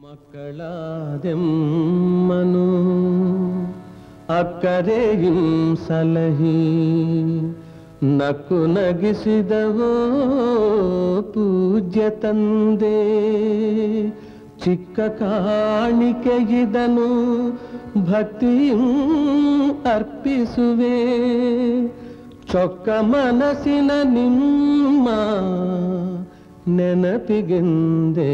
ಮಕ್ಕಳಾದೆಮ್ಮನು ಅಕ್ಕರೆಯಿಂ ಸಲಹಿ ನಕ್ಕು ನಗಿಸಿದವೋ ಪೂಜ್ಯ ತಂದೆ ಚಿಕ್ಕ ಕಾಣಿಕೆಗಿದನು ಭಕ್ತಿಯಂ ಅರ್ಪಿಸುವೆ ಚೊಕ್ಕ ಮನಸ್ಸಿನ ನಿಮ್ಮ ನೆನಪಿಗೆಂದೇ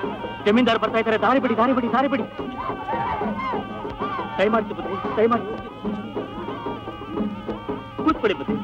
ಜಮೀನ್ದಾರ್ ಬರ್ತಾ ಇದ್ದಾರೆ ದಾರಿ ಬಿಡಿ ದಾರಿ ಬಿಡಿ ದಾರಿ ಬಿಡಿ ದಯ ಮಾಡಿ ಬುದ್ಧಿ ದಯ ಮಾಡಿ ಕೂತ್ಕೊಳ್ಳಿ ಬುದ್ಧಿ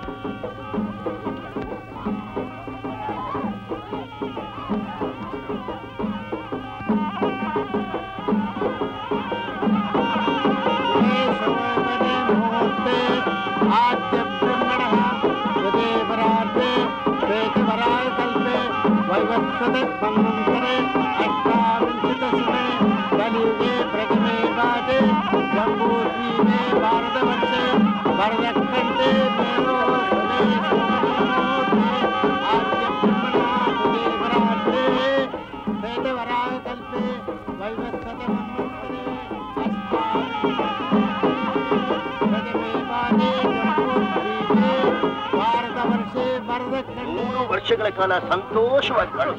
ಮೂರು ವರ್ಷಗಳ ಕಾಲ ಸಂತೋಷವಾಗಿ ಬಾಳು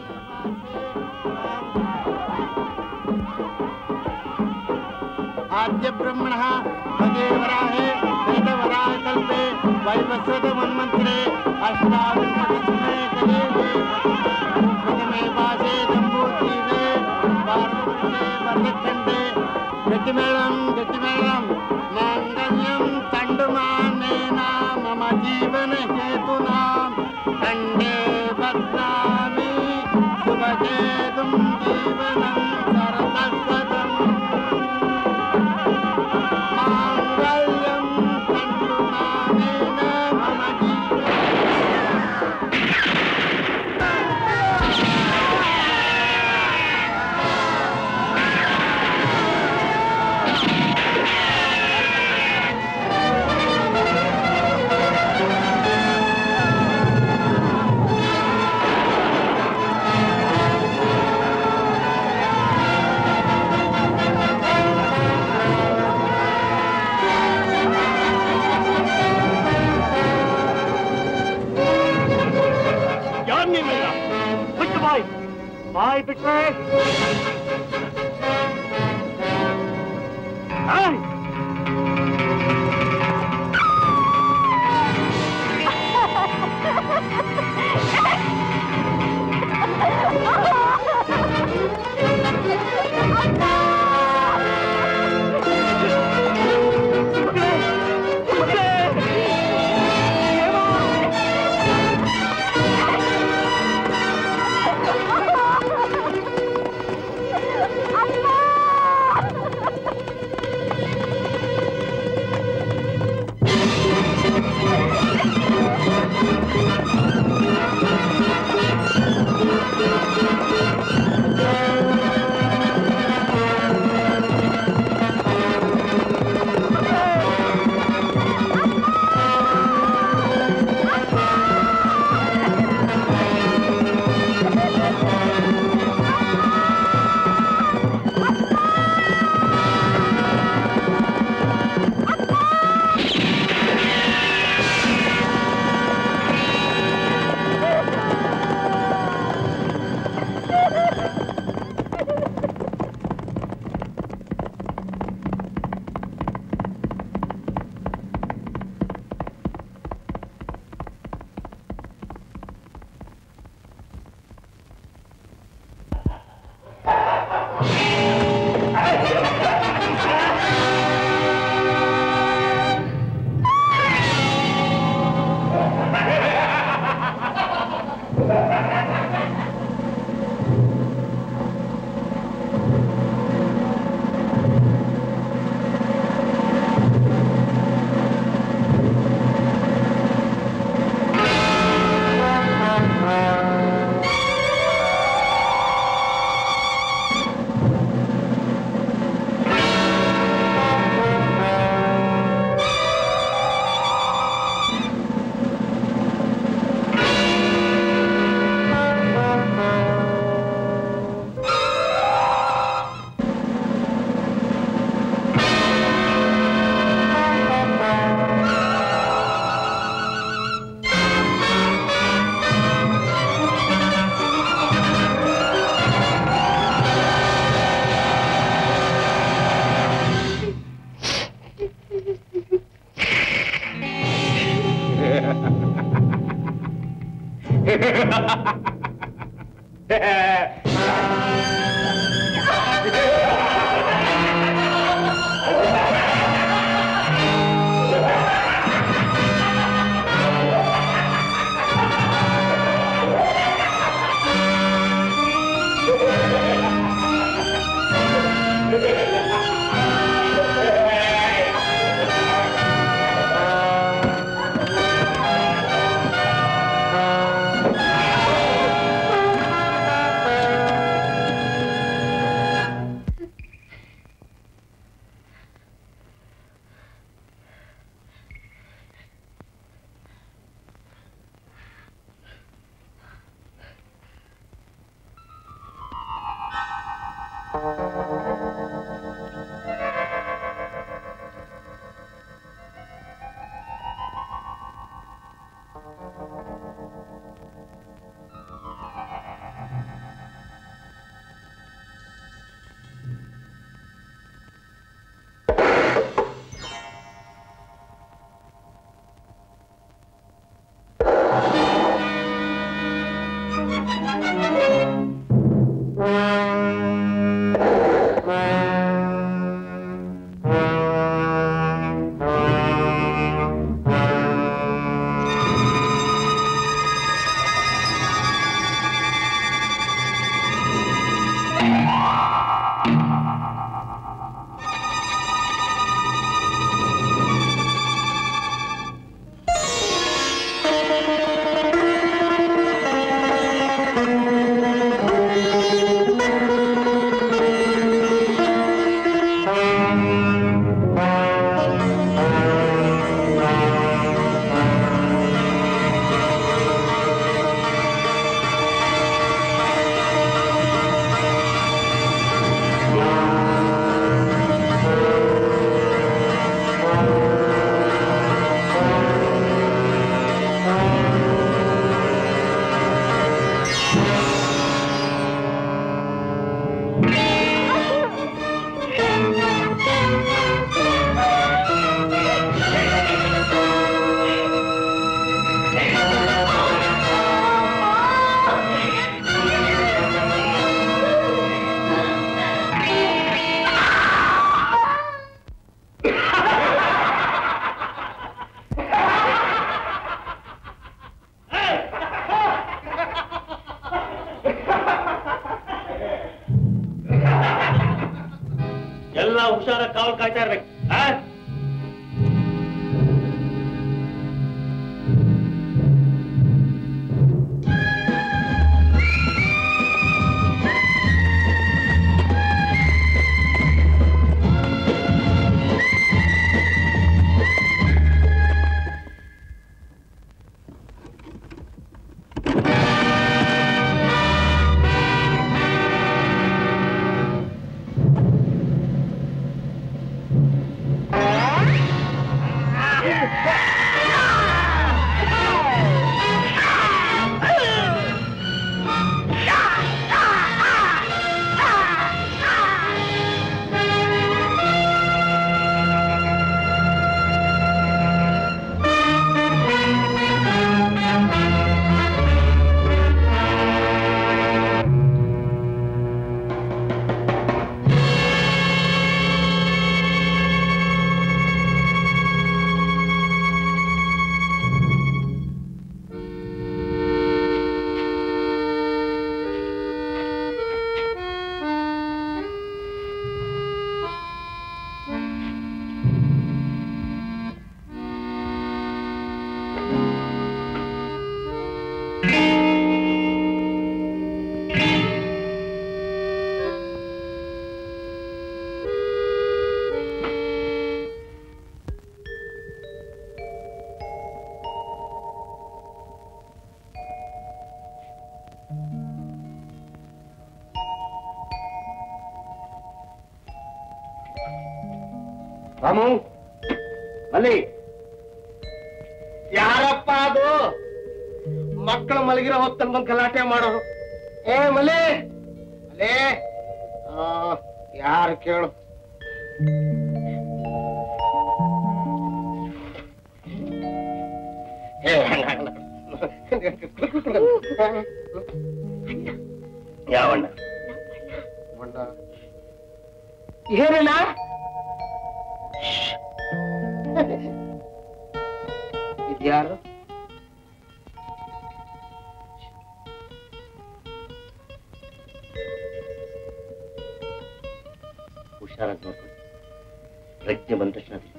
आद्य ब्रह्मण भगेवराहे वेदवराह कल्पे वैवस्वत मन्मन्त्रे अष्टाविंशतितमे कलेजे प्रथमे वासे जम्बूद्वीपे भारतवर्षे वर्धखण्डे गतिमेळं गतिमेळं माङ्गल्यं तण्डुमानेन मम जीवनहेतुना खण्डे बध्नामि शुभकेतुं जीवनं सरतसदम् माङ्गल्यं तण्डुमानेन मम जीवनं ಯಾರು ನೀವೆಲ್ಲ ಬಿಟ್ಟು ಬಾಯ್ ಬಾಯ್ ಬಿಟ್ರೆ ಆಯ್! ಬಿಟ್ರೆ! ಬಿಟ್ರೆ! ಅಮ್ಮ ಎಲ್ಲ ಹುಷಾರ ಕಾವಲ್ ಕಾಯ್ತಾ ಇರ್ಬೇಕು ಆ? ರಾಮು ಅಲ್ಲಿ ಯಾರಪ್ಪ ಅದು ಮಕ್ಕಳು ಮಲಗಿರೋ ಹೊತ್ತಲ್ಲಿ ಬಂದು ಗಲಾಟೆ ಮಾಡೋರು ಏ ಮಲೆ ಅಲೇ ಯಾರು ಕೇಳು ಏ, ಹಂಗಾಗಲ್ಲ. ಯಾವಣ್ಣ ಅಣ್ಣ ಏನಣ್ಣ ಇದ್ಯಾರು ಹುಷಾರಾಗಿ ನೋಡ್ಕೊಳ್ಳಿ ಪ್ರಜ್ಞೆ ಬಂದ ತಕ್ಷಣ ತಿಳಿಸಿ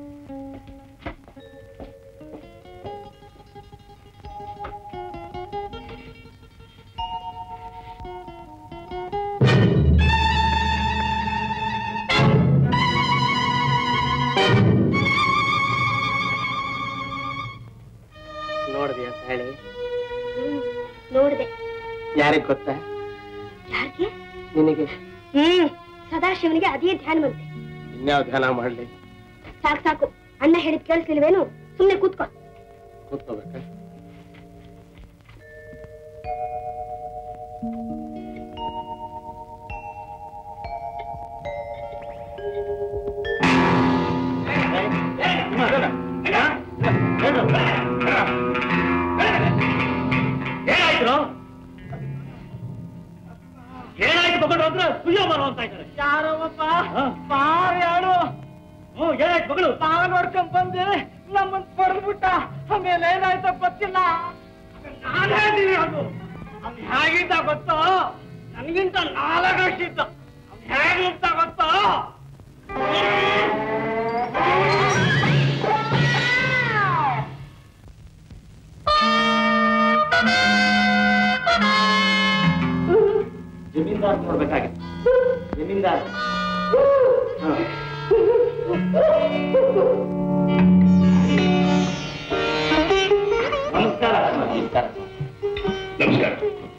ನೋಡಿದ್ಯಾ ಹೇಳಿ ನೋಡಿದೆ ಯಾರಿಗೆ ಗೊತ್ತಾ ಯಾರಿಗೆ ನಿನಗೆ ಹ್ಮ್ ಸದಾಶಿವನಿಗೆ ಅದೇ ಧ್ಯಾನವಂತೆ ಇನ್ಯಾವ ಧ್ಯಾನ ಮಾಡ್ಲಿ ಸಾಕು ಸಾಕು ಅಣ್ಣ ಹೇಳಿದ್ ಕೇಳಿಸ್ಲಿಲ್ವೇನು ಸುಮ್ನೆ ಕೂತ್ಕೋ ಕೂತ್ಕೋಬೇಕ ಏನಾಯ್ತು ಏನಾಯ್ತು ಮಗಳು ಅಂದ್ರೆ ಸುಯ್ಯೋ ಮಾರೋ ಅಂತ ಇದ್ದಾರೆ ಯಾರೋ ಒಬ್ಬ ಮಾರ್ಯಾಡು ಹ್ಞೂ ಏನಾಯ್ತು ಮಗಳು ಪಾವ ನೋಡ್ಕೊಂಡ್ ಬಂದೆ ನಮ್ಮನ್ ಪಡೆದ್ಬಿಟ್ಟ ಆಮೇಲೆ ಏನಾಯ್ತೋ ಗೊತ್ತಿಲ್ಲ ನಾನೇ ಹೇಳ್ತೀನಿ ಅದು ಅವ್ನು ಹೇಗಿದ್ದ ಗೊತ್ತೋ ನನಗಿಂತ ನಾಲ್ಕಷ್ಟಿದ್ದ ಅವ್ನು ಹೇಗಿದ್ದ ಗೊತ್ತೋ ಜಮೀನ್ದಾರ್ ನೋಡ್ಬೇಕಾಗಿತ್ತು ಜಮೀನ್ದಾರ್ ನಮಸ್ಕಾರ ನಮಸ್ಕಾರ ನಮಸ್ಕಾರ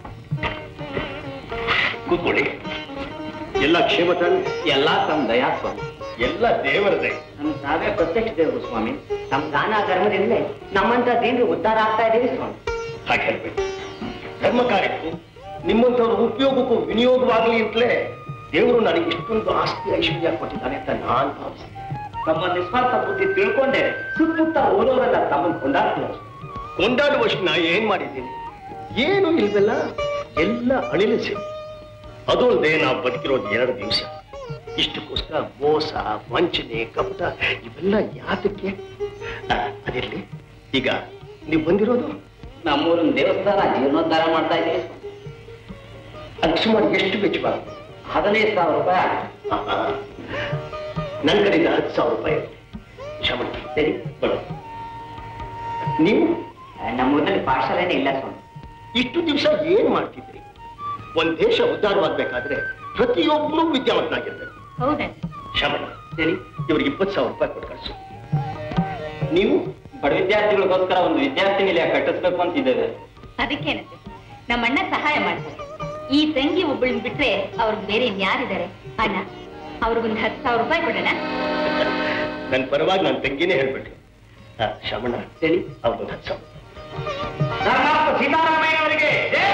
ಕೂತ್ಕೊಳ್ಳಿ ಎಲ್ಲ ಕ್ಷೇಮ ತಾನೆ ಎಲ್ಲ ತಮ್ಮ ದಯಾ ಸ್ವಾಮಿ ಎಲ್ಲ ದೇವರದೇ ನಮ್ಮ ತಾವೇ ಪ್ರತ್ಯಕ್ಷ ದೇವರು ಸ್ವಾಮಿ ನಮ್ಮ ದಾನ ಧರ್ಮದಿಂದಲೇ ನಮ್ಮಂತ ದೇವರು ಉದ್ಧಾರ ಆಗ್ತಾ ಇದ್ದೀವಿ ಸ್ವಾಮಿ ಹಾಗೆ ಹೇಳ್ಬೇಕು ಧರ್ಮ ಕಾರ್ಯಕ್ಕೂ ನಿಮ್ಮಂಥವ್ರ ಉಪಯೋಗಕ್ಕೂ ವಿನಿಯೋಗವಾಗಲಿ ಅಂತಲೇ ದೇವರು ನನಗೆ ಇಷ್ಟೊಂದು ಆಸ್ತಿ ಐಶ್ವರ್ಯ ಕೊಟ್ಟಿದ್ದಾನೆ ಅಂತ ನಾನು ಭಾವಿಸಿದೆ ತಮ್ಮ ನಿಸ್ವಾರ್ಥ ಬುದ್ಧಿ ತಿಳ್ಕೊಂಡೆ ಸುತ್ತಮುತ್ತ ಓದೋರೆಲ್ಲ ತಮ್ಮನ್ನು ಕೊಂಡಾಡ್ತಾರೆ ಕೊಂಡಾಡುವಷ್ಟು ನಾ ಏನ್ ಮಾಡಿದ್ದೀನಿ ಏನು ಇಲ್ವಲ್ಲ ಎಲ್ಲ ಅಳಿಲಿಸಿ ಅದು ಅಲ್ಲದೆ ನಾವು ಬದುಕಿರೋದು ಎರಡು ದಿವಸ ಇಷ್ಟಕ್ಕೋಸ್ಕರ ಮೋಸ ವಂಚನೆ ಕಪಟ ಇವೆಲ್ಲ ಯಾತಕ್ಕೆ ಆ, ಅದಿರ್ಲಿ ಈಗ ನೀವು ಬಂದಿರೋದು ನಮ್ಮೂರಿನ ದೇವಸ್ಥಾನ ಜೀರ್ಣೋದ್ಧಾರ ಮಾಡ್ತಾ ಇದ್ದೀವಿ ಸ್ವಾಮಿ ಅದಕ್ಕೆ ಸುಮಾರು ಎಷ್ಟು ವೆಚ್ಚವಾಗುತ್ತೆ ಹದಿನೈದು ಸಾವಿರ ರೂಪಾಯಿ ಆಹಾ. ನನ್ನ ಕಡೆಯಿಂದ ಹತ್ತು ಸಾವಿರ ರೂಪಾಯಿ ಕ್ಷಮ ಸರಿ ಬಡ ನೀವು ನಮ್ಮೂರಿನಲ್ಲಿ ಪಾಠಶಾಲೆನೇ ಇಲ್ಲ ಸ್ವಾಮಿ ಇಷ್ಟು ದಿವಸ ಏನ್ ಮಾಡ್ತಿದ್ರಿ ಒಂದ್ ದೇಶ ಉದ್ಧಾರವಾಗ್ಬೇಕಾದ್ರೆ ಪ್ರತಿಯೊಬ್ಬನು ವಿದ್ಯಾವಂತನಾಗಿರ್ಬೇಕು ಹೌದೇ ಕ್ಷಮ ಸರಿ ಇವ್ರಿಗೆ ಇಪ್ಪತ್ತು ಸಾವಿರ ರೂಪಾಯಿ ಕೊಟ್ಟು ಕಳಿಸು ನೀವು ಬಡ ವಿದ್ಯಾರ್ಥಿಗಳಿಗೋಸ್ಕರ ಒಂದು ವಿದ್ಯಾರ್ಥಿ ನಿಲಯ ಕಟ್ಟಿಸ್ಬೇಕು ಅಂತಿದ್ದೇವೆ ಅದಕ್ಕೇನಂತೆ ನಮ್ಮಣ್ಣ ಸಹಾಯ ಮಾಡ್ತಾರೆ ಈ ತಂಗಿ ಒಬ್ಬಳನ್ನ ಬಿಟ್ರೆ ಅವ್ರಿಗೆ ಬೇರೆ ಇನ್ಯಾರಿದ್ದಾರೆ ಅಣ್ಣ ಅವ್ರಿಗೊಂದು ಹತ್ತು ಸಾವಿರ ರೂಪಾಯಿ ಕೊಡೋಣ ನನ್ನ ಪರವಾಗಿ ನನ್ನ ತಂಗಿನೇ ಹೇಳ್ಬಿಟ್ರು ಆ, ಶ್ರವಣ ಸರಿ ಅವ್ರಿಗೊಂದು ಹತ್ತು ಸಾವಿರ ಸೀತಾರಾಮಯ್ಯನವರಿಗೆ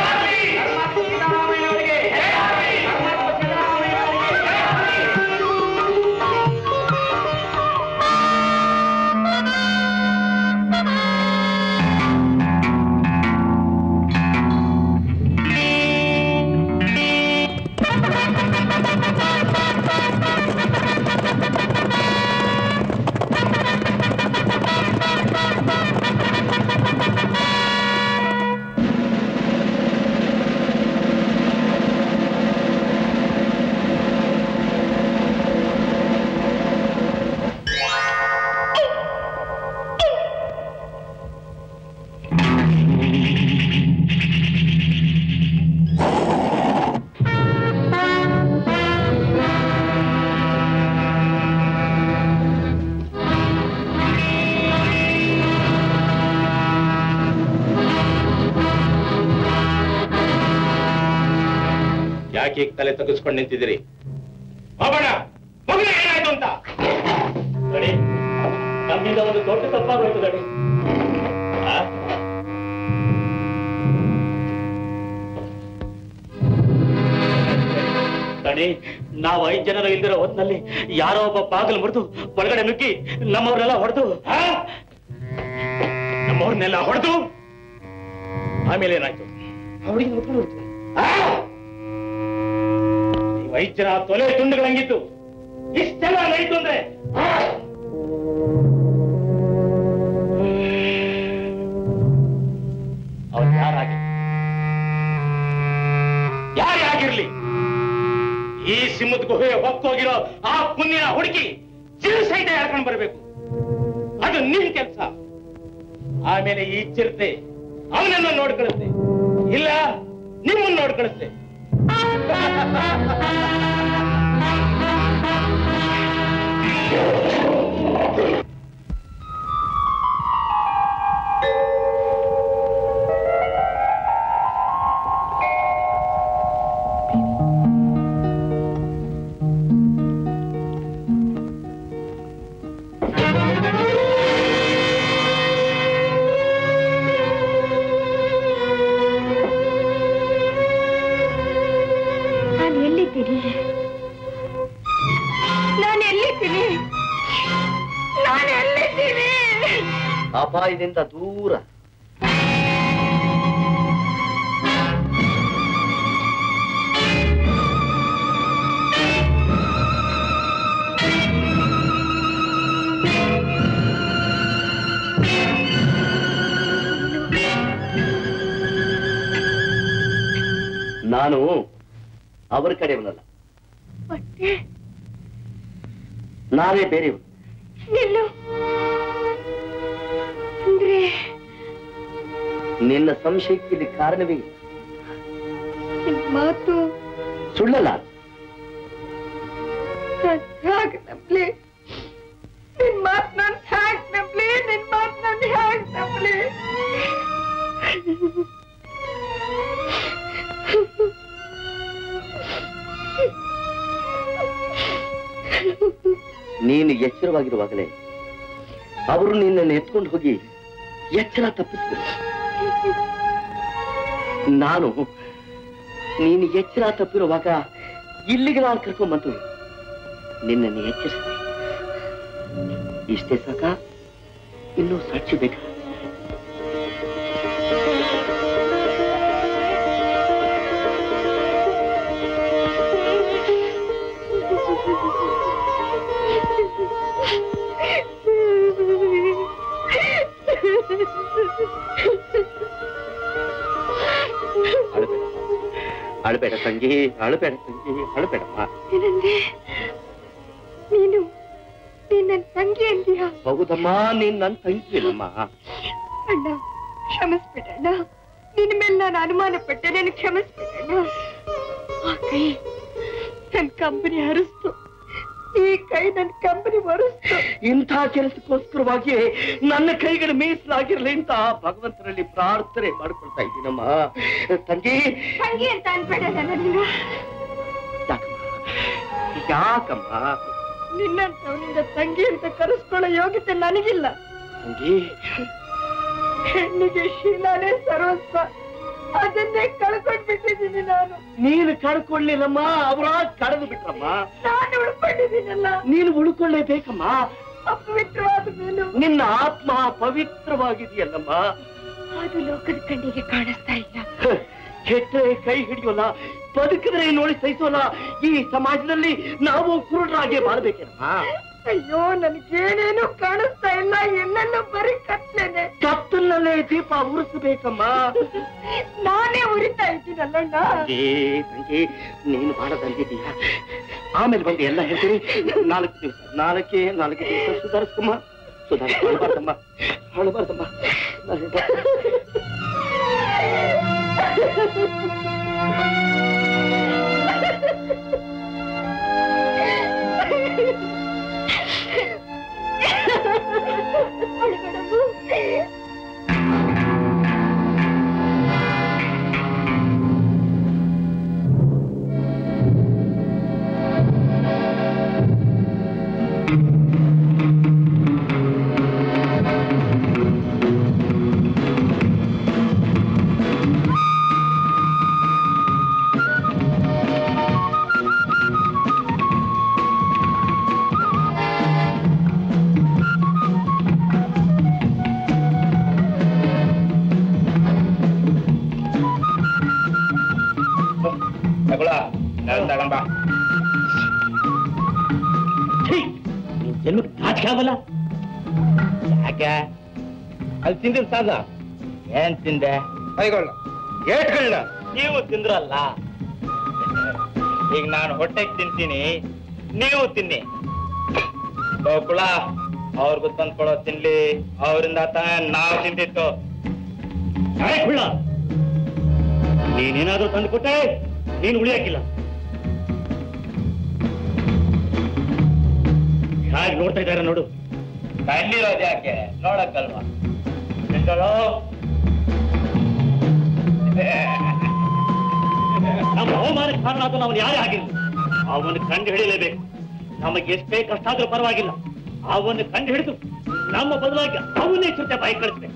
ಯಾಕೆ ಈಗ ತಲೆ ತಗ್ಗಿಸ್ಕೊಂಡು ನಿಂತಿದ್ದೀರಿ ಹೋಗೋಣ ಮಗನ ಏನಾಯ್ತು ಅಂತ ನೋಡಿ ನಮ್ಮಿಂದ ಒಂದು ದೊಡ್ಡ ತಪ್ಪಾಗೋಯ್ತು ನೋಡಿ ಆ? ದಣಿ ನಾವು ಐದ್ ಜನರು ಇಲ್ದಿರೋ ಹೊತ್ನಲ್ಲಿ ಯಾರೋ ಒಬ್ಬ ಬಾಗಿಲು ಮುರಿದು ಒಳಗಡೆ ನುಗ್ಗಿ ನಮ್ಮವ್ರನ್ನೆಲ್ಲ ಹೊಡೆದು ಆ? ನಮ್ಮವ್ರನ್ನೆಲ್ಲ ಹೊಡೆದು ಆಮೇಲೆ ಏನಾಯ್ತು ಅವಳಿಗೆ ಮುಟ್ಕೊಂಡು ಹೋಯ್ತು ನೀವು ಐದು ಜನ ತೊಲೆ ತುಂಡುಗಳಂಗಿತ್ತು ಇಷ್ಟೆಲ್ಲ ನಡೀತು ಅಂದ್ರೆ ಆ? ಅವ್ರು ಯಾರಾಗಿ ಯಾರೇ ಆಗಿರ್ಲಿ ಈ ಸಿಂಹದ ಗುಹೆ ಹೊಕ್ಕೋಗಿರೋ ಆ ಪುಣ್ಯನ ಹುಡುಕಿ ಚಿರು ಸಹಿತ ಹೇಳ್ಕೊಂಡು ಬರಬೇಕು ಅದು ನಿಮ್ ಕೆಲಸ ಆಮೇಲೆ ಈ ಚಿರತೆ ಅವನನ್ನ ನೋಡ್ಕೊಳ್ಳುತ್ತೆ ಇಲ್ಲ ನಿಮ್ಮನ್ನ ನೋಡ್ಕೊಳ್ಳುತ್ತೆ ಎಲ್ಲಿದ್ದೀನಿ ನಾನು ಎಲ್ಲಿದ್ದೀನಿ ನಾನು ಎಲ್ಲಿದ್ದೀನಿ ಅಪಾಯದಿಂದ ದೂರ ನಾನು ಅವರ ಕಡೆಯವನಲ್ಲ ಮತ್ತೆ ನಾನೇ ಬೇರೆಯವನು ನಿಲ್ಲು ಅಂದ್ರೆ ನಿನ್ನ ಸಂಶಯಕ್ಕೆ ಇಲ್ಲಿ ಕಾರಣವೇ ಇಲ್ಲ. ನಿನ್ ಮಾತು ಸುಳ್ಳಲ್ಲ ನಾನ್ ಹ್ಯಾಗ್ ನಂಬ್ಲಿ ನಿನ್ ಮಾತ್ ನಾನ್ ಹ್ಯಾಗ್ ನಂಬ್ಲಿ ನಿನ್ ಮಾತ್ ನಾನ್ ಹ್ಯಾಗ್ ನಂಬ್ಲಿ ನೀನು ಎಚ್ಚರವಾಗಿರುವಾಗಲೇ ಅವರು ನಿನ್ನನ್ನು ಎತ್ಕೊಂಡು ಹೋಗಿ ಎಚ್ಚರ ತಪ್ಪಿಸಿದರು ನಾನು ನೀನು ಎಚ್ಚರ ತಪ್ಪಿರುವಾಗ ಇಲ್ಲಿಗೆ ನಾನು ಕರ್ಕೊಂಡ್ ಬಂತು ನಿನ್ನನ್ನು ಎಚ್ಚರಿಸಿದೆ ಇಷ್ಟೇ ಸಾಕ ಇನ್ನೂ ಸಾಕ್ಷಿ ಬೇಕಾ ಅಳಬೇಡ ತಂಗಿ ಅಳಬೇಡ ತಂಗಿ ಅಳಬೇಡಮ್ಮ ಏನಂದೆ ನೀನು ನೀನ್ ನನ್ ತಂಗಿ ಅಂದ್ಯಾ ಹೌದಮ್ಮ ನೀನ್ ನನ್ ತಂಗಿಯಲ್ಲಮ್ಮ ಅಣ್ಣ ಕ್ಷಮಿಸ್ಬಿಡಣ್ಣ ನಿನ್ ಮೇಲೆ ನಾನು ಅನುಮಾನ ಪಟ್ಟೆ ನಾನು ಕ್ಷಮಿಸ್ಬಿಡಣ್ಣ ಆ ಕೈ ನನ್ ಕಂಬನಿ ಹರಿಸ್ತು ಈ ಕೈ ನನ್ ಕಂಬನಿ ಒರೆಸ್ತು ಇಂಥ ಕೆಲಸಕ್ಕೋಸ್ಕರವಾಗಿ ನನ್ನ ಕೈಗಳು ಮೀಸಲಾಗಿರ್ಲಿ ಅಂತ ಭಗವಂತನಲ್ಲಿ ಪ್ರಾರ್ಥನೆ ಮಾಡ್ಕೊಳ್ತಾ ಇದ್ದೀನಮ್ಮ ತಂಗಿ ತಂಗಿ ಅಂತ ಅನ್ಬೇಡಣ್ಣ ನೀನು ಯಾಕಮ್ಮ ಯಾಕಮ್ಮ ನಿನ್ನಂತವನಿಂದ ತಂಗಿ ಅಂತ ಕರೆಸ್ಕೊಳ್ಳೋ ಯೋಗ್ಯತೆ ನನಗಿಲ್ಲ ತಂಗಿ ಹೆಣ್ಣಿಗೆ ಶೀಲಾನೇ ಸರ್ವಸ್ವ ಅದನ್ನೇ ಕಳ್ಕೊಂಡ್ಬಿಟ್ಟಿದ್ದೀನಿ ನಾನು ನೀನು ಕಳ್ಕೊಳ್ಳಿಲ್ಲಮ್ಮ ಅವರ ಕಳೆದು ಬಿಟ್ರಮ್ಮ ನಾನು ಉಳ್ಕೊಂಡಿದ್ದೀನಲ್ಲ ನೀನು ಉಳ್ಕೊಳ್ಳೇಬೇಕಮ್ಮ ಅಪವಿತ್ರವಾದ ಮೇಲೂ ನಿನ್ನ ಆತ್ಮ ಪವಿತ್ರವಾಗಿದೆಯಲ್ಲಮ್ಮ ಅದು ಲೋಕದ ಕಣ್ಣಿಗೆ ಕಾಣಿಸ್ತಾ ಇಲ್ಲ ಹ, ಕೆಟ್ಟರೆ ಕೈ ಹಿಡಿಯೋಲ್ಲ ಬದುಕಿದ್ರೆ ನೋಡಿ ಸಹಿಸೋಲ್ಲ ಈ ಸಮಾಜದಲ್ಲಿ ನಾವು ಕುರುಡರಾಗೆ ಬಾಳ್ಬೇಕೇನಮ್ಮ ಅಯ್ಯೋ ನನಗೇನೇನು ಕಾಣಿಸ್ತಾ ಇಲ್ಲ ಎಲ್ಲೆಲ್ಲೋ ಬರೀ ಕತ್ಲೇನೆ ಕತ್ತಲಲ್ಲೇ ದೀಪ ಉರಿಸಬೇಕಮ್ಮ ನಾನೇ ಉರಿತಾ ಇದ್ದೀನಲ್ಲಣ್ಣ ತಂಗಿ ತಂಗಿ ನೀನು ಬಹಳ ತಂದಿದ್ದೀಯ ಆಮೇಲೆ ಬಂದು ಎಲ್ಲ ಹೇಳ್ತೀನಿ ನಾಲ್ಕು ದಿವಸ ನಾಲ್ಕೇ ನಾಲ್ಕು ದಿವಸ ಸುಧಾರಿಸ್ಕಮ್ಮ ಸುಧಾರಿಸ್ ಅಳಬಾರ್ದಮ್ಮ ಅಳಬಾರ್ದಮ್ಮ ನಿನ್ ಜನ್ಮಕ್ಕೆ ನಾಚಿಕೆ ಆಗಲ್ಲ ಯಾಕೆ ಅಲ್ಲಿ ತಿಂದಿನ ಸಾಲ ಏನ್ ತಿಂದೆ ಕೈಗೊಳ್ಳ ಏಟ್ಗಳನ್ನ ನೀವು ತಿಂದ್ರಲ್ಲ ಈಗ ನಾನು ಹೊಟ್ಟೆಗೆ ತಿಂತೀನಿ ನೀವು ತಿನ್ನಿ ಗೋಕುಳ ಅವ್ರಿಗೂ ತಂದ್ಕೊಳೋ ತಿನ್ಲಿ ಅವರಿಂದ ತಾನೇ ನಾವು ತಿಂದಿತ್ತು ನಾಳೆ ಕುಳ್ಳ ನೀನೇನಾದ್ರೂ ತಂದು ಕೊಟ್ಟೆ ನೀನು ಉಳಿಯಾಕಿಲ್ಲ ಹಾಗೆ ನೋಡ್ತಾ ಇದ್ದಾರೆ ನೋಡು ಕಣ್ಣಿರೋದು ಯಾಕೆ ನೋಡಕ್ಕಲ್ವಾ ತಿಂಗಳು ನಮ್ಮ ಅವಮಾನಕ್ಕೆ ಕಾರಣ ಆದ ಅವನು ಯಾರೇ ಆಗಿರಲಿ ಅವನು ಕಂಡು ಹಿಡಿಯಲೇಬೇಕು ನಮಗೆ ಎಷ್ಟೇ ಕಷ್ಟ ಆದ್ರೂ ಪರವಾಗಿಲ್ಲ ಅವನು ಕಂಡು ಹಿಡಿದು ನಮ್ಮ ಬದಲಾಗಿ ಅವನ್ನೇ ಚಿಂತೆ ಬಾಯಿ ಕಳಿಸ್ಬೇಕು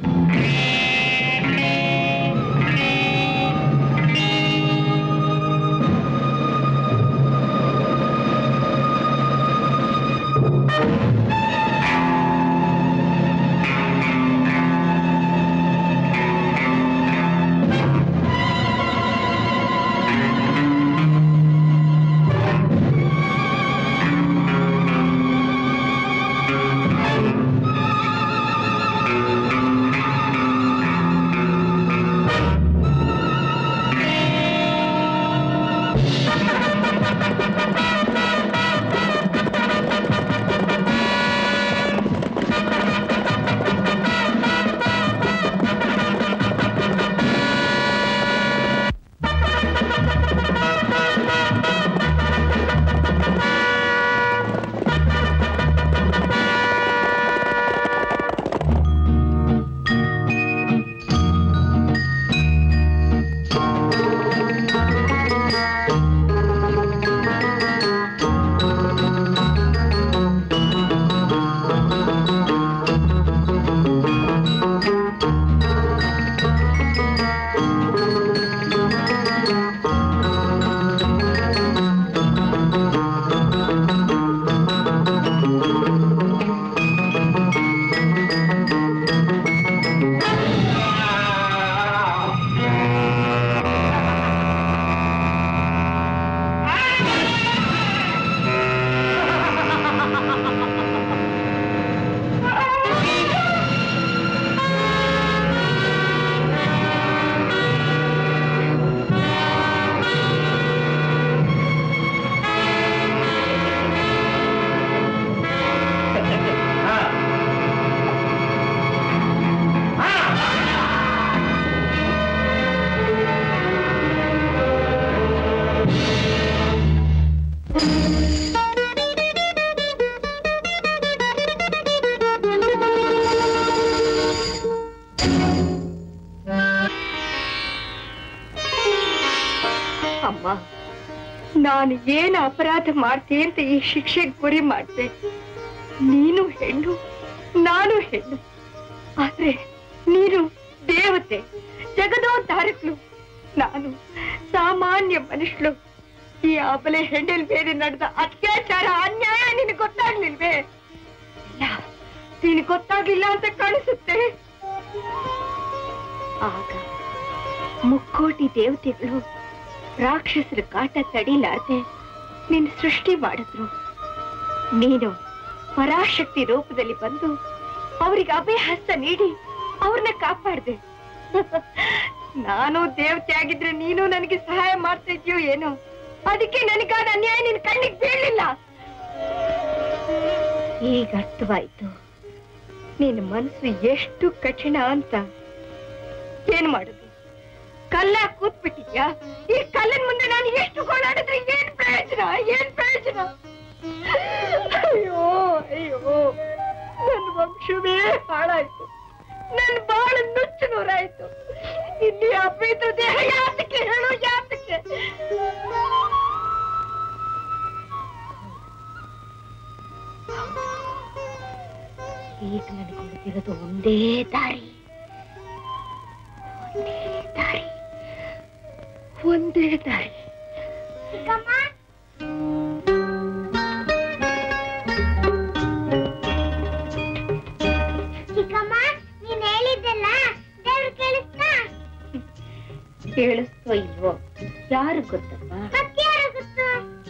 ನಾನು ಏನು ಅಪರಾಧ ಮಾಡ್ತೆ ಅಂತ ಈ ಶಿಕ್ಷೆಗೆ ಗುರಿ ಮಾಡ್ದೆ ನೀನು ಹೆಣ್ಣು ನಾನು ಹೆಣ್ಣು ಆದ್ರೆ ನೀನು ದೇವತೆ ಜಗದೋದ್ಧಾರಕಳು ನಾನು ಸಾಮಾನ್ಯ ಮನುಷ್ಯಳು ಈ ಅಬಲೆ ಹೆಣ್ಣಿನ ಮೇಲೆ ನಡೆದ ಅತ್ಯಾಚಾರ ಅನ್ಯಾಯ ನಿನಗೆ ಗೊತ್ತಾಗ್ಲಿಲ್ವೇ ಇಲ್ಲ ನಿನಗೆ ಗೊತ್ತಾಗ್ಲಿಲ್ಲ ಅಂತ ಕಾಣಿಸುತ್ತೆ ಆಗ ಮುಕ್ಕೋಟಿ ದೇವತೆಗಳು ರಾಕ್ಷಸರ ಕಾಟ ತಡಿಲಾರ್ದೆ ನಿನ್ನ ಸೃಷ್ಟಿ ಮಾಡಿದ್ರು ನೀನು ಪರಾಶಕ್ತಿ ರೂಪದಲ್ಲಿ ಬಂದು ಅವರಿಗೆ ಅಭಯಹಸ್ತ ನೀಡಿ ಅವ್ರನ್ನ ಕಾಪಾಡ್ದೆ ನಾನು ದೇವತೆ ಆಗಿದ್ರೆ ನೀನು ನನಗೆ ಸಹಾಯ ಮಾಡ್ತಾ ಇದೆಯೋ ಏನೋ ಅದಕ್ಕೆ ನನಗಾದ ಅನ್ಯಾಯ ನಿನ್ ಕಣ್ಣಿಗೆ ಬೀಳಲಿಲ್ಲ ಈಗ ಅರ್ಥವಾಯ್ತು ನಿನ್ನ ಮನಸ್ಸು ಎಷ್ಟು ಕಠಿಣ ಅಂತ ಏನ್ ಮಾಡುದು ಕಲ್ಲ ಕೂತ್ಬಿಟ್ಟಿದ್ಯಾ ಈ ಕಲ್ಲಿನ ಮುಂದೆ ನಾನು ಎಷ್ಟು ಗೋಳಾಡಿದ್ರೆ ಏನ್ ಪ್ರಯೋಜನ ಏನ್ ಪ್ರಯೋಜನ ಅಯ್ಯೋ ಅಯ್ಯೋ ನನ್ನ ವಂಶವೇ ಹಾಳಾಯ್ತು ನನ್ನ ಬಾಳ ನುಚ್ಚು ನೂರಾಯ್ತು ಇಲ್ಲಿ ಅಪವಿತ್ರ ದೇಹ ಯಾತಕ್ಕೆ ಹೇಳು ಯಾತಕ್ಕೆ ಈಗ ನನಗೆ ಉಳಿದಿರೋದು ಒಂದೇ ದಾರಿ ಒಂದೇ ದಾರಿ ಒಂದೇ ದಾರಿ ಚಿಕ್ಕಮ್ಮ ನೀನ್ ಹೇಳಿದ್ದೆಲ್ಲ ದೇವ್ರು ಕೇಳಿಸ್ತಾ ಕೇಳಿಸ್ತೋ ಇಲ್ವೋ ಯಾರು ಗೊತ್ತಪ್ಪ ಮತ್ಯಾರು ಗೊತ್ತು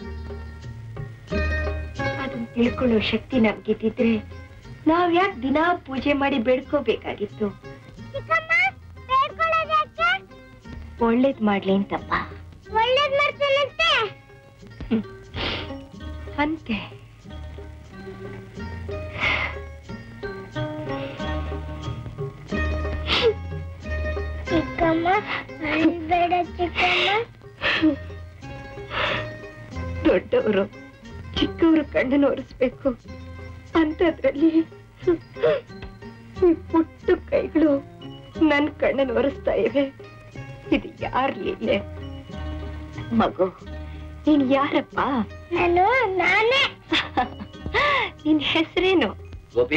ಅದನ್ನ ತಿಳ್ಕೊಳ್ಳೋ ಶಕ್ತಿ ನಮ್ಗಿದ್ದಿದ್ರೆ ನಾವ್ ಯಾಕೆ ದಿನಾ ಪೂಜೆ ಮಾಡಿ ಬೇಡ್ಕೋಬೇಕಾಗಿತ್ತು ಚಿಕ್ಕಮ್ಮ ಬೇಡ್ಕೊಳ್ಳೋದು ಯಾಕೆ ಒಳ್ಳೇದ್ ಮಾಡ್ಲಿ ಅಂತಪ್ಪ ಒಳ್ಳೇದ್ ಮಾಡ್ತಾನಂತೆ ಅಂತೆ ಚಿಕ್ಕಮ್ಮ ಬೇಡ ಚಿಕ್ಕಮ್ಮ ದೊಡ್ಡವರು ಚಿಕ್ಕವರು ಕಣ್ಣನ್ನು ಒರೆಸ್ಬೇಕು ಅಂತದ್ರಲ್ಲಿ ಈ ಪುಟ್ಟ ಕೈಗಳು ನನ್ ಕಣ್ಣನ್ನು ಒರೆಸ್ತಾ ಇವೆ ಇದು ಯಾರ ಲೀಲೆ ಮಗು ನೀನ್ ಯಾರಪ್ಪ ನಾನು ನಾನೇ ನಿನ್ ಹೆಸರೇನು ಗೋಪಿ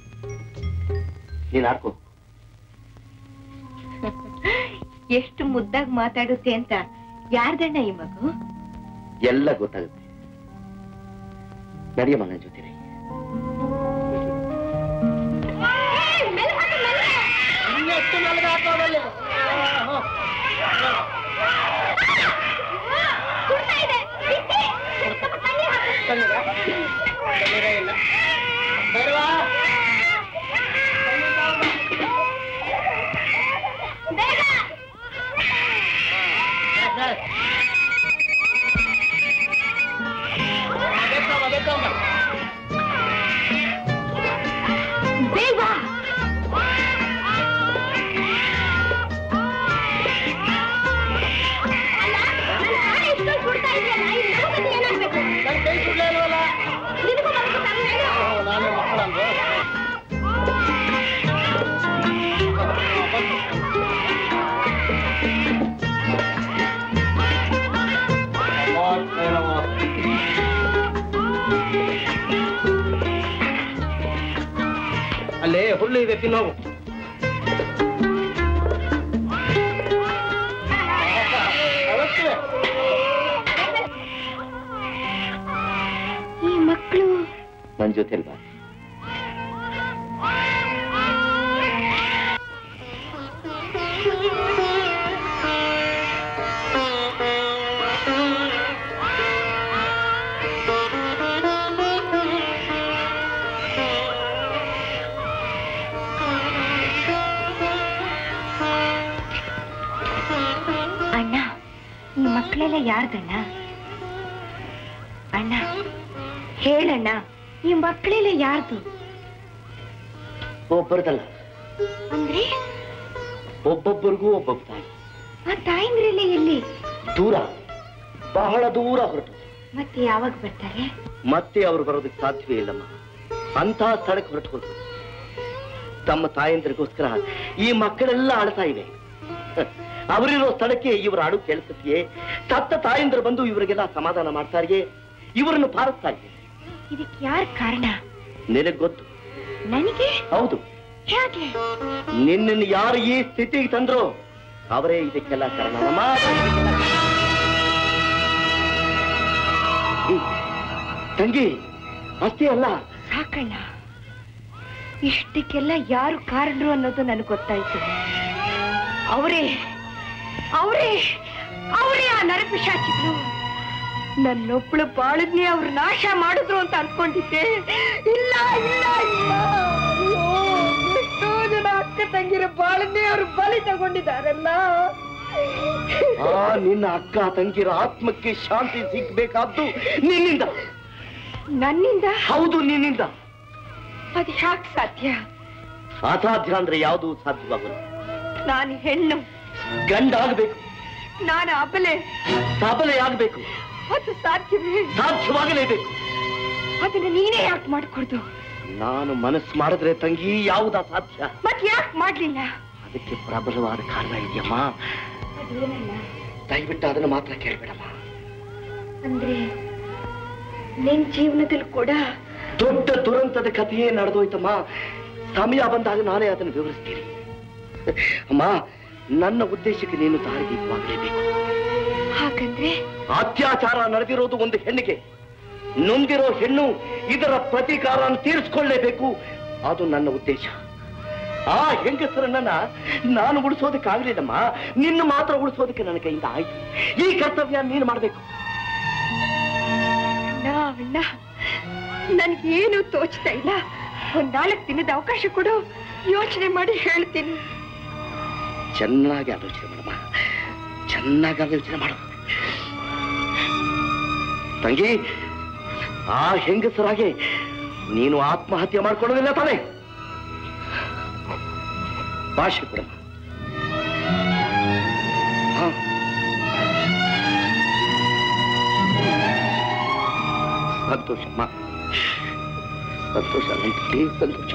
ನೀನ್ ಆಡ್ಕೋ ಎಷ್ಟು ಮುದ್ದಾಗಿ ಮಾತಾಡುತ್ತೆ ಅಂತ ಯಾರ್ದಣ್ಣ ಈ ಮಗು ಎಲ್ಲ ಗೊತ್ತಾಗುತ್ತೆ ನಡೆಯಮ್ಮ ನನ್ನ ಜೊತೆ ಬೇಗ ಅಲ್ಲೇ ಹುಲ್ಲು ಇದೆ ತಿನ್ನೋವು ಈ ಮಕ್ಕಳು ನನ್ನ ಜೊತೆ ಬಾ ಅಣ್ಣ ಈ ಮಕ್ಕಳೆಲ್ಲ ಯಾರ್ದಣ್ಣ ಅಣ್ಣ ಹೇಳಣ್ಣ ಈ ಮಕ್ಕಳೆಲ್ಲ ಯಾರ್ದು ಒಬ್ಬರದಲ್ಲ ಅಂದ್ರೆ ಒಬ್ಬೊಬ್ಬರಿಗೂ ಒಬ್ಬೊಬ್ಬ ತಾಯಿ ಆ ತಾಯಿಂದ್ರೆಲ್ಲ ಎಲ್ಲಿ ದೂರ ಬಹಳ ದೂರ ಹೊರಟು ಮತ್ತೆ ಯಾವಾಗ ಬರ್ತಾರೆ ಮತ್ತೆ ಅವರು ಬರೋದಕ್ಕೆ ಸಾಧ್ಯವೇ ಇಲ್ಲಮ್ಮ ಅಂತಹ ಸ್ಥಳಕ್ಕೆ ಹೊರಟು ಹೋದ್ರು ತಮ್ಮ ತಾಯಂದ್ರಿಗೋಸ್ಕರ ಈ ಮಕ್ಕಳೆಲ್ಲ ಆಳ್ತಾ ಇವೆ ಅವರಿರೋ ಸ್ಥಳಕ್ಕೆ ಇವರ ಹಾಡು ಕೇಳಿಸುತ್ತೆಯೇ ಸತ್ತ ತಾಯಂದ್ರು ಬಂದು ಇವರಿಗೆಲ್ಲ ಸಮಾಧಾನ ಮಾಡ್ತಾರೆಯೇ ಇವರನ್ನು ಪಾರಿಸ್ತಾರೆಯೇ ಇದಕ್ಕೆ ಯಾರ ಕಾರಣ ನಿನಗ್ ಗೊತ್ತು ನನಗೆ ಹೌದು ಹೇಗೆ ನಿನ್ನನ್ನು ಯಾರು ಈ ಸ್ಥಿತಿಗೆ ತಂದ್ರು ಅವರೇ ಇದಕ್ಕೆಲ್ಲ ಕಾರಣ ನಮ್ಮ ಹ್ಮ್. ತಂಗಿ ಅಷ್ಟೇ ಅಲ್ಲ ಸಾಕಣ್ಣ ಇಷ್ಟಕ್ಕೆಲ್ಲ ಯಾರು ಕಾರಣರು ಅನ್ನೋದು ನನಗೆ ಗೊತ್ತಾಯ್ತು ಅವರೇ ಅವರೇ ಅವರೇ ಆ ನರಪಿಶಾಚಿಗಳು ನನ್ನೊಬ್ಳು ಬಾಳದ್ನೇ ಅವ್ರು ನಾಶ ಮಾಡಿದ್ರು ಅಂತ ಅನ್ಕೊಂಡಿದ್ದೆ ಇಲ್ಲ ಇಲ್ಲ ಇಲ್ಲ ಅಯ್ಯೋ, ಎಷ್ಟೋ ಜನ ಅಕ್ಕ ತಂಗಿರ ಬಾಳನ್ನೇ ಅವ್ರು ಬಲಿ ತಗೊಂಡಿದ್ದಾರಲ್ಲ ಆ ನಿನ್ನ ಅಕ್ಕ ತಂಗಿರ ಆತ್ಮಕ್ಕೆ ಶಾಂತಿ ಸಿಗ್ಬೇಕಾದ್ದು ನಿನ್ನಿಂದ ನನ್ನಿಂದ ಹೌದು ನಿನ್ನಿಂದ ಅದು ಯಾಕೆ ಸಾಧ್ಯ ಅಸಾಧ್ಯ ಅಂದ್ರೆ ಯಾವುದು ಸಾಧ್ಯವಾಗಲ್ಲ ನಾನು ಹೆಣ್ಣು ಗಂಡ ಆಗ್ಬೇಕು ನಾನು ಅಬಲೆ ಸಬಲೆ ಆಗ್ಬೇಕು ಅದು ಸಾಧ್ಯವೇ ಸಾಧ್ಯವಾಗಲೇಬೇಕು ಅದನ್ನ ನೀನೇ ಯಾಕೆ ಮಾಡ್ಕೊಡ್ದು ನಾನು ಮನಸ್ಸು ಮಾಡಿದ್ರೆ ತಂಗಿ ಯಾವುದಾ ಸಾಧ್ಯ ಮತ್ ಯಾಕೆ ಮಾಡ್ಲಿಲ್ಲ ಅದಕ್ಕೆ ಪ್ರಬಲವಾದ ಕಾರಣ ಇದೆಯಮ್ಮ ಅದೇನಲ್ಲ ದಯವಿಟ್ಟು ಅದನ್ನು ಮಾತ್ರ ಕೇಳ್ಬೇಡಮ್ಮ ಅಂದ್ರೆ ನಿನ್ ಜೀವನದಲ್ಲಿ ಕೂಡ ದೊಡ್ಡ ದುರಂತದ ಕಥೆಯೇ ನಡೆದೋಯ್ತಮ್ಮ ಸಮಯ ಬಂದಾಗ ನಾನೇ ಅದನ್ನು ವಿವರಿಸ್ತೀನಿ ಅಮ್ಮ ನನ್ನ ಉದ್ದೇಶಕ್ಕೆ ನೀನು ದಾರಿದೀಪವಾಗಲೇಬೇಕು ಹಾಗಂದ್ರೆ ಅತ್ಯಾಚಾರ ನಡೆದಿರೋದು ಒಂದು ಹೆಣ್ಣಿಗೆ ನೊಂದಿರೋ ಹೆಣ್ಣು ಇದರ ಪ್ರತೀಕಾರ ತೀರಿಸ್ಕೊಳ್ಳೇಬೇಕು ಅದು ನನ್ನ ಉದ್ದೇಶ ಆ ಹೆಂಗಸರನ್ನ ನಾನು ಉಳಿಸೋದಕ್ಕಾಗಲಿಲ್ಲಮ್ಮ ನಿನ್ನ ಮಾತ್ರ ಉಳಿಸೋದಕ್ಕೆ ನನ್ನ ಕೈಯಿಂದ ಆಯ್ತು ಈ ಕರ್ತವ್ಯ ನೀನು ಮಾಡಬೇಕು ಅಣ್ಣ ಅಣ್ಣ ನನ್ಗೇನು ತೋಚ್ತಾ ಇಲ್ಲ ಒಂದ್ ನಾಲ್ಕು ದಿನದ ಅವಕಾಶ ಕೊಡು ಯೋಚನೆ ಮಾಡಿ ಹೇಳ್ತೀನಿ ಚೆನ್ನಾಗಿ ಆಲೋಚನೆ ಮಾಡಮ್ಮ ಚೆನ್ನಾಗಿ ಆಲೋಚನೆ ಮಾಡು ತಂಗಿ ಆ ಹೆಂಗಸರಾಗೆ ನೀನು ಆತ್ಮಹತ್ಯೆ ಮಾಡ್ಕೊಳ್ಳೋದಿಲ್ಲ ತಾನೆ ಭಾಷೆ ಕೊಡಮ್ಮ ಹಾ. ಸಂತೋಷಮ್ಮ ಸಂತೋಷ ನನ್ನ ಪುಟ್ಟಿ, ಸಂತೋಷ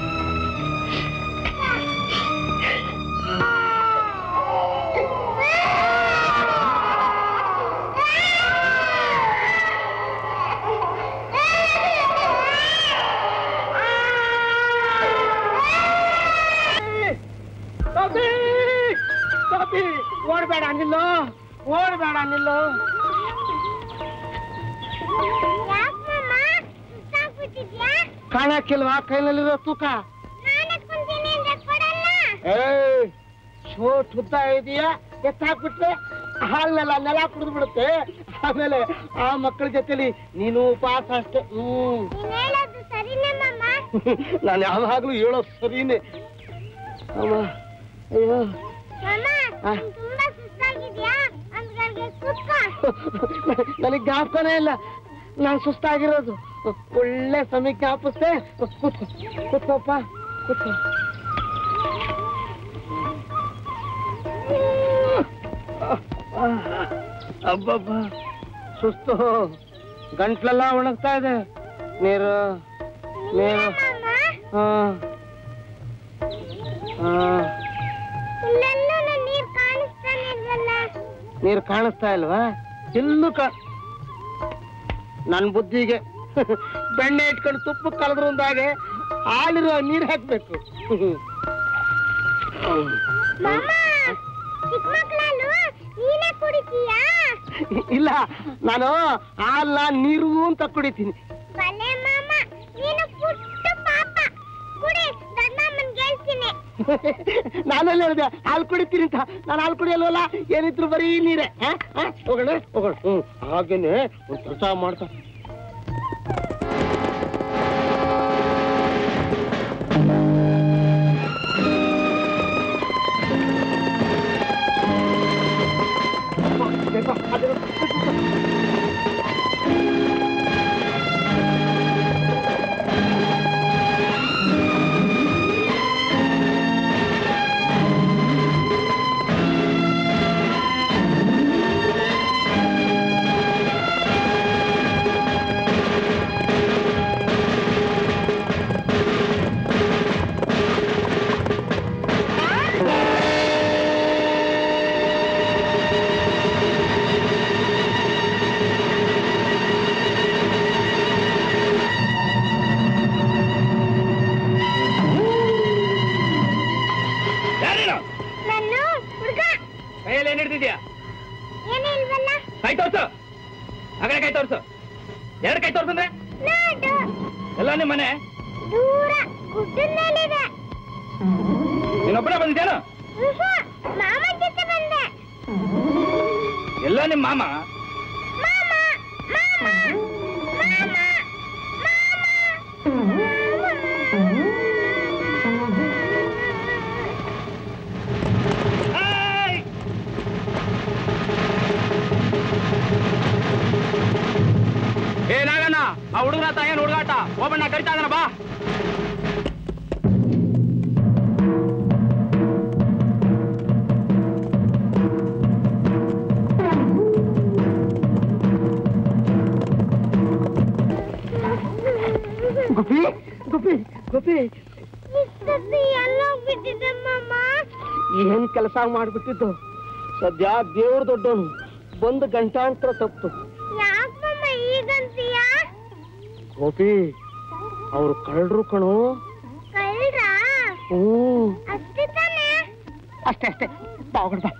ಕಾಪಿ ಕಾಪಿ ಓಡ್ಬೇಡ ನಿಲ್ಲು ಓಡ್ಬೇಡ ನಿಲ್ಲು ಯಾಕಮ್ಮ ಸುಸ್ತಾಗ್ಬಿಟ್ಟಿದ್ಯಾ ಕಾಣಕ್ಕಿಲ್ವಾ ಕೈನಲ್ಲಿರೋ ತೂಕ ನಾನೇ ಕುಂತೀನಿ ಅಂದ್ರೆ ಕೊಡಲ್ಲ ಏಯ್ ಶೋ ಶುದ್ಧ ಇದೆಯಾ ಎತ್ತಾಕ್ಬಿಟ್ರೆ ಹಾಲ್ನೆಲ್ಲ ನೆಲ ಕುಡಿದು ಬಿಡುತ್ತೆ ಆಮೇಲೆ ಆ ಮಕ್ಕಳ ಜೊತೆಲಿ ನೀನು ಉಪವಾಸ ಅಷ್ಟೇ ಹ್ಮ್ ನೀನ್ ಹೇಳೋದು ಸರಿನೇ ಮಾಮ ನಾನು ಯಾವಾಗ್ಲೂ ಹೇಳೋ ಸರಿನೇ ಅಮ್ಮ ಅಯ್ಯೋ ಮಾಮ ಆ. ನೀನ್ ತುಂಬಾ ಸುಸ್ತಾಗಿದ್ಯಾ ಅಂದ್ಗಳಿಗೆ ಕುತ್ಕೋ ನನಗೆ ಜ್ಞಾಪಕನೇ ಇಲ್ಲ ನಾನು ಸುಸ್ತಾಗಿರೋದು ಒಳ್ಳೆ ಸಮಯ ಜ್ಞಾಪಿಸ್ದೆ ಕೂತ್ಕೋ ಕೂತ್ಕೋಪ್ಪ ಕೂತ್ಕೋ ಅಬ್ಬಬ್ಬ ಸುಸ್ತು ಗಂಟ್ಲೆಲ್ಲ ಒಣಗ್ತಾ ಇದೆ ನೀರು ನೀರು ಮಾಮ ಹಾ ಹಾ ಇಲ್ಲೆಲ್ಲೂ ನನ್ ನೀರ್ ಕಾಣಿಸ್ತಾನೆ ಇಲ್ವಲ್ಲ ನೀರು ಕಾಣಿಸ್ತಾ ಇಲ್ವಾ ಎಲ್ಲೂ ಕಾ ನನ್ನ ಬುದ್ಧಿಗೆ ಬೆಣ್ಣೆ ಇಟ್ಕೊಂಡು ತುಪ್ಪ ಕಳೆದ್ರು ಅಂದಾಗೆ ಹಾಲಿರೋ ನೀರು ಹಾಕ್ಬೇಕು ಮಾಮ ಚಿಕ್ಕ ಮಕ್ಳಲ್ಲೂ ನೀನೇ ಕುಡಿತೀಯಾ ಇಲ್ಲ ನಾನು ಹಾಲ್ನ ನೀರು ಅಂತ ಕುಡಿತೀನಿ ಭಲೆ ಮಾಮ ನೀನು ಪುಟ್ಟ ಪಾಪ ಕುಡಿ ದೊಡ್ಡಮ್ಮನ್ ಗೆಲ್ತೀನಿ ನಾನೆಲ್ಲ ಹೇಳಿದೆ ಹಾಲು ಕುಡಿತೀನಿ ಅಂತ ನಾನು ಹಾಲು ಕುಡಿಯಲ್ವಲ್ಲ ಏನಿದ್ರು ಬರೀ ನೀರೇ ಆ? ಆ? ಹೋಗೋಣ ಹೋಗೋಣ ಹ್ಮ್ ಹಾಗೇನೆ ಒಂದು ಕೆಲಸ ಮಾಡ್ತಾ ಆ ತೋರ್ಸಂದ್ರೆ ನೋಡು ಎಲ್ಲ ನಿಮ್ಮ ಮನೆ ದೂರ ಗುಡ್ಡದ ಮೇಲಿದೆ ನೀನೊಬ್ಬನೇ ಬಂದಿದ್ದೇನು ಉಹು, ಮಾಮ ಜೊತೆ ಬಂದೆ ಎಲ್ಲ ನಿಮ್ಮ ಮಾಮ ಮಾಮ ಮಾಮ ಮಾಮ ಏ ನಾಗಣ್ಣ ಆ ಹುಡುಗನ ಹತ್ರ ಏನ್ ಹುಡುಗಾಟ ಹೋಗಣ್ಣ ಕರಿತಾ ಇದ್ದಾನ ಬಾ ಗುಬ್ಬಿ ಗುಬ್ಬಿ ಗುಬ್ಬಿ ಇಷ್ಟೊತ್ತು ಎಲ್ಲೋಗ್ಬಿಟ್ಟಿದೆ ಮಾಮ ಏನ್ ಕೆಲಸ ಮಾಡ್ಬಿಟ್ಟಿದ್ದು ಸದ್ಯ ದೇವ್ರ ದೊಡ್ಡವನು ಬಂದು ಗಂಟಾಂತರ ತಪ್ಪು ಯಾಕೆ ಮಾಮ ಈಗಂತೀಯ ಗೋಪಿ ಅವ್ರು ಕಳ್ರು ಕಣು ಕಳ್ರಾ ಹ್ಮ್ ಅಷ್ಟೇ ತಾನೇ ಅಷ್ಟೇ ಅಷ್ಟೇ ಬಾಗುಡ್ ಬಾ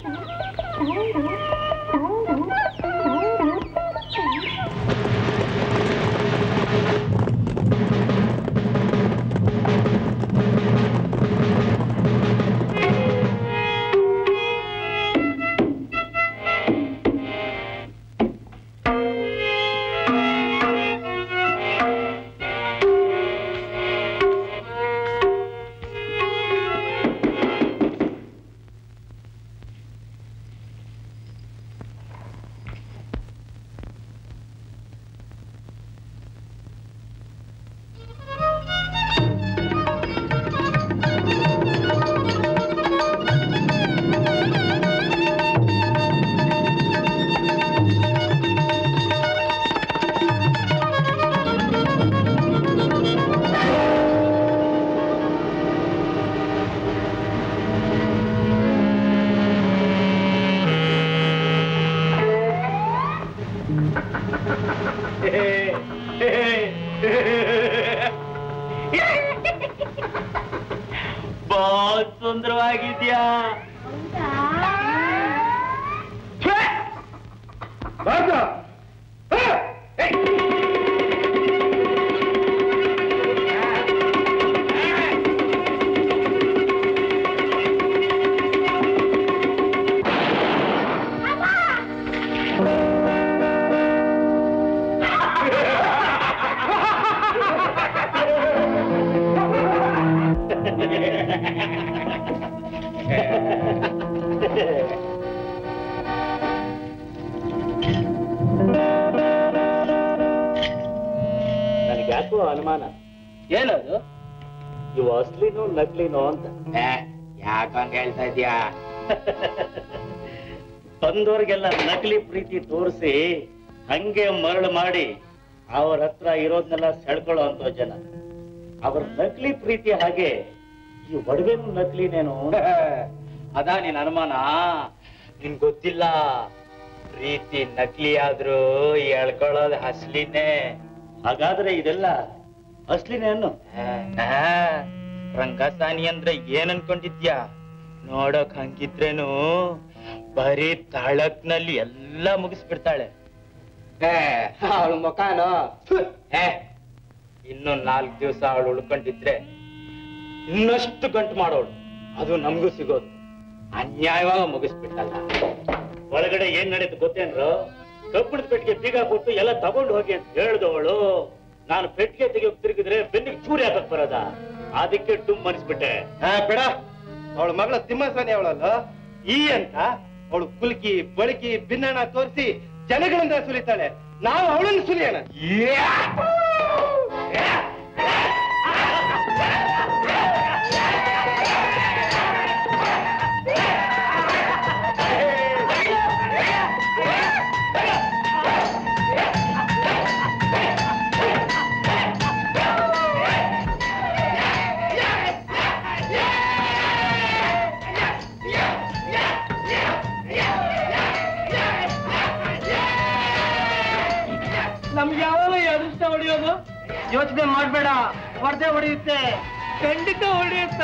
ಬಾ ಸುಂದರವಾಗಿದ್ಯಾ ನನಗೆ ಯಾಕೋ ಅನುಮಾನ ಏನದು ಇವು ಅಸ್ಲಿನೋ ನಕಲಿನೋ ಅಂತ ಯಾಕಂಗ ಹೇಳ್ತಾ ಇದ್ಯಾ ಬಂದವ್ರಿಗೆಲ್ಲ ನಕಲಿ ಪ್ರೀತಿ ತೋರಿಸಿ ಹಂಗೆ ಮರಳು ಮಾಡಿ ಅವ್ರ ಹತ್ರ ಇರೋದ್ನೆಲ್ಲ ಸೆಳ್ಕೊಳ್ಳೋ ಅಂತ ಜನ ಅವ್ರ ನಕಲಿ ಪ್ರೀತಿ ಹಾಗೆ ಈ ಒಡವೆನೂ ನಕಲಿನೇನು ಅದ ನಿನ್ ಅನುಮಾನ ನಿನ್ ಗೊತ್ತಿಲ್ಲ ಪ್ರೀತಿ ನಕಲಿ ಆದ್ರೂ ಎಳ್ಕೊಳ್ಳೋದು ಹಸ್ಲಿನೇ ಹಾಗಾದ್ರೆ ಇದೆಲ್ಲ ಅಸ್ಲಿನೇನು ರಂಗಸಾನಿ ಅಂದ್ರೆ ಏನ್ ಅನ್ಕೊಂಡಿದ್ಯಾ ನೋಡಕ್ ಹಂಗಿದ್ರೇನು ಬರೀ ತಳಕ್ನಲ್ಲಿ ಎಲ್ಲ ಮುಗಿಸ್ಬಿಡ್ತಾಳೆ ಅವಳ ಮುಖಾನು ಏ ಇನ್ನು ನಾಲ್ಕು ದಿವಸ ಅವಳು ಉಳ್ಕೊಂಡಿದ್ರೆ ಇನ್ನಷ್ಟು ಗಂಟು ಮಾಡೋಳು ಅದು ನಮಗೂ ಸಿಗೋದು ಅನ್ಯಾಯವಾಗ ಮುಗಿಸ್ಬಿಟ್ಟಲ್ಲ ಒಳಗಡೆ ಏನ್ ನಡೀತು ಗೊತ್ತೇನ್ರು ಕಬ್ಬಿಣದ ಪೆಟ್ಟಿಗೆ ಬೀಗ ಕೊಟ್ಟು ಎಲ್ಲ ತಗೊಂಡು ಹೋಗಿ ಅಂತ ಹೇಳ್ದವಳು ನಾನು ಪೆಟ್ಟಿಗೆ ತೆಗಿಯೋಕ್ ತಿರುಗಿದ್ರೆ ಬೆನ್ನಿಗೆ ಚೂರಿ ಹಾಕಕ್ ಬರೋದ ಅದಕ್ಕೆ ಡುಮ್ ಅನ್ಸ್ಬಿಟ್ಟೆ ಬೇಡ ಅವಳ ಮಗಳ ತಿಮ್ಮಸ್ವಾಮಿ ಅವಳಲ್ಲ ಈ ಅಂತ ಅವಳು ಕುಲ್ಕಿ ಬಳಕಿ ಭಿನ್ನಣ ತೋರಿಸಿ ಜನಗಳಿಂದ ಸುಲಿತಾಳೆ ನಾವು ಅವಳನ್ನು ಸುಲಿಯೋಣ ನಮ್ಗೆ ಯಾವಾಗ ಅದೃಷ್ಟ ಹೊಡೆಯೋದು ಯೋಚನೆ ಮಾಡ್ಬೇಡ ಹೊಡೆದೇ ಹೊಡೆಯುತ್ತೆ ಖಂಡಿತ ಹೊಡೆಯುತ್ತ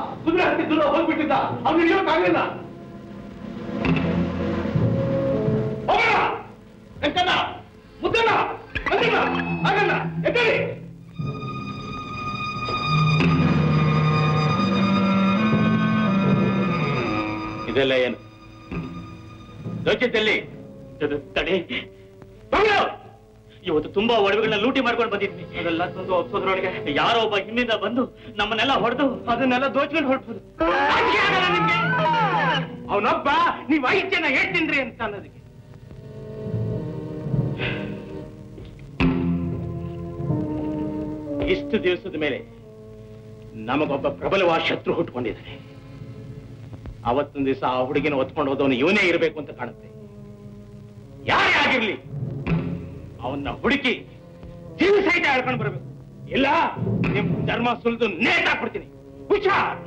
ಕುದುರೆ ಹತ್ತಿ ದೂರ ಹೋಗ್ಬಿಟ್ಟಿದ್ದ ಅವ್ನು ಹಿಡಿಯೋಕ್ಕಾಗಲಿಲ್ಲ ಹೋಗೋಣ ವೆಂಕಣ್ಣ ಮುದ್ದಣ್ಣ ಬಂದಿಲ್ಲ ಆಗಲ್ಲ ಎದ್ದೇಳಿ ಇದೆಲ್ಲ ಏನು ಧ್ವಜದಲ್ಲಿ ತಡೆ ಮಗಳು! ಇವತ್ತು ತುಂಬಾ ಒಡವೆಗಳನ್ನ ಲೂಟಿ ಮಾಡ್ಕೊಂಡು ಬಂದಿದ್ವಿ ಅದೆಲ್ಲ ತಂದು ಒಪ್ಸೋದ್ರೊಳಗೆ ಯಾರೋ ಒಬ್ಬ ಹಿಂದಿಂದ ಬಂದು ನಮ್ಮನ್ನೆಲ್ಲ ಹೊಡೆದು ಅದನ್ನೆಲ್ಲ ದೋಚ್ಕೊಂಡು ಹೊರಟ್ಬೋದು ಅವನೊಬ್ಬ ನೀವ್ ಐದ್ ಜನ ಹೇಳ್ತೀನ್ರಿ ಅಂತ ಅನ್ನೋದಕ್ಕೆ ಇಷ್ಟು ದಿವಸದ ಮೇಲೆ ನಮಗೊಬ್ಬ ಪ್ರಬಲವಾದ ಶತ್ರು ಹುಟ್ಕೊಂಡಿದ್ದಾನೆ ಅವತ್ತೊಂದು ದಿವಸ ಆ ಹುಡುಗಿನ ಹೊತ್ಕೊಂಡು ಹೋದವನು ಇವನೇ ಇರಬೇಕು ಅಂತ ಕಾಣುತ್ತೆ ಯಾರೇ ಆಗಿರ್ಲಿ ಅವನ್ನ ಹುಡುಕಿ ಜೀವ ಸಹಿತ ಹೇಳ್ಕೊಂಡು ಬರ್ಬೇಕು ಇಲ್ಲ ನಿಮ್ ಧರ್ಮ ಸುಲಿದು ನೇತಾಕ್ಬಿಡ್ತೀನಿ ಹುಷಾರ್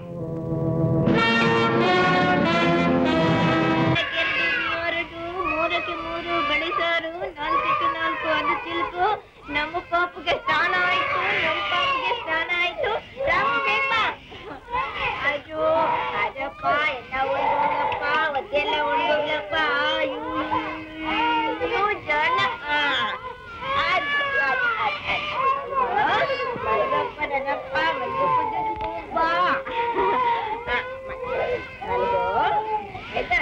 ಎರಡು ಮೂರಕ್ಕೆ ಮೂರು ಬಳಿಸಾರು ನಾಲ್ಕಕ್ಕೆ ನಾಲ್ಕು ಅದು ಚಿಲ್ಕು ನಮ್ಮ ಪಾಪಗೆ ಸ್ನಾನ ಆಯ್ತು ನಮ್ಮ ಪಾಪಗೆ ಸ್ನಾನ ಆಯ್ತು ರಾಮಬೇಕ ಅಯ್ಯೋ ಅಜಪ್ಪ ಎಲ್ಲ ಒಣಗೋಗಪ್ಪ ಒದ್ದೆಲ್ಲ ಒಣಗೋಗ್ಲಪ್ಪ ಅಯ್ಯೋ ಅಯ್ಯೋ ಜನ ಆ, ಅದು, ಅದು, ಅದು, ಅದು. ಮಲ್ಗಪ್ಪ ನನ್ನಪ್ಪ ಮಲ್ಗಪ್ಪ ಜನ ಬಾ ಆ, ಮಲ್ಗೋ ಆಯ್ತಾ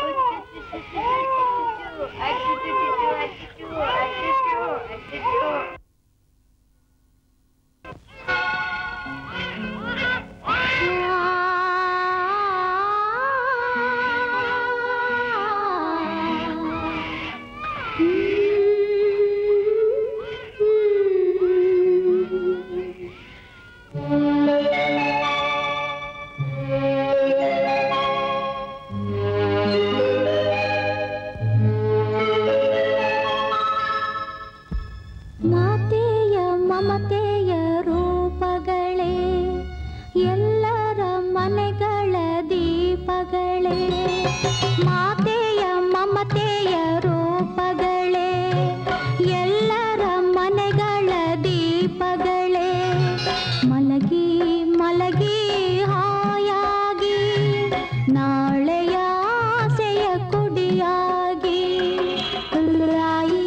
ಮಾತೆಯ ಮಮತೆಯ ರೂಪಗಳೇ ಎಲ್ಲರ ಮನೆಗಳ ದೀಪಗಳೇ ಮಾತೆಯ ಮಮತೆಯ ರೂಪಗಳೇ ಎಲ್ಲರ ಮನೆಗಳ ದೀಪಗಳೇ ಮಲಗಿ ಮಲಗಿ ಹಾಯಾಗಿ ನಾಳೆಯ ಆಸೆಯ ಕುಡಿಯಾಗಿ ರಾಯಿ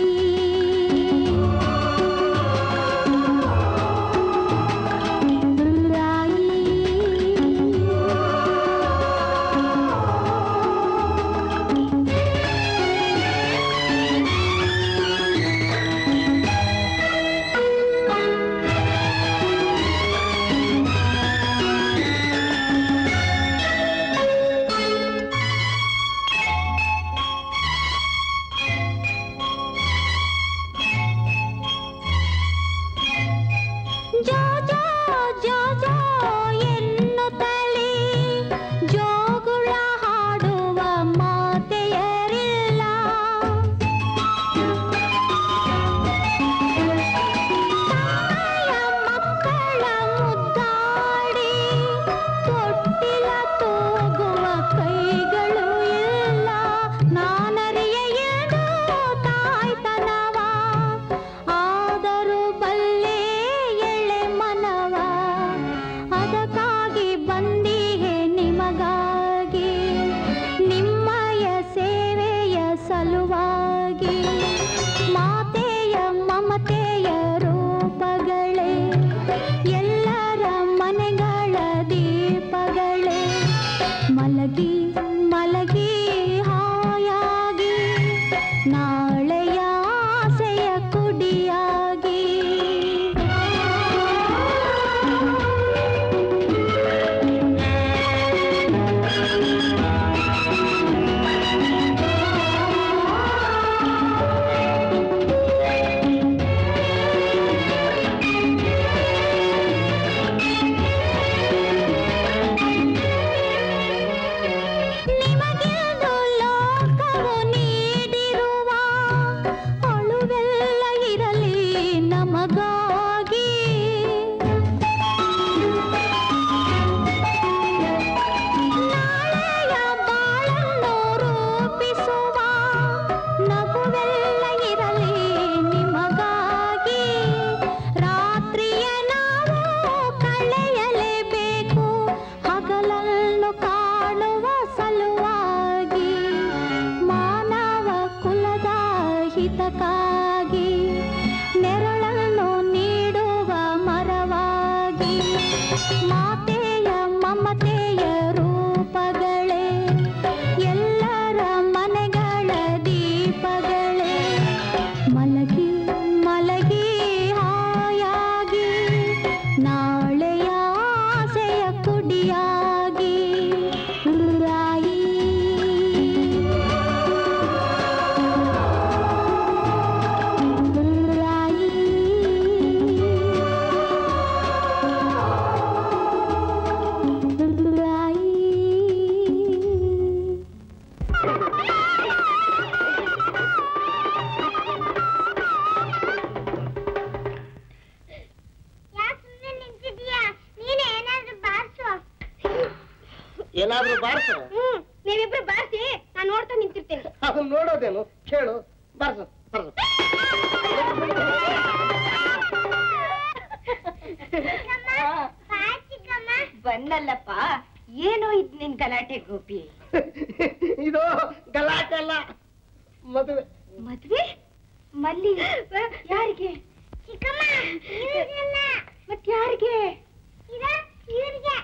ಜೋ ಜೋ ಜೋ ಜೋ ಎನ್ನುತ್ತಲೇ ಜೋಗುಳ ಹಾಡುವ ಮಾತೆಯರಿಲ್ಲ ತಾಯ ಮಕ್ಕಳ ಮುದ್ದಾಡಿ ತೊಟ್ಟಿಲ ತೂಗುವ ಕೈಗಳು ಇಲ್ಲ ನಾನರಿಯ ಎಂದು ತಾಯ್ತನವ ಆದರೂ ಬಲ್ಲೆ ಎಳೆ ಮನವ ಅದಕ್ಕಾಗಿ ಬಂದಿಹೆ ನಿಮಗಾಗಿ ನಿಮ್ಮಯ ಸೇವೆಯ ಸಲುವಾಗಿ ಮಾತೆಯ ಮಮತೆಯ ರೂಪಗಳೇ ಎಲ್ಲರ ಮನೆಗಳ ದೀಪಗಳೇ ಮಲಗಿ ಮಲಗಿ ಹಾಯಾಗಿ ನಾಳೆಯ ಆಸೆಯ ಕುಡಿಯಾಗಿ ಏನಾದ್ರೂ ಬಾರ್ಸ ಹ್ಮ್ ನೀವಿಬ್ರು ಬಾರ್ಸಿ ನಾನ್ ನೋಡ್ತಾ ನಿಂತಿರ್ತೇನೆ ಅದನ್ನ ನೋಡೋದೇನು ಕೇಳು ಬಾರ್ಸ ಬಾರ್ಸ ಬನ್ನಲ್ಲಪ್ಪ ಏನೋ ಇದ್ ನಿನ್ ಗಲಾಟೆ ಗೋಪಿ ಇದು ಗಲಾಟೆ ಅಲ್ಲ ಮದುವೆ ಮದ್ವೆ ಮಲ್ಲಿ ಯಾರಿಗೆ ಚಿಕ್ಕಮ್ಮ ಇವ್ರಿಗೆಲ್ಲ ಮತ್ ಯಾರಿಗೆ ಇದ ಇವ್ರಿಗೆ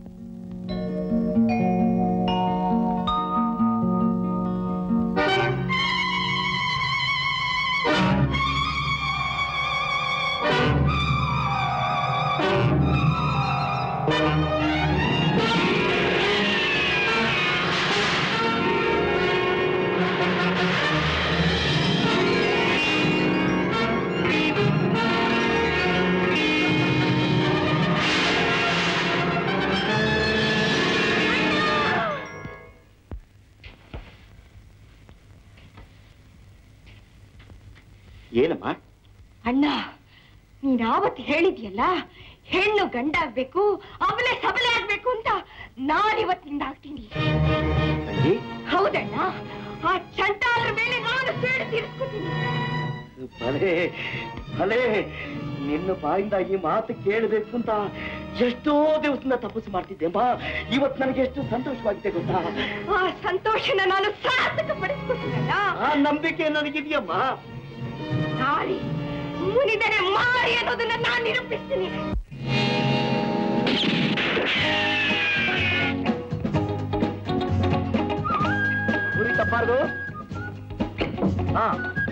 ಏನಮ್ಮ ಅಣ್ಣ ನೀನ್ ಆವತ್ತು ಹೇಳಿದ್ಯಲ್ಲ ಹೆಣ್ಣು ಗಂಡಾಗ್ಬೇಕು ಅವಳೆ ಸಬಲೆ ಆಗ್ಬೇಕು ಅಂತ ನಾನಿವತ್ತಿಂದ ಆಗ್ತೀನಿ ತಂಗಿ ಹೌದಣ್ಣ ಆ ಚಂಟಾಲರ ಮೇಲೆ ನಾನು ಸೇಡು ತೀರಿಸ್ಕೊತೀನಿ ಭಲೇ ಭಲೇ ನಿನ್ನ ಬಾಯಿಂದ ಈ ಮಾತು ಕೇಳಬೇಕು ಅಂತ ಎಷ್ಟೋ ದಿವಸದಿಂದ ತಪಸ್ಸು ಮಾಡ್ತಿದ್ದೆಮ್ಮ ಇವತ್ತು ನನಗೆ ಎಷ್ಟು ಸಂತೋಷವಾಗಿದೆ ಗೊತ್ತಾ ಆ ಸಂತೋಷನ ನಾನು ಸಾರ್ಥಕ ಪಡಿಸ್ಕೊತೀನಲ್ಲ ಆ ನಂಬಿಕೆ ನನಗಿದೆಯಮ್ಮ ನಾಳೆ ಮುನಿದರೆ ಮಾರಿ ಅನ್ನೋದನ್ನ ನಾನು ನಿರೂಪಿಸ್ತೀನಿ ಗುರಿ ತಪ್ಪಾರ್ದು ಹಾ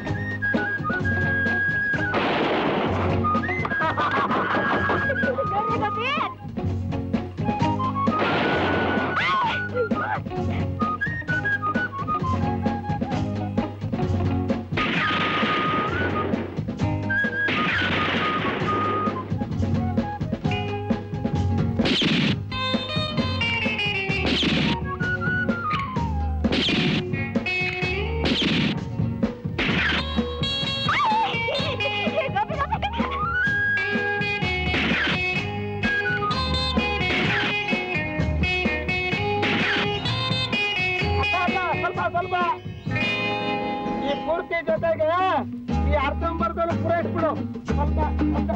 ಸ್ವಲ್ಪ ಸ್ವಲ್ಪ ಈ ಪೂರ್ತಿ ಜೊತೆಗೆ ಈ ಅರ್ಧಂಬರ್ಧನ ಪೂರೈಸ್ಬಿಡು ಸ್ವಲ್ಪ ಸ್ವಲ್ಪ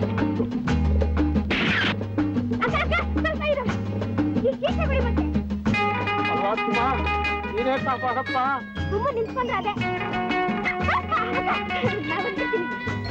ಅಲ್ವಾ ಸುಮಾ ನೀನೇ ಸಾಕಾಗಪ್ಪ ತುಂಬ ನಿಂತ್ಕೊಂಡ್ರೆ ಅದೇ ನಾನ್ ಬಂದ್ಬಿಡ್ತೀನಿ.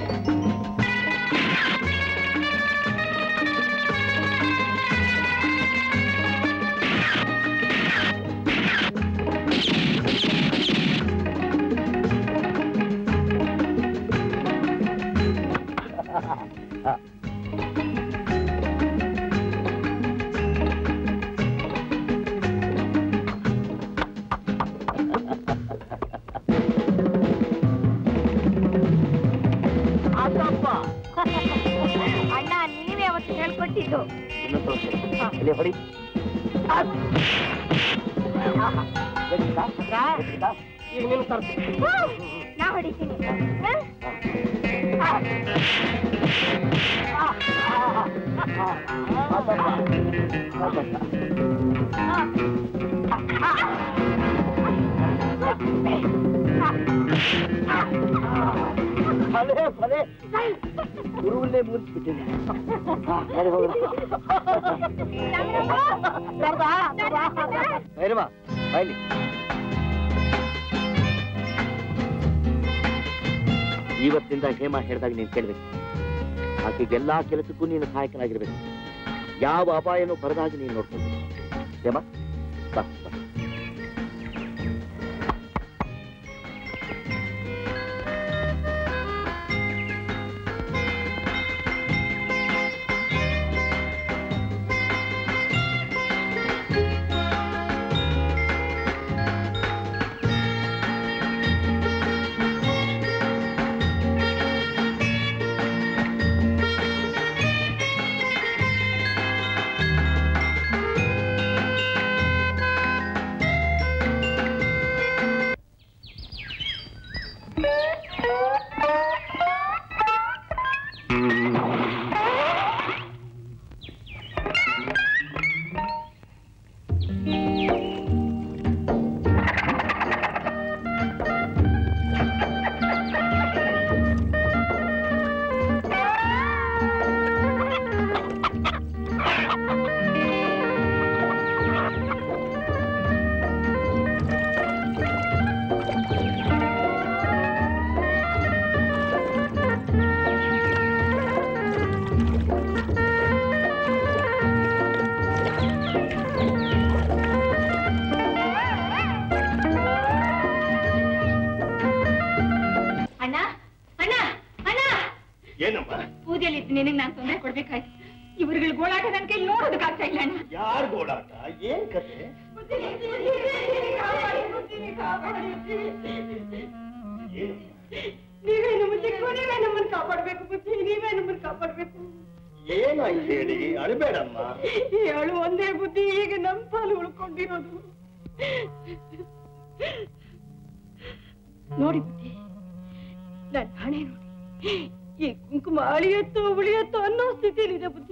ಅದಪ್ಪ ಅಣ್ಣ ನೀವೇ ಅವತ್ತು ಹೇಳ್ಕೊಟ್ಟಿದ್ದು ಇನ್ನೊಂದು ತೋರ್ಸು. ಇಲ್ಲಿ ಹೊಡಿ ಈಗ ನೀನು ತರ್ಸಿ ನಾ ಹೊಡಿತೀನಿ ಭಲೇ ಭಲೇ ಗುರುವಲ್ಲೇ ಮುಗಿಸ್ಬಿಟ್ಟಿದೆ ಸರಿ ಹೋಗೋಣ ಭೈರವ ಬಾಯ್ಲಿ ಇವತ್ತಿಂದ ಹೇಮ ಹೇಳಿದಾಗ ನೀನು ಕೇಳ್ಬೇಕು ಆಕೆಗೆ ಎಲ್ಲಾ ಕೆಲಸಕ್ಕೂ ನೀನು ಸಹಾಯಕನಾಗಿರ್ಬೇಕು ಯಾವ ಅಪಾಯನೂ ಬರದಾಗ ನೀನು ನೋಡ್ಕೊಳ್ಬೇಕು ಹೇಮ ಬಾ ಬಾ. ಆ ನಿನಗೆ ನಾನು ತೊಂದರೆ ಕೊಡ್ಬೇಕಾಯ್ತು ಇವ್ರುಗಳ ಗೋಳಾಟ ನನ್ ಕೈ ನೋಡೋದಕ್ಕಾಗ್ತಾ ಇಲ್ಲ ಅಣ್ಣ ಯಾರ್ ಗೋಳಾಟ ಏನ್ ಕತೆ ಏನು ನೀವೇ ನಮ್ಮ ಚಿಕ್ಕು ನೀವೇ ನಮ್ಮನ್ನ ಕಾಪಾಡ್ಬೇಕು ಬುದ್ಧಿ ನೀವೇ ನಮ್ಮನ್ನ ಕಾಪಾಡ್ಬೇಕು ಏನಾಯ್ತು ಹೇಳಿ ಅಳಬೇಡಮ್ಮ ಈ ಅಳು ಒಂದೇ ಬುದ್ಧಿ ಈಗ ನಮ್ ಪಾಲು ಉಳ್ಕೊಂಡಿರೋದು ನೋಡಿ ಬುದ್ಧಿ ನನ್ ಹಣೆ ನೋಡಿ ಈ ಕುಂಕುಮ ಅಳಿಯತ್ತೋ ಉಳಿಯತ್ತೋ ಅನ್ನೋ ಸ್ಥಿತಿಲಿದೆ ಬುದ್ಧಿ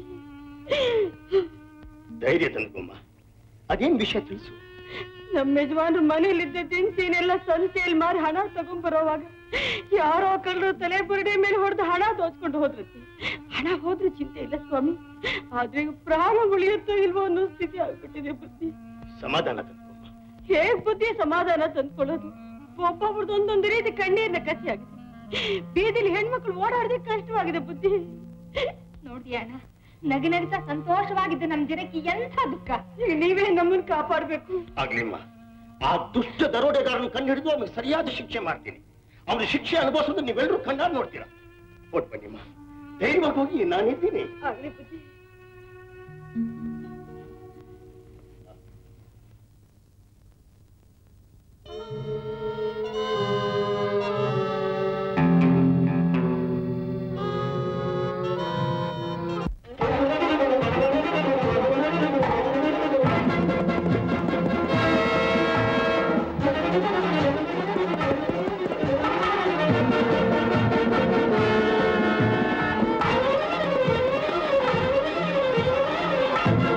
ಧೈರ್ಯ ತಂದ್ಕೊಮ್ಮ ಅದೇನ್ ವಿಷಯ ತಿಳಿಸು ನಮ್ಮ ಯಜಮಾನ್ರು ಮನೇಲಿದ್ದ ದಿನಸಿನೆಲ್ಲ ಸಂತೆಯಲ್ಲಿ ಮಾರಿ ಹಣ ತಗೊಂಡ್ಬರೋವಾಗ ಯಾರೋ ಕಳ್ಳರು ತಲೆ ಬುರುಡೆ ಮೇಲೆ ಹೊಡೆದು ಹಣ ದೋಚ್ಕೊಂಡು ಹೋದ್ರಂತೆ ಹಣ ಹೋದ್ರೆ ಚಿಂತೆ ಇಲ್ಲ ಸ್ವಾಮಿ ಆದ್ರೆ ಈಗ ಪ್ರಾಣ ಉಳಿಯುತ್ತೋ ಇಲ್ವೋ ಅನ್ನೋ ಸ್ಥಿತಿ ಆಗ್ಬಿಟ್ಟಿದೆ ಬುದ್ಧಿ ಸಮಾಧಾನ ತಂದ್ಕೊಮ್ಮ ಹೇಗ್ ಬುದ್ಧಿ ಸಮಾಧಾನ ತಂದ್ಕೊಳ್ಳೋದು ಒಬ್ಬೊಬ್ರದ್ದು ಒಂದೊಂದು ರೀತಿ ಕಣ್ಣೀರ್ನ ಕಸಿ ಆಗಿದೆ ಬೀದಿಲಿ ಹೆಣ್ಮಕ್ಳು ಓಡಾಡದೆ ಕಷ್ಟವಾಗಿದೆ ಬುದ್ಧಿ ನೋಡ್ತೀಯ ಅಣ್ಣ ನಗ ನಗಿತಾ ಸಂತೋಷವಾಗಿದ್ದ ನಮ್ ಜನಕ್ಕೆ ಎಂಥ ದುಃಖ ಈಗ ನೀವೇ ನಮ್ಮನ್ನ ಕಾಪಾಡ್ಬೇಕು ಆಗ್ಲಿಮ್ಮ ಆ ದುಷ್ಟ ದರೋಡೆಗಾರನ ಕಂಡು ಹಿಡಿದು ಅವ್ನಿಗೆ ಸರಿಯಾದ ಶಿಕ್ಷೆ ಮಾಡ್ತೀನಿ ಅವ್ರ ಶಿಕ್ಷೆ ಅನುಭವಿಸೋದು ನೀವೆಲ್ಲರೂ ಕಣ್ಣಾರ್ ನೋಡ್ತೀರಾ ಕೊಟ್ ಬನ್ನಿಮ್ಮ ಧೈರ್ಯವಾಗಿ ಹೋಗಿ ನಾನಿದ್ದೀನಿ ಆಗ್ಲಿ ಬುದ್ಧಿ ಠಠಠಠ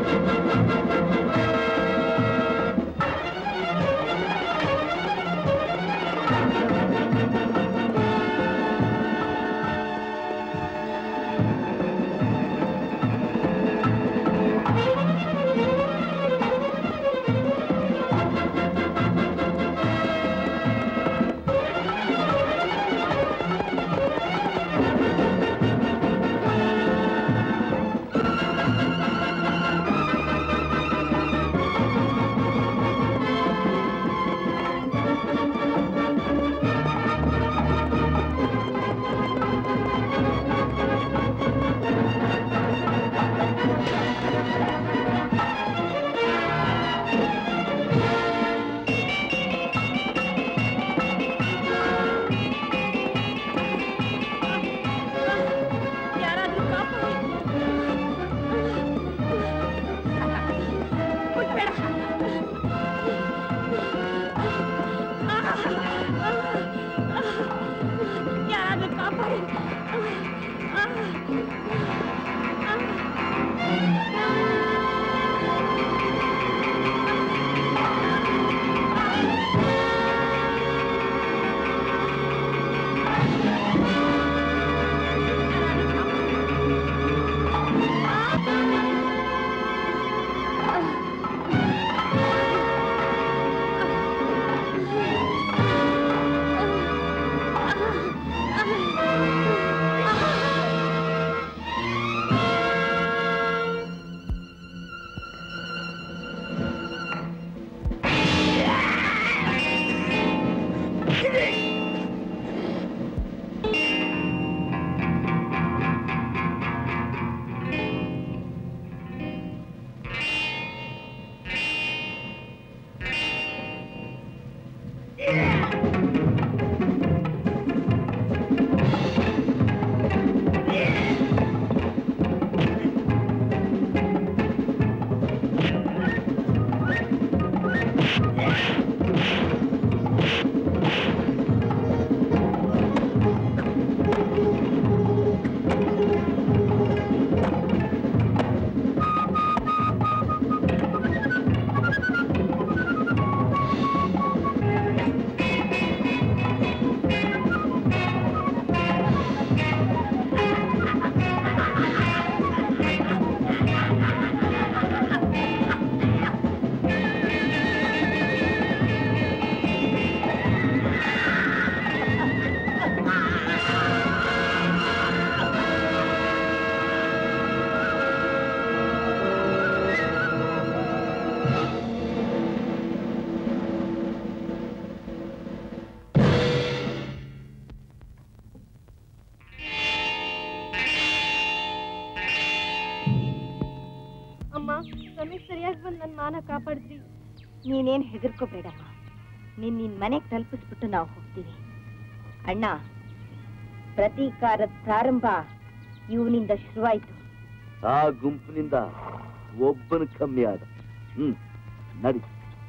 ಬಂದು ನನ್ನ ಮಾನ ಕಾಪಾಡಿದ್ರಿ ನೀನೇನ್ ಹೆದರ್ಕೋಬೇಡಮ್ಮ ನಿನ್ ನಿನ್ ಮನೆಗ್ ತಲುಪಿಸ್ಬಿಟ್ಟು ನಾವು ಹೋಗ್ತೀವಿ ಅಣ್ಣ ಪ್ರತೀಕಾರದ ಪ್ರಾರಂಭ ಇವನಿಂದ ಶುರುವಾಯ್ತು ಆ ಗುಂಪಿನಿಂದ ಒಬ್ಬನು ಕಮ್ಮಿ ಆದ ಹ್ಮ್ ನಡಿ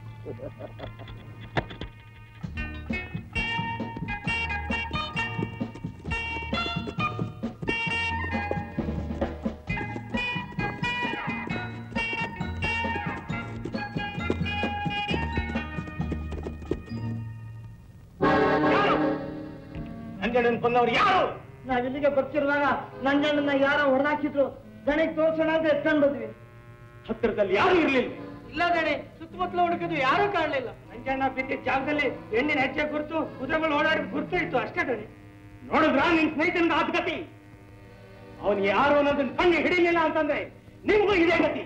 ನಂಜಣ್ಣನ್ ಕೊಂದವ್ರು ಯಾರು ನಾವ್ ಇಲ್ಲಿಗೆ ಬರ್ತಿರುವಾಗ ನಂಜಣ್ಣನ ಯಾರೋ ಹೊಡೆದಾಕಿದ್ರು ದಣಿಗ್ ತೋರ್ಸೋಣ ಅಂತ ಎತ್ಕೊಂಡ್ ಬಂದ್ವಿ ಹತ್ತಿರದಲ್ಲಿ ಯಾರು ಇರ್ಲಿಲ್ಲ ಇಲ್ಲ ದಣಿ ಸುತ್ತಮುತ್ತಲ ಹುಡುಕಿದ್ರು ಯಾರೂ ಕಾಣಲಿಲ್ಲ ನಂಜಣ್ಣ ಬಿದ್ದಿದ್ದ ಜಾಗದಲ್ಲಿ ಹೆಣ್ಣಿನ ಹೆಜ್ಜೆ ಗುರ್ತು ಕುದುರೆಗಳು ಓಡಾಡಿದ ಗುರ್ತು ಇತ್ತು ಅಷ್ಟೇ ದಣಿ ನೋಡಿದ್ರ ನಿನ್ ಸ್ನೇಹಿತನ ಆತ್ಗತಿ ಅವನು ಯಾರು ಅನ್ನೋದನ್ನ ಕಣ್ಣು ಹಿಡಿಲಿಲ್ಲ ಅಂತಂದ್ರೆ ನಿಮ್ಗೂ ಇದೇ ಗತಿ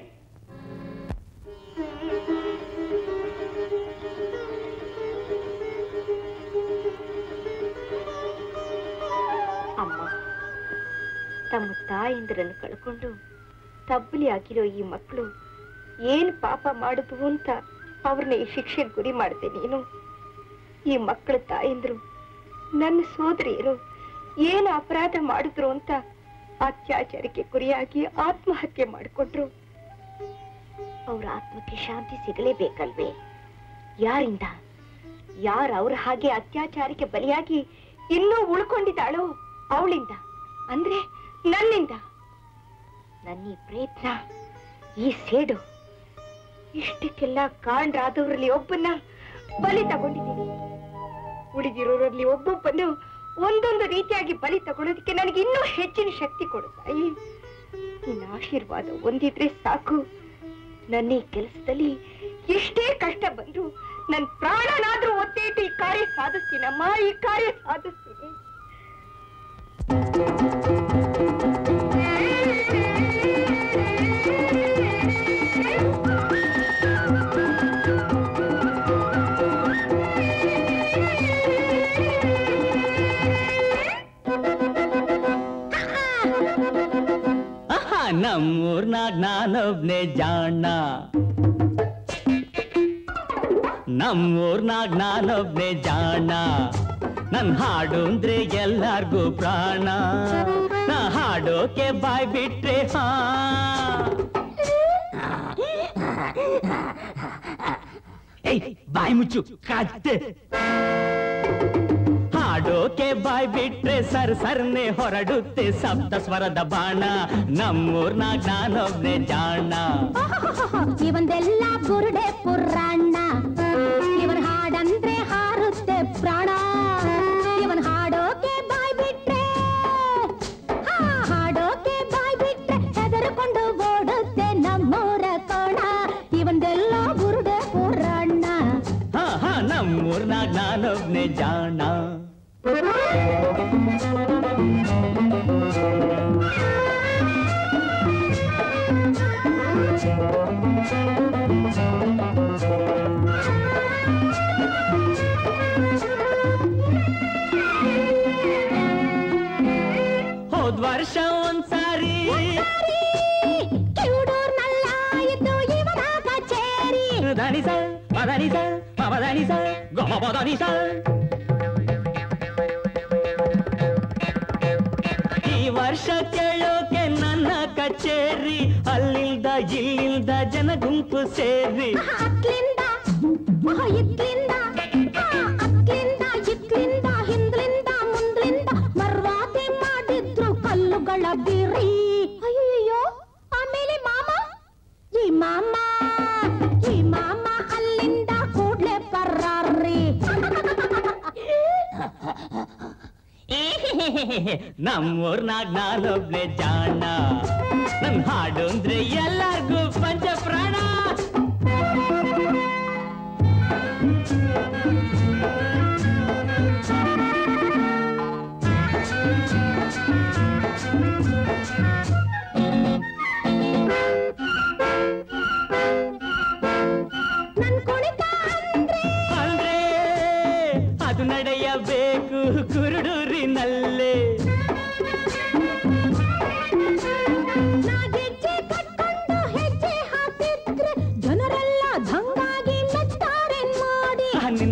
ಅಮ್ಮ ತಮ್ಮ ತಾಯಿಂದ್ರನ್ನು ಕಳ್ಕೊಂಡು ತಬ್ಬಲಿ ಆಗಿರೋ ಈ ಮಕ್ಕಳು ಏನ್ ಪಾಪ ಮಾಡಿದ್ವು ಅಂತ ಅವ್ರನ್ನ ಈ ಶಿಕ್ಷೆಗೆ ಗುರಿ ಮಾಡಿದೆ ನೀನು ಈ ಮಕ್ಕಳ ತಾಯಿಂದ್ರು ನನ್ನ ಸೋದರಿಯರು ಏನು ಅಪರಾಧ ಮಾಡಿದ್ರು ಅಂತ ಅತ್ಯಾಚಾರಕ್ಕೆ ಗುರಿಯಾಗಿ ಆತ್ಮಹತ್ಯೆ ಮಾಡಿಕೊಂಡ್ರು ಅವ್ರ ಆತ್ಮಕ್ಕೆ ಶಾಂತಿ ಸಿಗಲೇಬೇಕಲ್ವೇ ಯಾರಿಂದ ಯಾರು ಅವ್ರ ಹಾಗೆ ಅತ್ಯಾಚಾರಕ್ಕೆ ಬಲಿಯಾಗಿ ಇನ್ನೂ ಉಳ್ಕೊಂಡಿದ್ದಾಳೋ ಅವಳಿಂದ ಅಂದ್ರೆ ನನ್ನಿಂದ ನನ್ನ ಈ ಪ್ರಯತ್ನ ಈ ಸೇಡು ಇಷ್ಟಕ್ಕೆಲ್ಲ ಕಾಂಡ್ರಾದವರಲ್ಲಿ ಒಬ್ಬನ್ನ ಬಲಿ ತಗೊಂಡಿದ್ದೀನಿ ಉಳಿದಿರೋರಲ್ಲಿ ಒಬ್ಬೊಬ್ಬನು ಒಂದೊಂದು ರೀತಿಯಾಗಿ ಬಲಿ ತಗೊಳ್ಳೋದಕ್ಕೆ ನನಗೆ ಇನ್ನೂ ಹೆಚ್ಚಿನ ಶಕ್ತಿ ಕೊಡು ತಾಯಿ ನಿನ್ನ ಆಶೀರ್ವಾದ ಒಂದಿದ್ರೆ ಸಾಕು ನನ್ನ ಈ ಕೆಲಸದಲ್ಲಿ ಎಷ್ಟೇ ಕಷ್ಟ ಬಂದ್ರು ನನ್ ಪ್ರಾಣನಾದ್ರೂ ಒತ್ತೆ ಇಟ್ಟು ಈ ಕಾರ್ಯ ಸಾಧಿಸ್ತೀನಮ್ಮ ಈ ಕಾರ್ಯ ಸಾಧಿಸ್ತೀನಿ ಆಹಾ, ನಮ್ಮೂರ್ನಾಗ್ ನಾನೊಬ್ನೇ ಜಾಣ ನಮ್ಮೂರ್ನಾಗ್ ನಾನೊಬ್ನೇ ಜಾಣ ನನ್ ಹಾಡು ಅಂದ್ರೆ ಎಲ್ಲಾರ್ಗೂ ಪ್ರಾಣ ನಾ ಹಾಡೋಕೆ ಬಾಯ್ ಬಿಟ್ರೆ ಹಾ ಏಯ್ ಬಾಯ್ ಮುಚ್ಚು ಕಾಜ್ತೆ ಹಾಡೋಕೆ ಬಾಯ್ ಬಿಟ್ರೆ ಸರ್ ಸರ್ನೆ ಹೊರಡುತ್ತೆ ಸಪ್ತ ಸ್ವರದ ಬಾಣ ನಮ್ಮೂರ್ನಾಗ್ ನಾನೊಬ್ನೇ ಜಾಣ ಇವಂದೆಲ್ಲ ಬುರುಡೆ ಪುರಾಣ ಇವನ್ ಹಾಡಂದ್ರೆ ಹಾರುತ್ತೆ ಪ್ರಾಣ ಇವನ್ ಹಾಡೋಕೆ ಬಾಯ್ ಬಿಟ್ರೆ ಹಾ, ಹಾಡೋಕೆ ಬಾಯ್ ಬಿಟ್ರೆ ಹೆದರ್ಕೊಂಡು ಓಡುತ್ತೆ ನಮ್ಮೂರ ಕೋಣ ಇವಂದೆಲ್ಲ ಬುರುಡೆ ಪುರಾಣ ಹಾ ಹಾ ನಮ್ಮೂರ್ನಾಗ್ ನಾನೊಬ್ನೇ ಜಾಣ ಹೋದ್ ವರ್ಷ ಒಂದ್ಸಾರಿ ಕಿವುಡೂರ್ನಲ್ಲಾಯಿತು ಇವನ ಕಚೇರಿ ಧನಿಸ ಮದನಿಸ ಮದನಿಸ ಗಮ ಪದನಿಸ ಈ ವರ್ಷ ಕೇಳೋಕೆ ನನ್ನ ಕಚೇರಿ ಅಲ್ಲಿಂದ ಇಲ್ಲಿಂದ ಜನ ಗುಂಪು ಸೇರಿ ಅತ್ಲಿಂದ ಆಹ್, ಇತ್ಲಿಂದ ಆಹ್, ಅತ್ಲಿಂದ ಇತ್ಲಿಂದ ಹಿಂದ್ಲಿಂದ ಮುಂದ್ಲಿಂದ ಮರ್ವಾದೆ ಮಾಡಿದ್ರು ಕಲ್ಲುಗಳ ಬಿರಿ ಅಯ್ಯಯ್ಯೋ ಆಮೇಲೆ ಮಾಮ ಈ ಮಾಮ ಈ ಮಾಮ ಅಲ್ಲಿಂದ ಕೂಡ್ಲೆ ಪರ್ರಾರ್ರಿ ನಮ್ಮೂರ್ನಾಗ್ ನಾನೊಬ್ನೇ ಜಾಣ ನನ್ ಹಾಡು ಅಂದ್ರೆ ಎಲ್ಲಾರ್ಗೂ ಪಂಚ ಪ್ರಾಣ ನನ್ ಕುಣಿತ ಅಂದ್ರೆ ಅಂದ್ರೆ ಅದು ನಡೆಯಬೇಕು ಕುರುಡೂರಿನಲ್ಲೇ ನಾ ಗೆಜ್ಜೆ ಕಟ್ಕೊಂಡು ಹೆಜ್ಜೆ ಹಾಕಿದ್ರೆ ಜನರ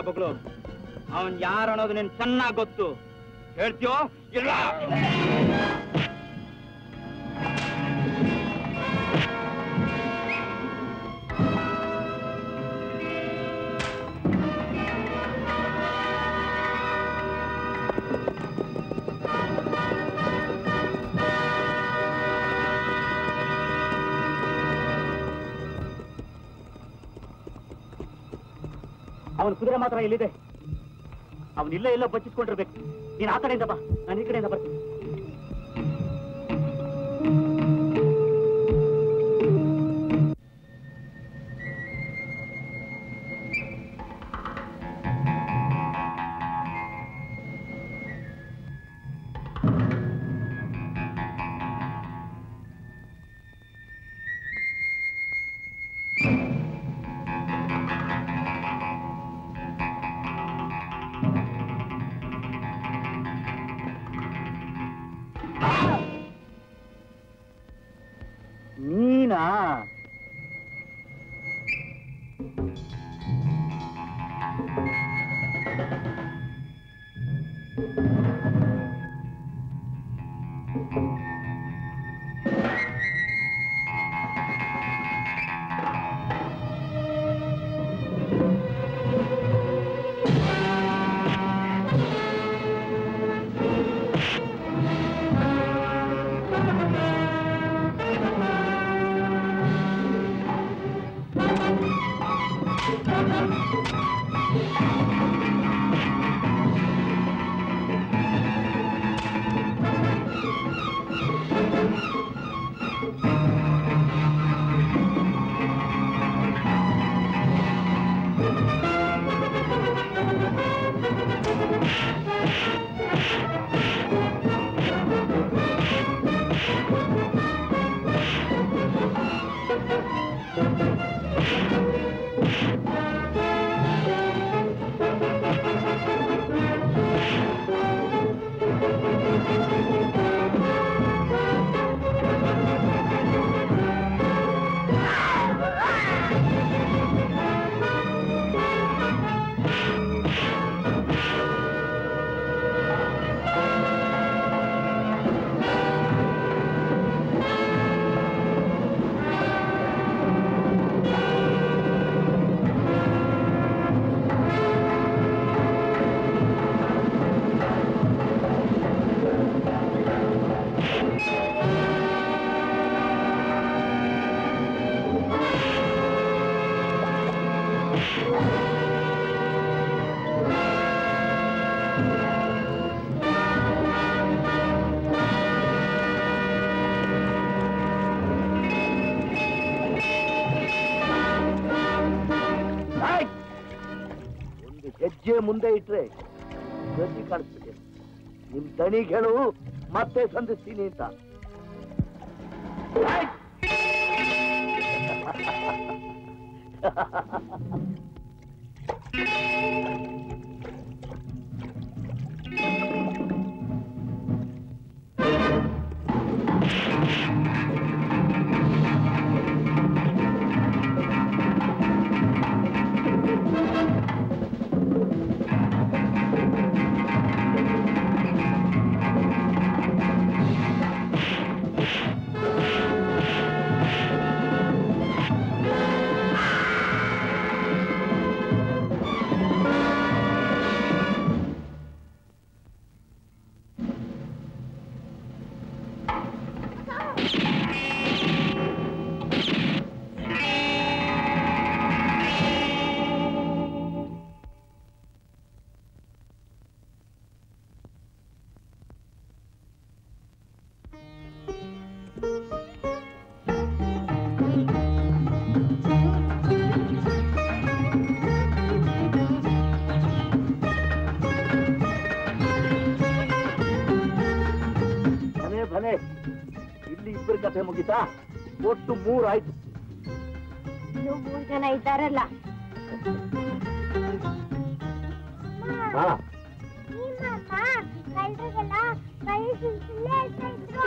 ಬಗ್ಳು ಅವನ್ ಯಾರು ಅನ್ನೋದು ನಿನ್ ಚೆನ್ನಾಗ್ ಗೊತ್ತು ಹೇಳ್ತೀಯೋ ಇಲ್ಲ ಅವನ ಕುದುರೆ ಮಾತ್ರ ಇಲ್ಲಿದೆ ಅವನ್ ಇಲ್ಲೇ ಎಲ್ಲೋ ಬಚ್ಚಿಸ್ಕೊಂಡಿರ್ಬೇಕು ನೀನ್ ಆ ಕಡೆಯಿಂದ ಬಾ ನಾನು ಈ ಕಡೆಯಿಂದ ಬರ್ತೀನಿ ನೀನಾ ಆಯ್! ಒಂದು ಹೆಜ್ಜೆ ಮುಂದೆ ಇಟ್ರೆ ಗತಿ ಕಾಣಿಸ್ಬಿಟ್ಟೆ ನಿಮ್ ದಣಿಗೆ ಹೇಳು ಮತ್ತೆ ಸಂಧಿಸ್ತೀನಿ ಅಂತ ಆಯ್! ಭಲೆ ಭಲೆ ಇಲ್ಲಿ ಇಬ್ಬರ ಕಥೆ ಮುಗಿತಾ ಒಟ್ಟು ಮೂರಾಯ್ತು ಇನ್ನು ಮೂರ್ ಜನ ಇದ್ದಾರಲ್ಲ ಹಾ ನಿಮ್ಮಮ್ಮ ಕಳ್ರಿಗೆಲ್ಲ ಕೈ ಸುಳ್ಳೆ ಹೇಳ್ತಾ ಇದ್ರು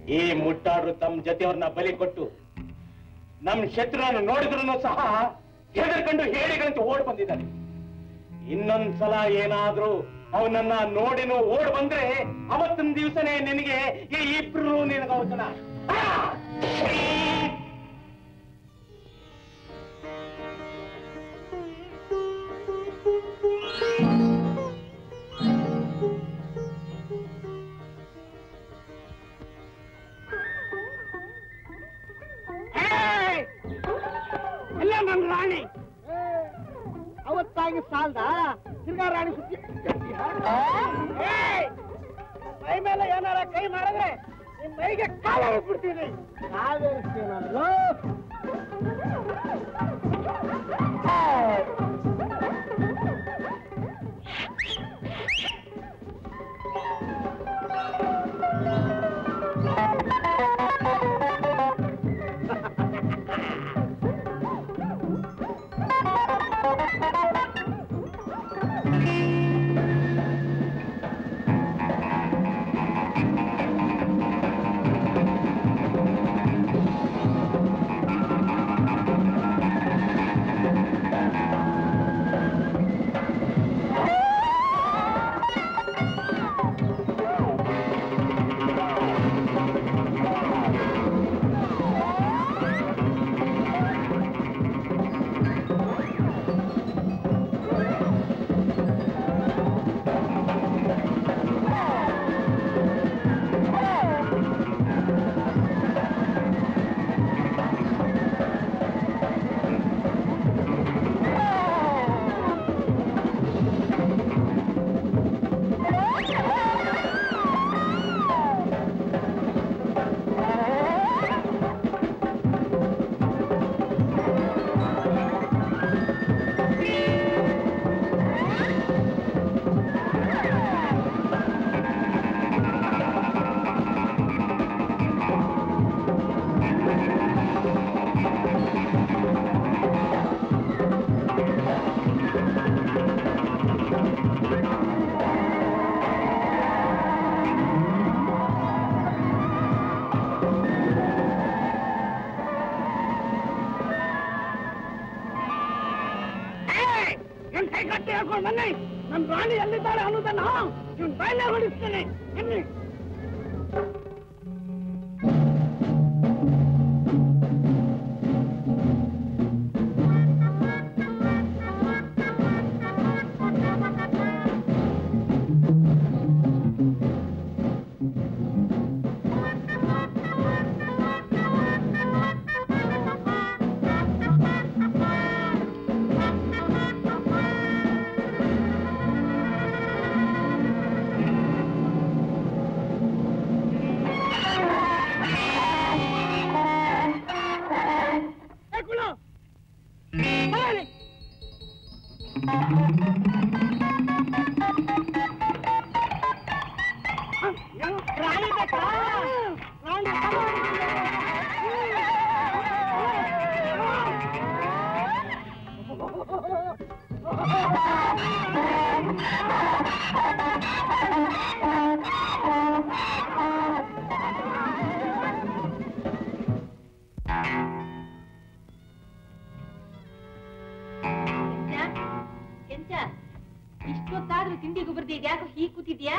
ಈ ಮುಟ್ಟಾಡ್ರು ತಮ್ಮ ಜೊತೆಯವ್ರನ್ನ ಬಲಿ ಕೊಟ್ಟು ನಮ್ ಶತ್ರುವನ್ನು ನೋಡಿದ್ರು ಸಹ ಹೆದರ್ಕೊಂಡು ಹೇಳಿಗಳಂತ ಓಡ್ ಬಂದಿದ್ದಾರೆ ಇನ್ನೊಂದ್ಸಲ ಏನಾದ್ರೂ ಅವನನ್ನ ನೋಡಿನೂ ಓಡ್ ಬಂದ್ರೆ ಅವತ್ತಿನ ದಿವಸನೇ ನಿನಗೆ ಈ ಇಬ್ರು ನಿನಗವಚನ ಎಲ್ಲ ನನ್ನ ರಾಣಿ ಅವತ್ತಾಗಿ ಸಾಲ್ದ ತಿರ್ಗಾ ರಾಣಿ ಸುದ್ದಿ ಏಯ್! ಮೈ ಮೇಲೆ ಏನಾರ ಕೈ ಮಾಡಿದ್ರೆ ನಿನ್ ಮೈಗೆ ಕಾಲ ಬಿಡ್ತೀನಿ ಕಾಲೇರಿಸ್ತೀನಲ್ಲೋ ನನ್ ಕೈ ಕಟ್ಟಿ ಹಾಕೊಂಡು ಬನ್ನಿ ನನ್ ರಾಣಿ ಎಲ್ಲಿದ್ದಾಳೆ ಅನ್ನೋದನ್ನ ಇವನ್ ಬಾಯಲ್ಲೇ ಹೊಡಿಸ್ತೇನೆ ಬನ್ನಿ ಏ ಕುಳ ಬನ್ನಿ ಏನು ರಾಣಿ ಬೇಕಾ ರಾಣಿ ಕೆಂಚ ಇಷ್ಟೊತ್ತಾದ್ರೂ ತಿಂಡಿಗೂ ಬರ್ದಿದ್ ಯಾಕೋ ಹೀಗ್ ಕೂತಿದ್ಯಾ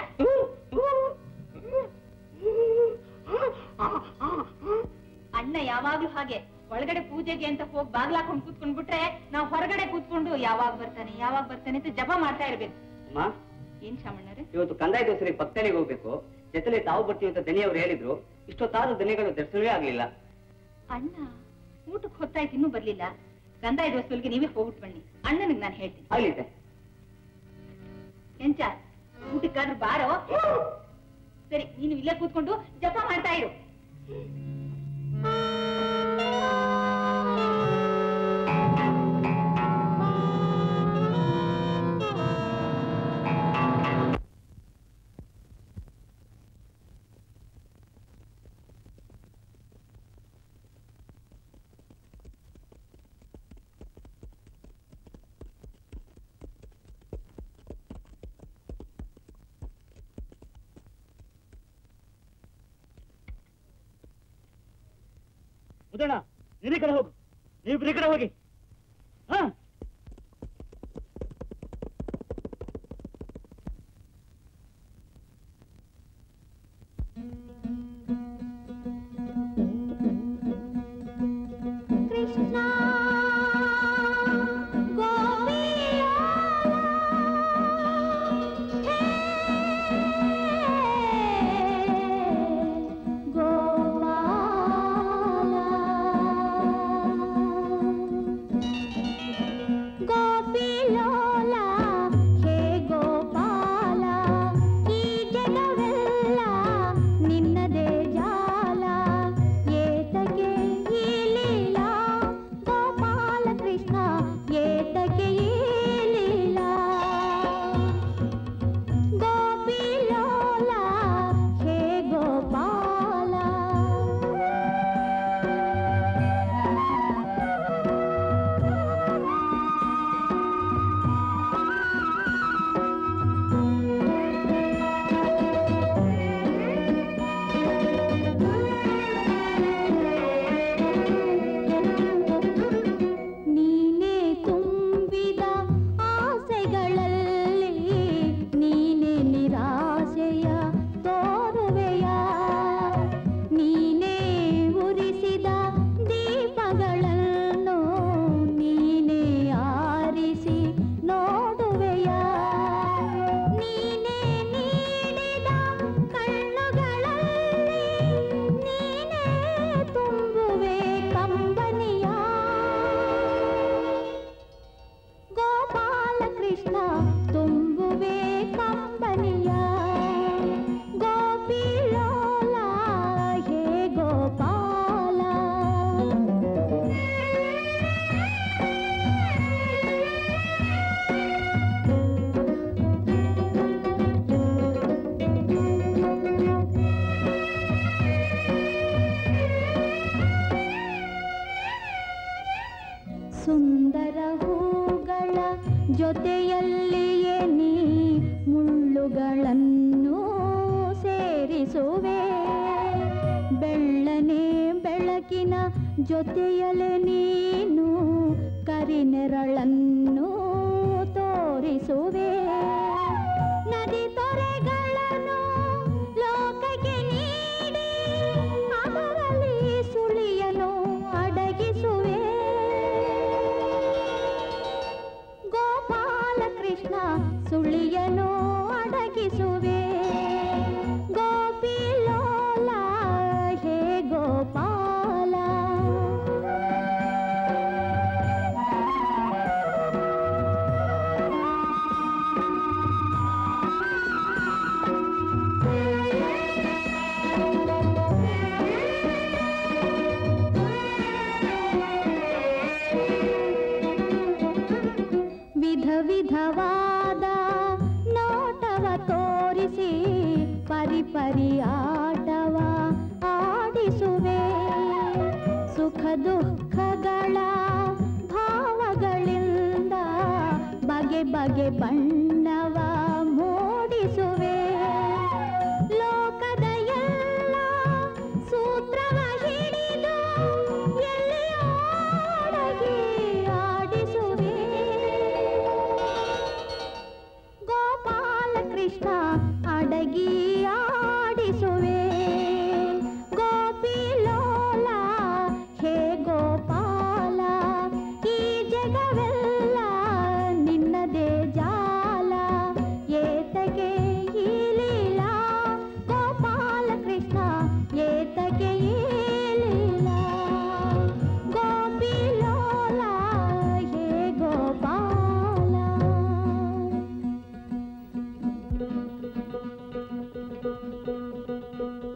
ಅಣ್ಣ ಯಾವಾಗ್ಲೂ ಹಾಗೆ ಒಳಗಡೆ ಪೂಜೆಗೆ ಅಂತ ಹೋಗಿ ಬಾಗ್ಲಾಕೊಂಡ್ ಕೂತ್ಕೊಂಡ್ಬಿಟ್ರೆ ನಾವ್ ಹೊರಗಡೆ ಕೂತ್ಕೊಂಡು ಯಾವಾಗ ಬರ್ತಾನೆ ಯಾವಾಗ ಬರ್ತಾನೆ ಅಂತ ಜಪ ಮಾಡ್ತಾ ಇರ್ಬೇಕು ಅಮ್ಮ ಏನ್ ಶಾಮಣ್ಣರೇ ಇವತ್ತು ಕಂದಾಯ ದೋಸರಿ ಪಕ್ಕದಲ್ಲಿಗೆ ಹೋಗ್ಬೇಕು ಜೊತೆಲಿ ತಾವು ಬರ್ತೀವಿ ಅಂತ ದನಿಯವರು ಹೇಳಿದ್ರು ಇಷ್ಟೊತ್ತಾದ್ರೂ ದನಿಗಳು ದರ್ಶನವೇ ಆಗ್ಲಿಲ್ಲ ಅಣ್ಣ ಊಟಕ್ಕೆ ಹೊತ್ತಾಯ್ತು ಇನ್ನೂ ಬರ್ಲಿಲ್ಲ ಕಂದಾಯ ದೋಸ್ತಲ್ಗೆ ನೀವೇ ಹೋಗ್ಬಿಟ್ ಬನ್ನಿ ಅಣ್ಣನಿಗೆ ನಾನು ಹೇಳ್ತೀನಿ ಆಗ್ಲಿತೆ ಎಂಚ ಊಟಕ್ಕಾದ್ರೂ ಬಾರೋ ಸರಿ ನೀನು ಇಲ್ಲೇ ಕೂತ್ಕೊಂಡು ಜಪ ಮಾಡ್ತಾ ಇರು ಮುದಣ್ಣ ನೀನ್ ಈ ಕಡೆ ಹೋಗು ನೀವಿಬ್ರು ಈ ಕಡೆ ಹೋಗಿ ಹಾ ಕೃಷ್ಣ ಗೋಪಿಲೋಲ ಹೇ ಗೋಪಾಲ ಈ ಜಗವೆಲ್ಲ ನಿನ್ನದೇ ಜಾಲ ಏತಕ್ಕೆ ಈ ಲೀಲಾ ಗೋಪಾಲ ಕೃಷ್ಣ ಏತಕ್ಕೆ ಈ ಲೀಲಾ ಗೋಪಿಲೋಲ ಹೇ ಗೋಪಾಲ ನೀನೇ ತುಂಬಿದ ಆಸೆಗಳಲ್ಲಿ ನೀನೇ ನಿರಾಸೆಯ ತೋರುವೆಯ ನೀನೇ ಉರಿಸಿದ ದೀಪಗಳನ್ನು ನೀನೇ ಆರಿಸಿ ನೋಡುವೆಯ ನೀನೇ ನೀಡಿದ ಕಣ್ಣುಗಳಲ್ಲಿ ನೀನೇ ತುಂಬುವೆ ಕಂಬನಿಯ ಗೋಪಾಲ ಕೃಷ್ಣ ತುಂಬುವೆ ಕಂಬನಿಯ ಗೋಪಿಲೋಲ ಹೇ ಗೋಪಾಲ ಸುಂದರ ಹೂಗಳ ಜೊತೆಯಲ್ಲಿಯೇ ನೀ ಮುಳ್ಳುಗಳನ್ನು ಸೇರಿಸುವೆ ಬೆಳ್ಳನೆ ಬೆಳಕಿನ ಜೊತೆಯಲೆ ನೀನು ಕರಿನೆರಳನ್ನು ತೋರಿಸುವೆ ನದಿ ತೊರೆಗಳನ್ನು ಲೋಕಕ್ಕೆ ನೀಡಿ ಅದರಲ್ಲಿ ಸುಳಿಯನು ಅಡಗಿಸುವೆ ಗೋಪಾಲ ಕೃಷ್ಣ ಸುಳಿಯನು ಅಡಗಿಸುವೆ ಗೋಪಿಲೋಲ ಹೇ ಗೋಪಾಲ ವಿಧ ವಿಧವಾದ ನೋಟವ ತೋರಿಸಿ ಪರಿ ಪರಿ ಆಟವ ಆಡಿಸುವೆ ಸುಖ ದುಃಖಗಳ ಭಾವಗಳಿಂದ ಬಗೆ ಬಗೆ ಬಣ್ಣವ ಮೂಡಿಸುವೆ ಲೋಕದ ಎಲ್ಲ ಸೂತ್ರವ ಹಿಡಿದು ಎಲ್ಲಿಯೋ ಅಡಗಿ ಆಡಿಸುವೆ ಗೋಪಾಲ ಕೃಷ್ಣ ಅಡಗಿ ಆಡಿಸುವೆ ಗೋಪಿಲೋಲ ಹೇ ಗೋಪಾಲ ಈ ಜಗವೆಲ್ಲ ನಿನ್ನದೇ ಜಾಲ ಏತಗೆ ಈ ಲೀಲಾ ಗೋಪಾಲ ಕೃಷ್ಣ ಏತಗೆ ಈ ಲೀಲಾ ಗೋಪಿಲೋಲ ಹೇ ಗೋಪಾಲ Thank you.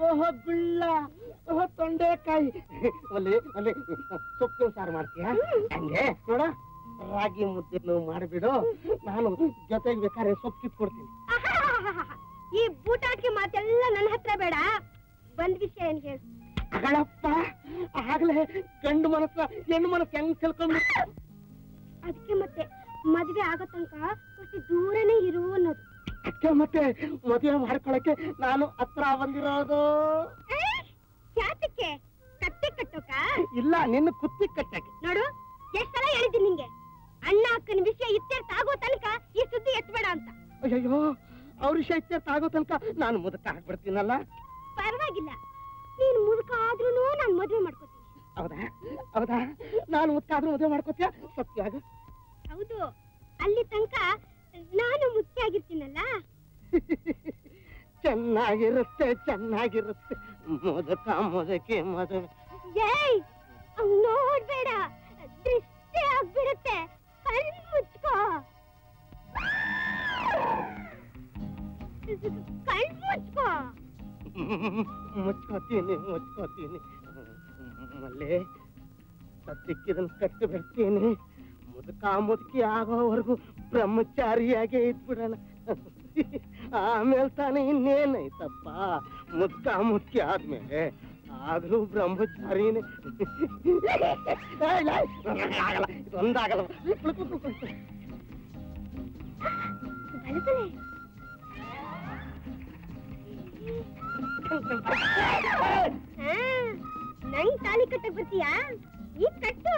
ಓಹೋ ಗುಳ್ಳ ಓಹೋ ತೊಂಡೆಕಾಯಿ ಅಲ್ಲಿ ಅಲ್ಲಿ ಸೊಪ್ಪಿನ ಸಾರು ಮಾಡ್ತೀಯ ಹಂಗೆ ನೋಡ ರಾಗಿ ಮುದ್ದೆನು ಮಾಡಿಬಿಡು ನಾನು ಜೊತೆಗೆ ಬೇಕಾದ್ರೆ ಸೊಪ್ಪು ಕಿತ್ಕೊಡ್ತೀನಿ ಈ ಬೂಟಾಕಿ ಮಾತೆಲ್ಲ ನನ್ನ ಹತ್ರ ಬೇಡ ಬಂದ್ ವಿಷಯ ಏನ್ ಹೇಳು ಅಗಳಪ್ಪ ಆಗ್ಲೇ ಗಂಡು ಮನಸ್ಸ ಹೆಣ್ಣು ಮನಸ್ಸು ಹೆಂಗ್ ತಿಳ್ಕೊಂಡು ಅದಕ್ಕೆ ಮತ್ತೆ ಮದ್ವೆ ಆಗೋ ತನಕ ಸ್ವಲ್ಪ ದೂರನೇ ಇರು ಅನ್ನೋದು ಅದಕ್ಕೆ ಮತ್ತೆ ಮದುವೆ ಮಾಡ್ಕೊಳಕ್ಕೆ ನಾನು ಹತ್ರ ಬಂದಿರೋದು ಯಾತಕ್ಕೆ ಕತ್ತೆ ಕಟ್ಟೋಕ ಇಲ್ಲ ನಿನ್ನ ಕುತ್ತಿ ಕಟ್ಟಕ್ಕೆ ನೋಡು ಎಷ್ಟ್ ಸಲ ಹೇಳಿದ್ದೀನಿ ನಿಂಗೆ ಅಣ್ಣ ಅಕ್ಕನ ವಿಷಯ ಇತ್ಯರ್ಥ ಆಗೋ ತನಕ ಈ ಸುದ್ದಿ ಎತ್ಬೇಡ ಅಂತ ಅಯ್ಯೋ ಅವ್ರ ವಿಷಯ ಇತ್ಯರ್ಥ ಆಗೋ ತನಕ ನಾನು ಮುದಕ ಹಾಕ್ಬಿಡ್ತೀನಲ್ಲ ಪರವಾಗಿಲ್ಲ ನೀನ್ ಮುದುಕ ಆದ್ರೂನು ನಾನ್ ಮದ್ವೆ ಮಾಡ್ಕೋತೀನಿ ಹೌದಾ ಹೌದಾ ನಾನು ಮುದಕ ಆದ್ರೂ ಮದುವೆ ಮಾಡ್ಕೋತೀಯ ಸತ್ಯಾಗ ಹೌದು ಅಲ್ಲಿ ತನಕ ನಾನು ಮುಖ್ಯ ಆಗಿರ್ತೀನಲ್ಲ ಚೆನ್ನಾಗಿರುತ್ತೆ ಚೆನ್ನಾಗಿರುತ್ತೆ ಮುದಕ ಮುದಕೆ ಮದುವೆ ಏಯ್ ಅವ್ನ್ ನೋಡ್ಬೇಡ ದೃಷ್ಟಿ ಆಗ್ಬಿಡುತ್ತೆ ಕಣ್ ಮುಚ್ಕೋ ಕಣ್ ಮುಚ್ಕೋ ಮುಚ್ಕೋತೀನಿ ಮುಚ್ಕೋತೀನಿ ಮಲ್ಲೆ ಸದ್ಯಕ್ಕಿದನ್ ಕಟ್ಟು ಬಿಡ್ತೀನಿ ಮುದುಕ ಮುದುಕಿ ಆಗೋವರೆಗೂ ಬ್ರಹ್ಮಚಾರಿಯಾಗೇ ಇದ್ಬಿಡೋಣ ಆಮೇಲೆ ತಾನೇ ಇನ್ನೇನೈತಪ್ಪ ಮುದುಕ ಮುದುಕಿ ಆದ್ಮೇಲೆ ಆದ್ರೂ ಬ್ರಹ್ಮಚಾರಿನೇ ಏಯ್, ಲೇ, ಆಗಲ್ಲ ಇದೊಂದಾಗಲ್ಲ ಬಲಬಲೆ ಹಾ, ನಂಗ್ ತಾಳಿ ಕಟ್ಟಕ್ ಬರ್ತೀಯಾ ಈಗ ಕಟ್ಟು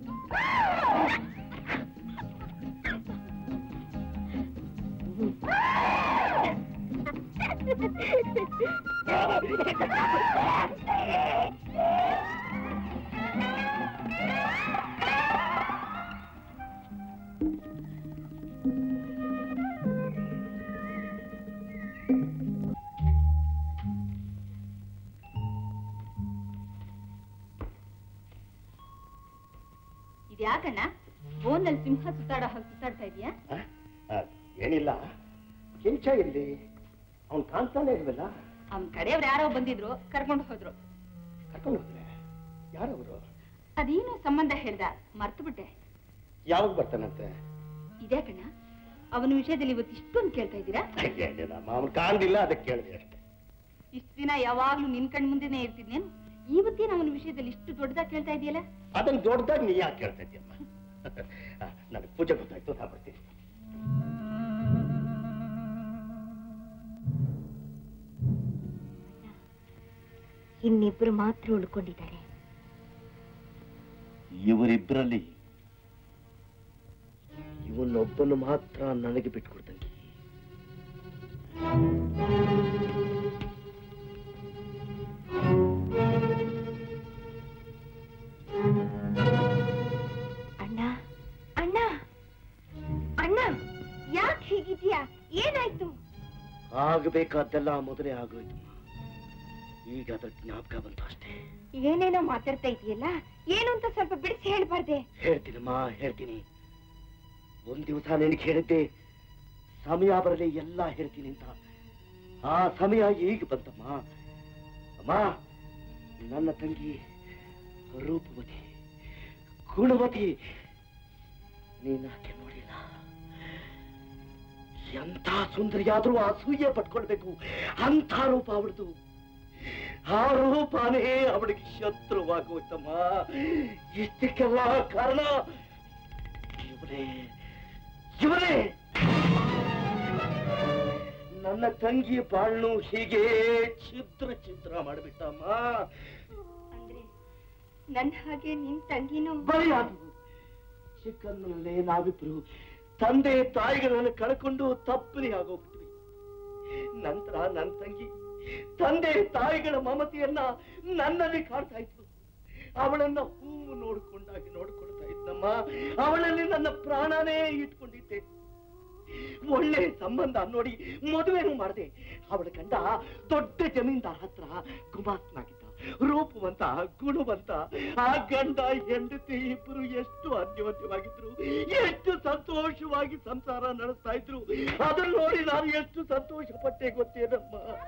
ಇದ್ಯಾಕಣ್ಣ ಬೋನಲ್ಲಿ ಸಿಂಹ ಸುತ್ತಾಡೋ ಹಾಗೆ ಸುತ್ತಾಡ್ತಾ ಇದೀಯಾ ಏನಿಲ್ಲ ಕೆಂಚ ಇಲ್ಲಿ ಅವ್ನು ಕಾಣ್ತಾನೆ ಇಲ್ವಲ್ಲ ಅವ್ನ ಕಡೆಯವ್ರು ಯಾರೋ ಬಂದಿದ್ರು ಕರ್ಕೊಂಡು ಹೋದ್ರು ಕರ್ಕೊಂಡು ಹೋಗ್ರೆ ಯಾರವರು ಅದೇನೋ ಸಂಬಂಧ ಹೇಳ್ದ ಮರ್ತು ಬಿಟ್ಟೆ ಯಾವಾಗ ಬರ್ತಾನಂತೆ ಇದ್ಯಾಕಣ್ಣ ಅವನ ವಿಷಯದಲ್ಲಿ ಇವತ್ತು ಇಷ್ಟೊಂದು ಕೇಳ್ತಾ ಇದ್ದೀರಾ ಏನಿಲ್ಲ ಅವನು ಕಾಣ್ಲಿಲ್ಲ ಅದಕ್ಕೆ ಕೇಳಿದೆ ಅಷ್ಟೇ ಇಷ್ಟು ದಿನ ಯಾವಾಗ್ಲೂ ನಿನ್ ಕಣ್ ಮುಂದೆನೆ ಇರ್ತಿದ್ನೇನು ಇವತ್ತೇನು ಅವನ ವಿಷಯದಲ್ಲಿ ಇಷ್ಟು ದೊಡ್ಡದಾಗಿ ಕೇಳ್ತಾ ಇದೆಯಲ್ಲ ಅದನ್ನ ದೊಡ್ಡದಾಗಿ ನೀ ಯಾಕೆ ಕೇಳ್ತಾ ಇದೀಯಮ್ಮ ನನಗೆ ಪೂಜೆ ಗೊತ್ತಾಯ್ತು ನಾ ಬರ್ತೀನಿ ಇನ್ನಿಬ್ರು ಮಾತ್ರ ಉಳ್ಕೊಂಡಿದ್ದಾರೆ ಇವರಿಬ್ಬರಲ್ಲಿ ಇವನೊಬ್ಬನು ಮಾತ್ರ ನನಗೆ ಬಿಟ್ಕೊಡ್ತಂಗೆ ಅಣ್ಣ ಅಣ್ಣ ಅಣ್ಣ ಯಾಕೆ ಹೀಗಿದ್ಯಾ ಏನಾಯ್ತು ಆಗಬೇಕಾದ್ದೆಲ್ಲ ಮೊದಲೇ ಆಗೋಯ್ತು ಈಗ ಅದ್ರ ಜ್ಞಾಪಕ ಬಂತು ಅಷ್ಟೇ ಏನೇನೋ ಮಾತಾಡ್ತಾ ಇದೆಯಲ್ಲ ಏನು ಅಂತ ಸ್ವಲ್ಪ ಬಿಡಿಸಿ ಹೇಳ್ಬಾರ್ದೆ ಹೇಳ್ತೀನಮ್ಮ ಹೇಳ್ತೀನಿ ಒಂದ್ ದಿವಸ ನಿನಗೆ ಹೇಳಿದ್ದೆ ಸಮಯ ಬರಲಿ ಎಲ್ಲ ಹೇಳ್ತೀನಿ ಅಂತ ಆ ಸಮಯ ಈಗ ಬಂತಮ್ಮ ಅಮ್ಮ ನನ್ನ ತಂಗಿ ರೂಪವತಿ ಗುಣವತಿ ನೀನಾಕೆ ನೋಡಿಲ್ಲ ಎಂಥ ಸುಂದರಿಯಾದ್ರೂ ಅಸೂಯೆ ಪಟ್ಕೊಳ್ಬೇಕು ಅಂಥ ರೂಪ ಅವಳದು ಆ ರೂಪನೇ ಅವಳಿಗೆ ಶತ್ರುವಾಗೋಯ್ತಮ್ಮ ಇಷ್ಟಕ್ಕೆಲ್ಲ ಕಾರಣ ಇವರೇ ಇವರೇ ನನ್ನ ತಂಗಿ ಬಾಳ್ನು ಹೀಗೆ ಛಿದ್ರ ಛಿದ್ರ ಮಾಡಿಬಿಟ್ಟಮ್ಮ ಅಂದ್ರೆ ನನ್ ಹಾಗೆ ನಿನ್ ತಂಗಿನೂ ಬಲಿಯಾದವು ಚಿಕ್ಕಂದಿನಲ್ಲೇ ನಾವಿಬ್ರು ತಂದೆ ತಾಯಿಗಳನ್ನು ಕಳ್ಕೊಂಡು ತಪ್ಪಲಿ ಆಗೋಗ್ಬಿಟ್ವಿ ನಂತರ ನನ್ನ ತಂಗಿ ತಂದೆ ತಾಯಿಗಳ ಮಮತೆಯನ್ನ ನನ್ನಲ್ಲಿ ಕಾಡ್ತಾ ಇತ್ತು ಅವಳನ್ನ ಹೂವು ನೋಡ್ಕೊಂಡಾಗಿ ನೋಡ್ಕೊಳ್ತಾ ಇದ್ದಮ್ಮ ಅವಳಲ್ಲಿ ನನ್ನ ಪ್ರಾಣನೇ ಇಟ್ಕೊಂಡಿದ್ದೆ ಒಳ್ಳೆ ಸಂಬಂಧ ನೋಡಿ ಮದುವೆನೂ ಮಾಡಿದೆ ಅವಳ ಗಂಡ ದೊಡ್ಡ ಜಮೀನ್ದಾರ್ ಹತ್ರ ಗುಮಾಸ್ತನಾಗಿದ್ದ ರೂಪವಂತ ಗುಣವಂತ ಆ ಗಂಡ ಹೆಂಡತಿ ಇಬ್ಬರು ಎಷ್ಟು ಅನ್ಯೋನ್ಯವಾಗಿದ್ರು ಎಷ್ಟು ಸಂತೋಷವಾಗಿ ಸಂಸಾರ ನಡೆಸ್ತಾ ಇದ್ರು ಅದನ್ನ ನೋಡಿ ನಾನು ಎಷ್ಟು ಸಂತೋಷ ಪಟ್ಟೆ ಗೊತ್ತೇನಮ್ಮ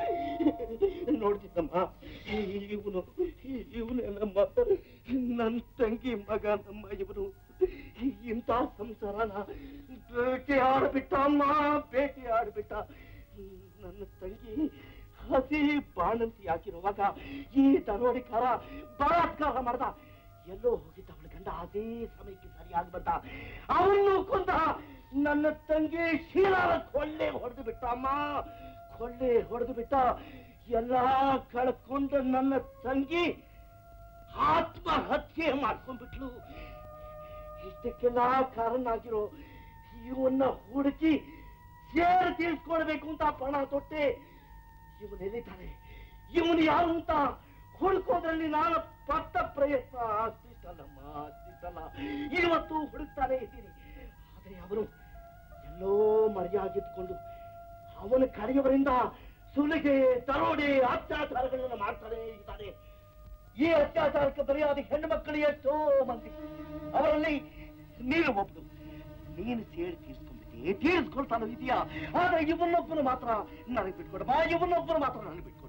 ನೋಡ್ತಿದ್ದಮ್ಮ ಇವನು ಇವನೇನಮ್ಮ ನನ್ನ ತಂಗಿ ಮಗ ನಮ್ಮ ಇವನು ಇಂಥ ಸಂಸಾರನ ಬೇಟೆ ಆಡ್ಬಿಟ್ಟ ಅಮ್ಮ ಬೇಟೆ ಆಡ್ಬಿಟ್ಟ ನನ್ನ ತಂಗಿ ಹಸಿ ಬಾಣಂತಿ ಆಗಿರುವಾಗ ಈ ದರೋಡಿಕಾರ ಬಲಾತ್ಕಾರ ಮಾಡ್ದ ಎಲ್ಲೋ ಹೋಗಿದ್ದ ಅವಳ ಗಂಡ ಅದೇ ಸಮಯಕ್ಕೆ ಸರಿಯಾಗಿ ಬಂದ ಅವನು ಕೊಂದ ನನ್ನ ತಂಗಿ ಶೀಲಾರ ಕೊಳ್ಳೆ ಹೊಡೆದು ಬಿಟ್ಟ ಅಮ್ಮ ಕೊಳ್ಳೆ ಹೊಡೆದು ಬಿಟ್ಟ ಎಲ್ಲ ಕಳ್ಕೊಂಡು ನನ್ನ ತಂಗಿ ಆತ್ಮಹತ್ಯೆ ಮಾಡ್ಕೊಂಡ್ಬಿಟ್ಲು ಇಷ್ಟಕ್ಕೆಲ್ಲ ಕಾರಣ ಆಗಿರೋ ಇವನ್ನ ಹುಡುಕಿ ಸೇರ್ ತೀರ್ಸ್ಕೊಳ್ಬೇಕು ಅಂತ ಪಣ ತೊಟ್ಟೆ ಇವನು ಎಲ್ಲಿದ್ದಾನೆ ಇವನು ಯಾರು ಅಂತ ಹುಡುಕೋದ್ರಲ್ಲಿ ನಾನು ಪಟ್ಟ ಪ್ರಯತ್ನ ಅಷ್ಟಿಷ್ಟಲ್ಲಮ್ಮ ಅಷ್ಟಿಷ್ಟಲ್ಲ ಇವತ್ತು ಹುಡುಕ್ತಾನೆ ಇದ್ದೀನಿ ಆದ್ರೆ ಅವನು ಎಲ್ಲೋ ಮರೆಯಾಗಿದ್ಕೊಂಡು ಅವನ ಕರೆಯವರಿಂದ ಸುಲಿಗೆ ದರೋಡೆ ಅತ್ಯಾಚಾರಗಳನ್ನು ಮಾಡ್ತಾನೆ ಇದ್ದಾನೆ ಈ ಅತ್ಯಾಚಾರಕ್ಕೆ ಬರೆಯಾದ ಹೆಣ್ಣು ಮಕ್ಕಳು ಎಷ್ಟೋ ಮಂದಿ ಅವರಲ್ಲಿ ನೀನು ಒಬ್ಳು ನೀನು ಸೇರಿ ತೀರ್ಸ್ಕೊಂಡ್ಬಿಟ್ಟೆ ತೀರ್ಸ್ಕೊಳ್ತಾನೋ ಇದೆಯಾ ಆದ್ರೆ ಇವನೊಬ್ಬನು ಮಾತ್ರ ನನಗೆ ಬಿಟ್ಕೊಡು ಬಾ ಇವನೊಬ್ಬನು ಮಾತ್ರ ನನಗೆ ಬಿಟ್ಕೊಡು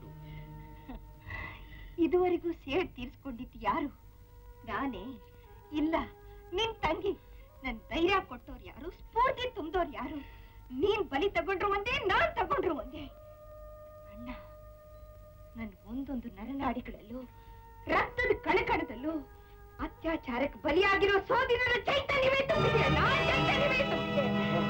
ಇದುವರೆಗೂ ಸೇಡ್ ತೀರ್ಸ್ಕೊಂಡಿದ್ದು ಯಾರು ನಾನೇ ಇಲ್ಲ ನಿನ್ ತಂಗಿ ನನ್ ಧೈರ್ಯ ಕೊಟ್ಟೋರು ಯಾರು ಸ್ಫೂರ್ತಿ ತುಂಬಿದವ್ರು ಯಾರು ನೀನ್ ಬಲಿ ತಗೊಂಡ್ರು ಒಂದೇ ನಾನ್ ತಗೊಂಡ್ರು ಒಂದೇ ಅಣ್ಣ ನನ್ ಒಂದೊಂದು ನರನಾಡಿಗಳಲ್ಲೂ ರಕ್ತದ ಕಣಕಣದಲ್ಲೂ ಅತ್ಯಾಚಾರಕ್ಕೆ ಬಲಿಯಾಗಿರೋ ಸೋದಿನ ಚೈತನ್ಯವೇ ತುಂಬಿದೆ ಅಣ್ಣ, ಚೈತನ್ಯವೇ ತುಂಬಿದೆ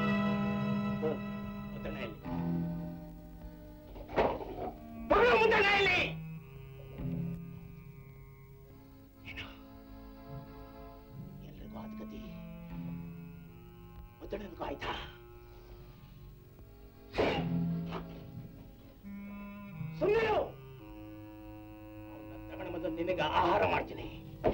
ಎಲ್ರಿಗೂ ಆದ ಗತಿ ಮೊದಲನಿಗೂ ಆಯ್ತಾ ಸುಮ್ಮನೆ ತಗೊಂಡು ಬಂದು ನಿನಗೆ ಆಹಾರ ಮಾಡ್ತೀನಿ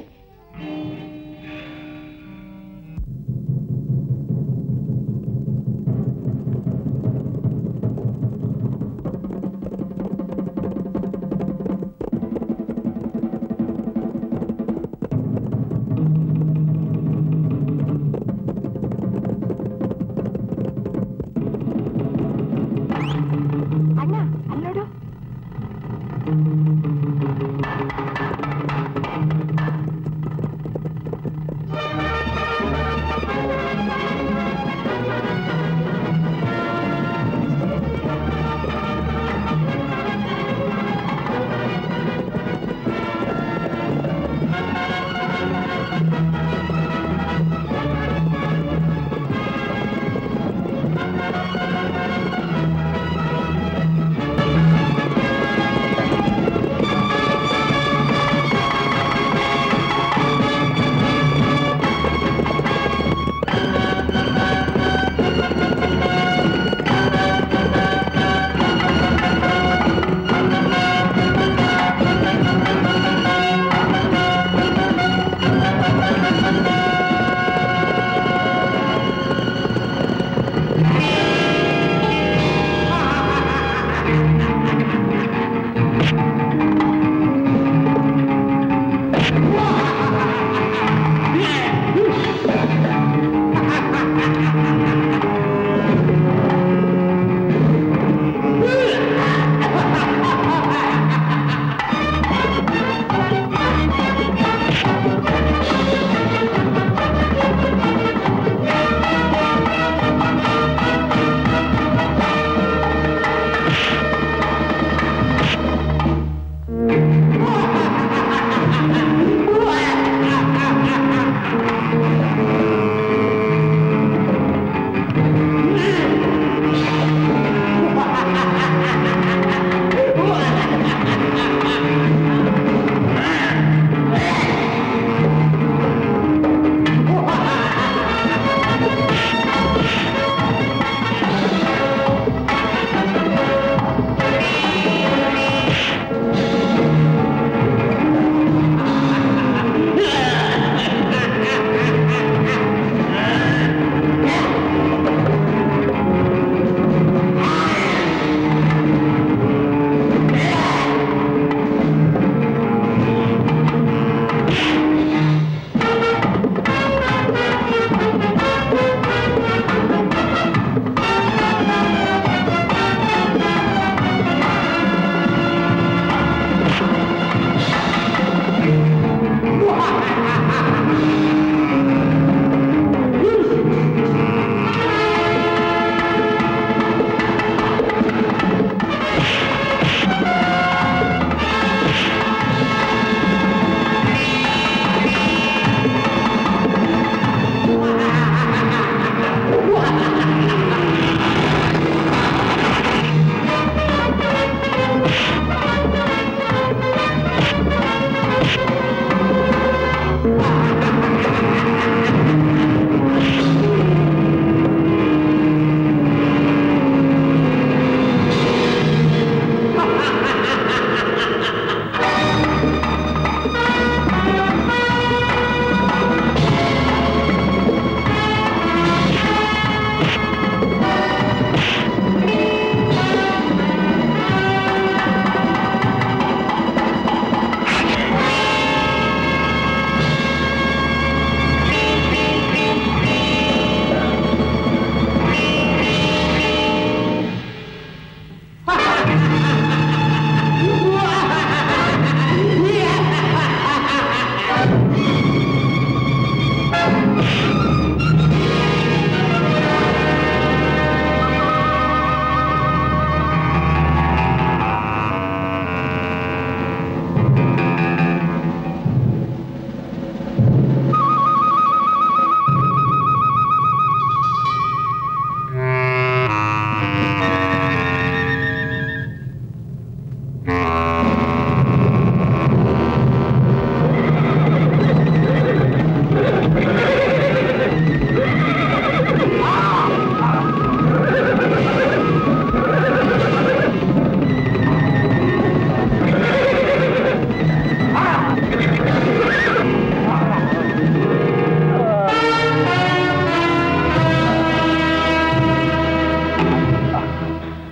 ಅಣ್ಣ ಅಲ್ಲೋಡು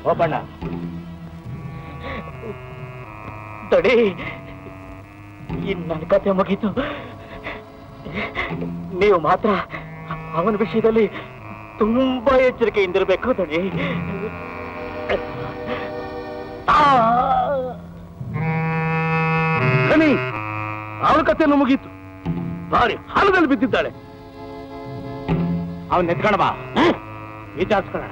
ಹೋಪಣ್ಣ ದಡಿ ಇನ್ ನನ್ನ ಕತೆ ಮುಗೀತು ನೀವು ಮಾತ್ರ ಅವನ ವಿಷಯದಲ್ಲಿ ತುಂಬಾ ಎಚ್ಚರಿಕೆಯಿಂದಿರಬೇಕು ದಡಿ ಕಣಿ ಅವಳ ಕಥೆಯನ್ನು ಮುಗೀತು ಬಾರಿ ಹಾಲದಲ್ಲಿ ಬಿದ್ದಿದ್ದಾಳೆ ಅವನ್ ಎತ್ಕೊಂಡ ಬಾ ವಿಚಾರಿಸ್ಕೊಳ್ಳೋಣ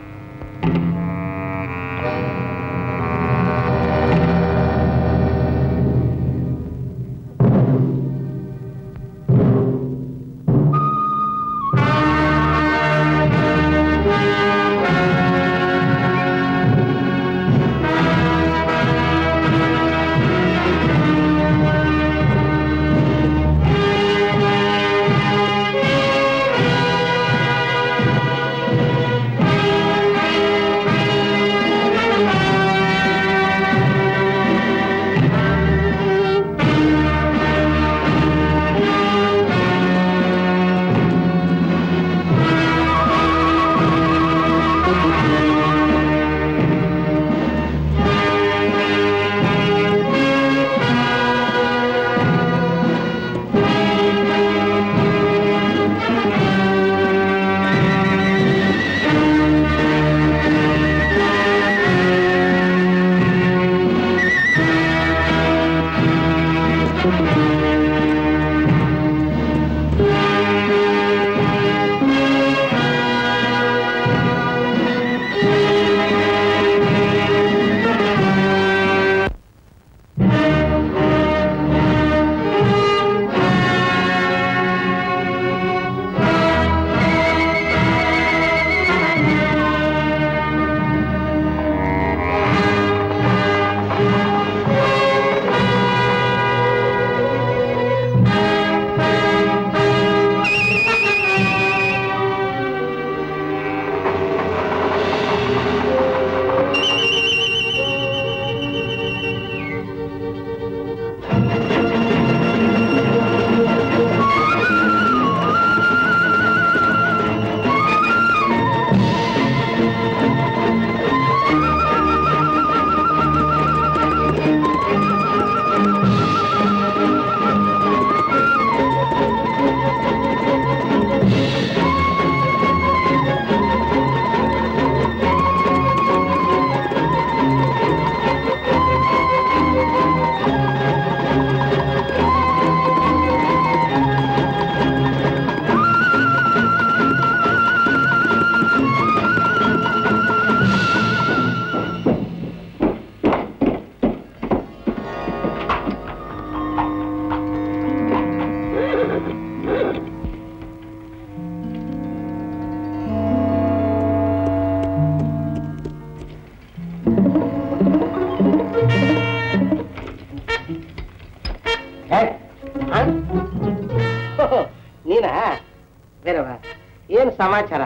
ನೀನಾ ಬೇರೆವ ಏನು ಸಮಾಚಾರ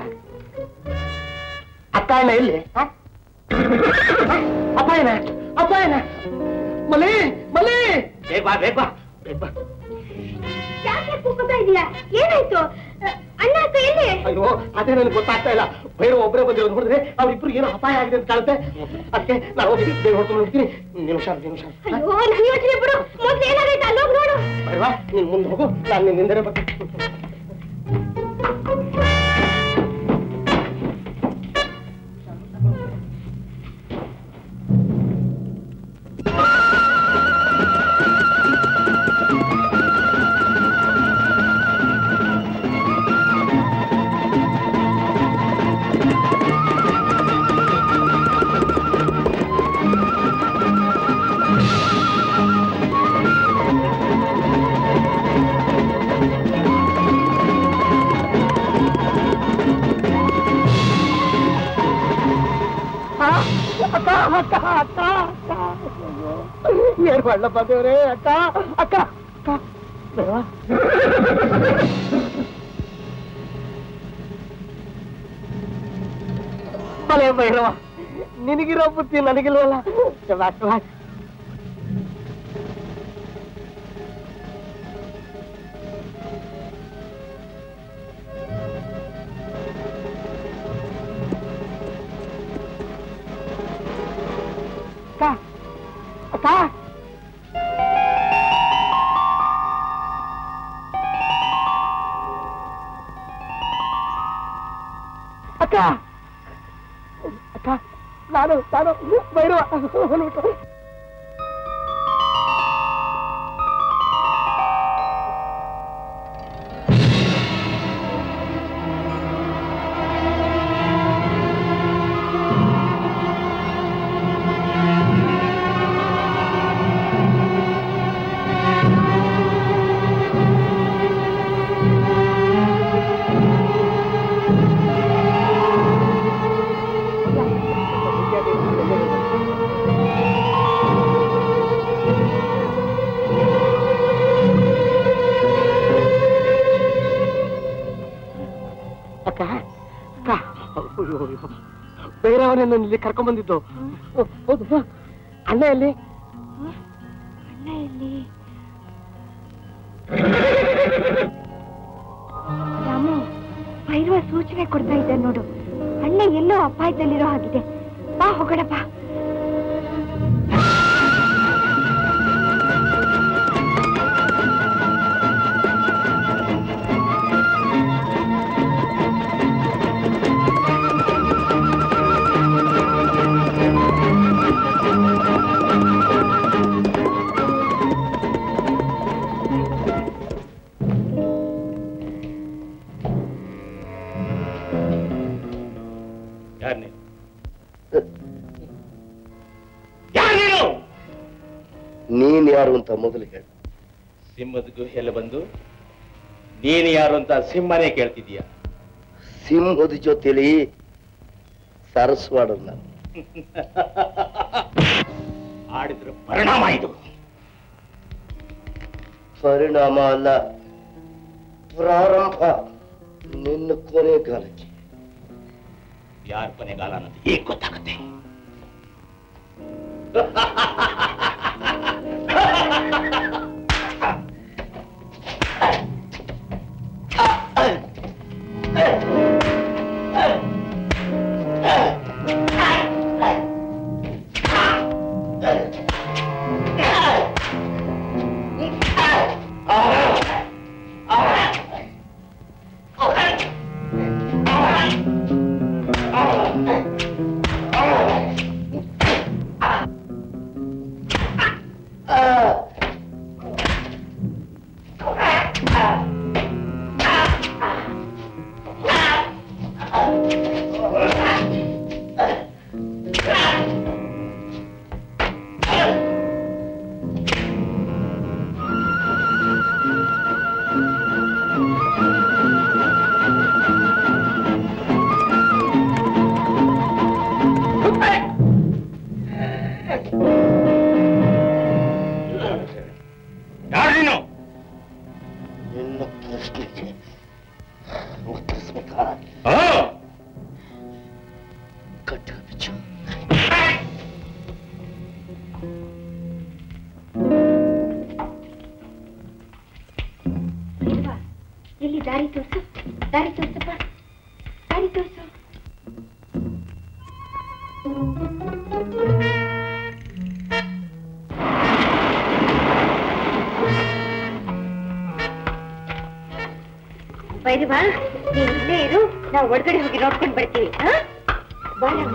ಅಕ್ಕ ಅಣ್ಣ ಇಲ್ಲಿ ಹ? ಅಪ್ಪಾಯನ ಅಪ್ಪಾಯನ ಮಲೆ ಮಲೆ ಬೇಗ ಬಾ ಬೇಗ ಬಾ ಬೇಗ ಬಾ ಯಾಕೆ ಕೂಗ್ತಾ ಇದೀಯಾ ಏನಾಯ್ತು ಅ- ಅಣ್ಣ ಅಕ್ಕ ಎಲ್ಲಿ ಅಯ್ಯೋ ಅದೇ ನನಗೆ ಗೊತ್ತಾಗ್ತಾ ಇಲ್ಲ ಬೇರೆ ಒಬ್ಬರೇ ಬಂದಿರೋದು ನೋಡಿದ್ರೆ ಅವ್ರಿಬ್ರು ಏನೋ ಅಪಾಯ ಆಗಿದೆ ಅಂತ ಕಾಣುತ್ತೆ ಅದಕ್ಕೆ ನಾನು ಹೋಗಿ ಬೇಗ ಹೊಡ್ಕೊಂಡು ಹೋಗ್ತೀನಿ ನಿಮಿಷ ನಿಮಿಷ ಅಯ್ಯೋ ನನ್ ಯೋಚನೆ ಬಿಡು ಮೊದ್ಲು ಏನಾಗೈತೆ ಅಲ್ಲೋಗ್ ನೋಡು ಬೇಡವಾ ನೀನ್ ಮುಂದೆ ಹೋಗು ನಾನು ನಿನ್ನ ಹಿಂದೆ ಬರ್ತೀನಿ ಅಕ್ಕ ಅಕ್ಕ ಅಕ್ಕ ಅಕ್ಕ ಏನ್ ಮಾಡ್ಲಪ್ಪ ದೇವ್ರೆ ಅಕ್ಕ ಅಕ್ಕ ಅಕ್ಕ ಬೇಡವಾ? ಭಲೇ ಭೈರವ ನಿನಗಿರೋ ಬುದ್ಧಿ ನನಗಿಲ್ವಲ್ಲ ಶಬಾಷ್ ಶಬಾಷ್ ಅಕ್ಕ ಅಕ್ಕ ನಾನು ನಾನು ಬೈರುವ ಹೊಲ್ಬಿಟ್ಟು ಅಕ್ಕ ಅಕ್ಕ ಅಯ್ಯೋ, ಅಯ್ಯೋ. ಬೇರೆಯವನೇ ನಾನು ಇಲ್ಲಿ ಕರ್ಕೊಂಡ್ ಬಂದಿದ್ದು ಹೌದು ಅಣ್ಣ ಎಲ್ಲಿ ಅಣ್ಣ ಎಲ್ಲಿ ರಾಮು ಭೈರವ ಸೂಚನೆ ಕೊಡ್ತಾ ಇದ್ದ ನೋಡು ಅಣ್ಣ ಎಲ್ಲೋ ಅಪಾಯದಲ್ಲಿರೋ ಹಾಗಿದೆ ಬಾ ಹೋಗೋಣ ಬಾ ಯಾರು ನೀನು ಯಾರು ನೀನು ನೀನ್ ಯಾರು ಅಂತ ಮೊದಲು ಹೇಳು ಸಿಂಹದ ಗುಹೆಯಲ್ಲಿ ಬಂದು ನೀನು ಯಾರು ಅಂತ ಸಿಂಹನೇ ಕೇಳ್ತಿದೀಯ ಸಿಂಹದ ಜೊತೆಲಿ ಸರಸ್ವಾಡ ನಾನು ಆಡಿದ್ರ ಪರಿಣಾಮ ಇದು ಪರಿಣಾಮ ಅಲ್ಲ ಪ್ರಾರಂಭ ನಿನ್ನ ಕೊನೆಗಾಲಕ್ಕೆ ಯಾರ ಕೊನೆಗಾಲ ಅನ್ನೋದು ಈಗ ಗೊತ್ತಾಗುತ್ತೆ ಯಾರು ನೀನು ನಿನ್ನ ಪ್ರಶ್ನೆಗೆ ಉತ್ತರಿಸ್ಬೇಕಾ ಆ? ಕಟ್ಟ ಬಿಚ್ಚು ಭೈರವ ಎಲ್ಲಿ ದಾರಿ ತೋರ್ಸು ದಾರಿ ತೋರ್ಸಪ್ಪ ದಾರಿ ತೋರ್ಸು ಭೈರವ ನೀನ್ ಇಲ್ಲೇ ಇರು ನಾವು ಒಳಗಡೆ ಹೋಗಿ ನೋಡ್ಕೊಂಡು ಬರ್ತೀವಿ ಹಾ ಬಾ ರಾಮು.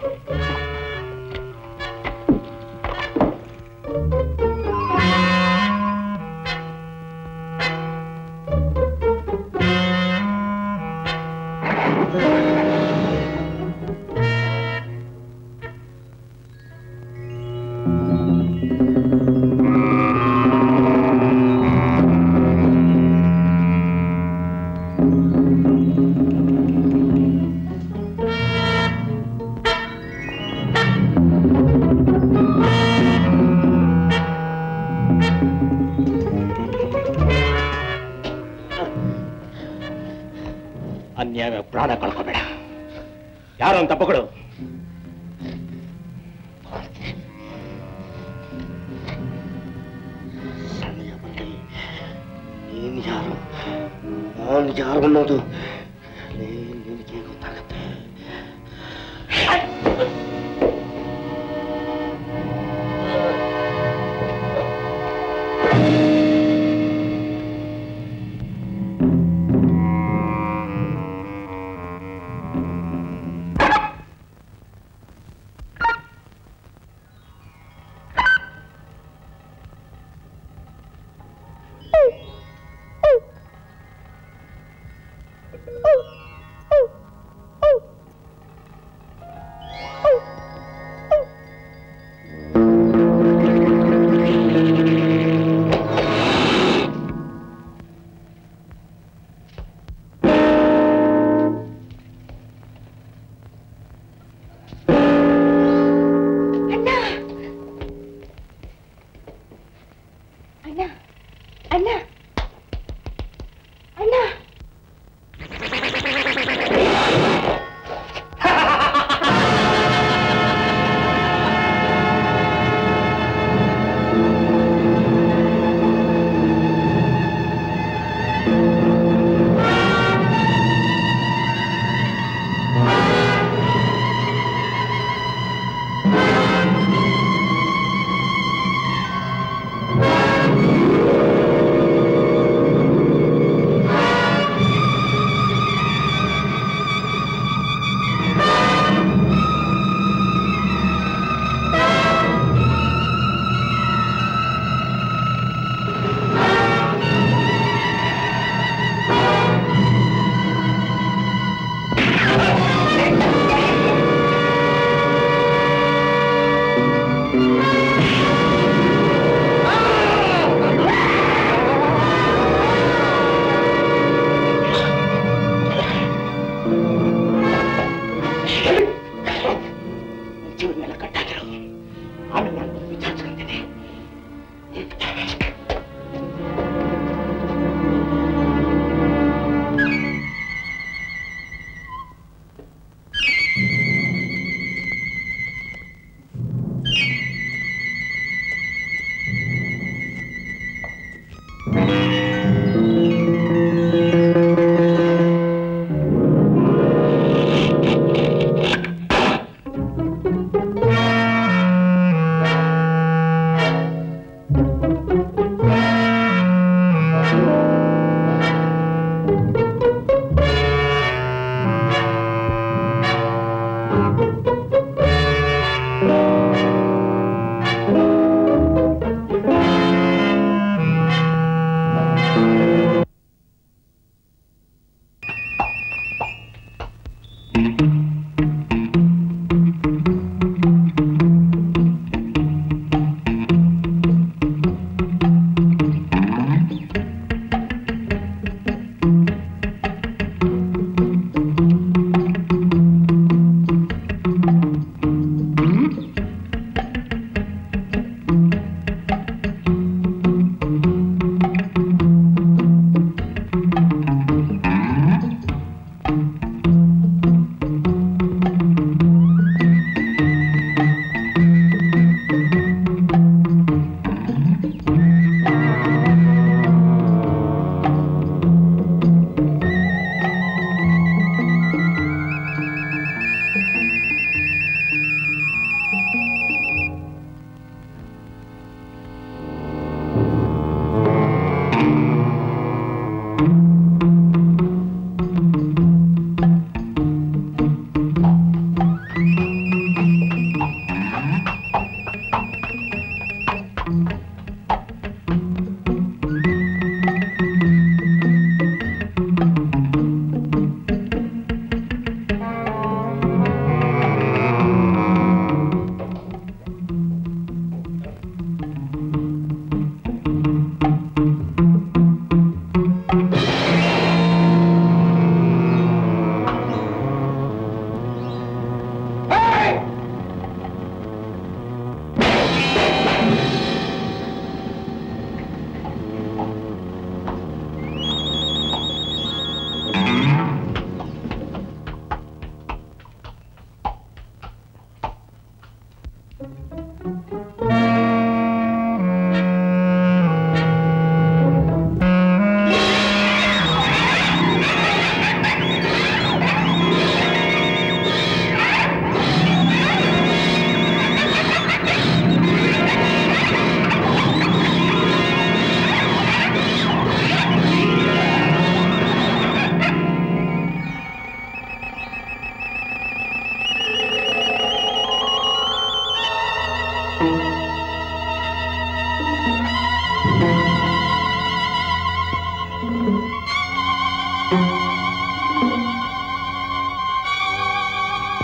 ಅನ್ಯಾಯ ಪ್ರಾಣ ಕಳ್ಕೋಬೇಡ ಯಾರು ಅಂತ ಪಕಡು ಸಮಯ ಬಂದಲ್ಲಿ ನೀನ್ ಯಾರು ನಾನು ಯಾರು ಅನ್ನೋದು ನೀ- ನಿನಗೆ ಗೊತ್ತಾಗತ್ತೆ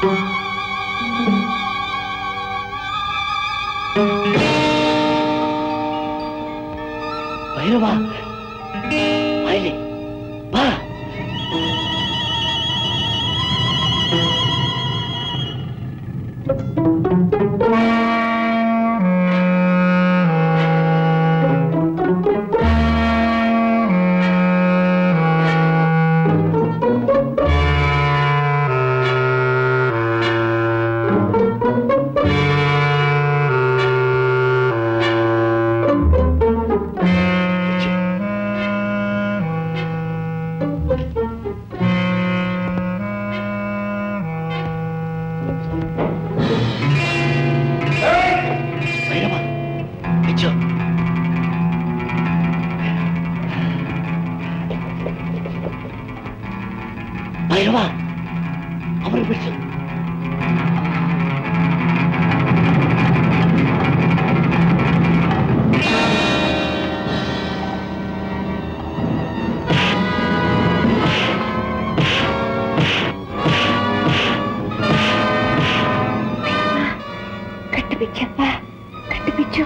ಭೈರವ ಬಾಯ್ಲಿ ಬಾ ಭೈರವ ಹೆಚ್ಚು ಭೈರವ ಅವರು ಬಿಡಿಸು ಕಟ್ಟು ಬಿಚ್ಚಪ್ಪ ಕಟ್ಟು ಬಿಚ್ಚು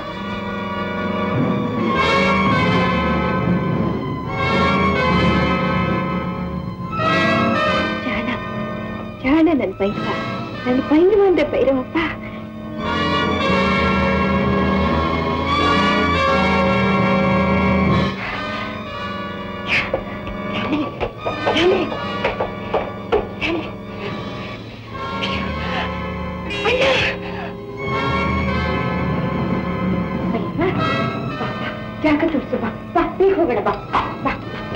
ಜಾಣ ಜಾಣ ನನ್ ಬೈರ ನನ್ ಬೈರು ಅಂದ್ರೆ ಬೈರವಪ್ಪ ರಾಣಿ, ರಾಣಿ, ರಾಣಿ. ಅಣ್ಣ ಜಾಗ ತೋರಿಸು ಬಾ ಬಾ ಬೇಗ ಹೋಗೋಣ ಬಾ ಬಾ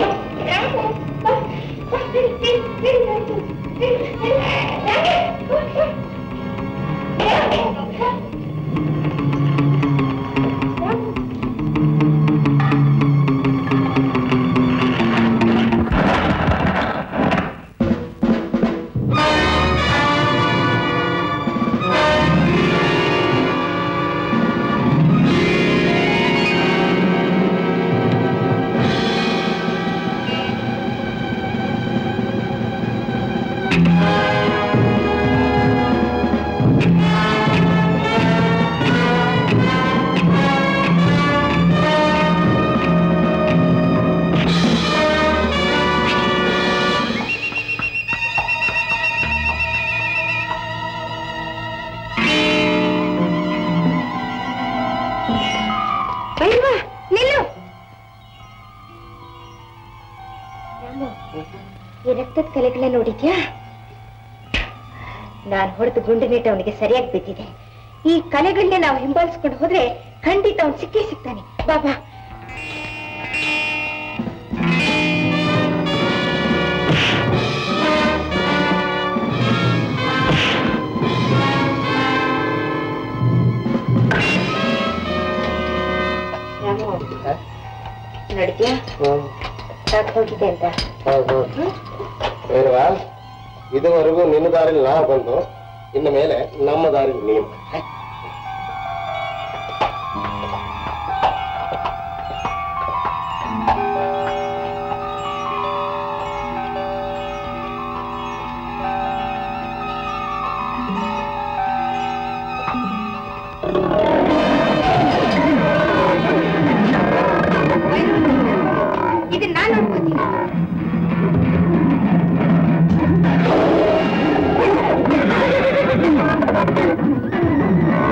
ಬೈರವ ನಿಲ್ಲು ರಾಮು ಈ ರಕ್ತದ ಕಲೆಗಳನ್ನ ನೋಡಿದ್ಯಾ ನಾನ್ ಹೊಡೆದು ಗುಂಡಿನೇಟ ಅವನಿಗೆ ಸರಿಯಾಗಿ ಬಿದ್ದಿದೆ ಈ ಕಲೆಗಳನ್ನೇ ನಾವು ಹಿಂಬಾಲಿಸ್ಕೊಂಡು ಹೋದ್ರೆ ಖಂಡಿತ ಅವನು ಸಿಕ್ಕೇ ಸಿಗ್ತಾನೆ ಬಾಬಾ ರಾಮು ನೋಡಿದ್ಯಾ ಸಾಕ್ ಹೋಗಿದೆ ಅಂತ ಹೌದು ಬೇಡವಾ ಇದುವರೆಗೂ ನಿನ್ನ ದಾರಿಲಿ ನಾವು ಬಂದು ಇನ್ನು ಮೇಲೆ ನಮ್ಮ ದಾರಿ ನೀವು ಇದನ್ನ ನಾನು ನೋಡ್ಕೋತೀನಿ ಆ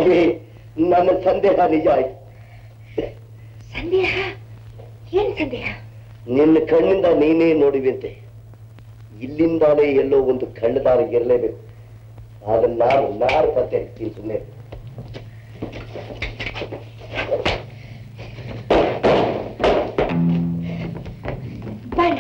ತಂಗಿ ನನ್ನ ಸಂದೇಹ ನಿಜ ಆಯ್ತು ಸಂದೇಹ ಏನ್ ಸಂದೇಹ ನಿನ್ನ ಕಣ್ಣಿಂದ ನೀನೇ ನೋಡಿವಂತೆ ಇಲ್ಲಿಂದಾನೇ ಎಲ್ಲೋ ಒಂದು ಕಳ್ಳದಾರಿಗೆ ಇರಲೇಬೇಕು ಅದನ್ನ ನಾನು ನಾರು ಪತ್ತೆ ಹಚ್ತೀನಿ ಸುಮ್ಮನೆ ಬಾಣ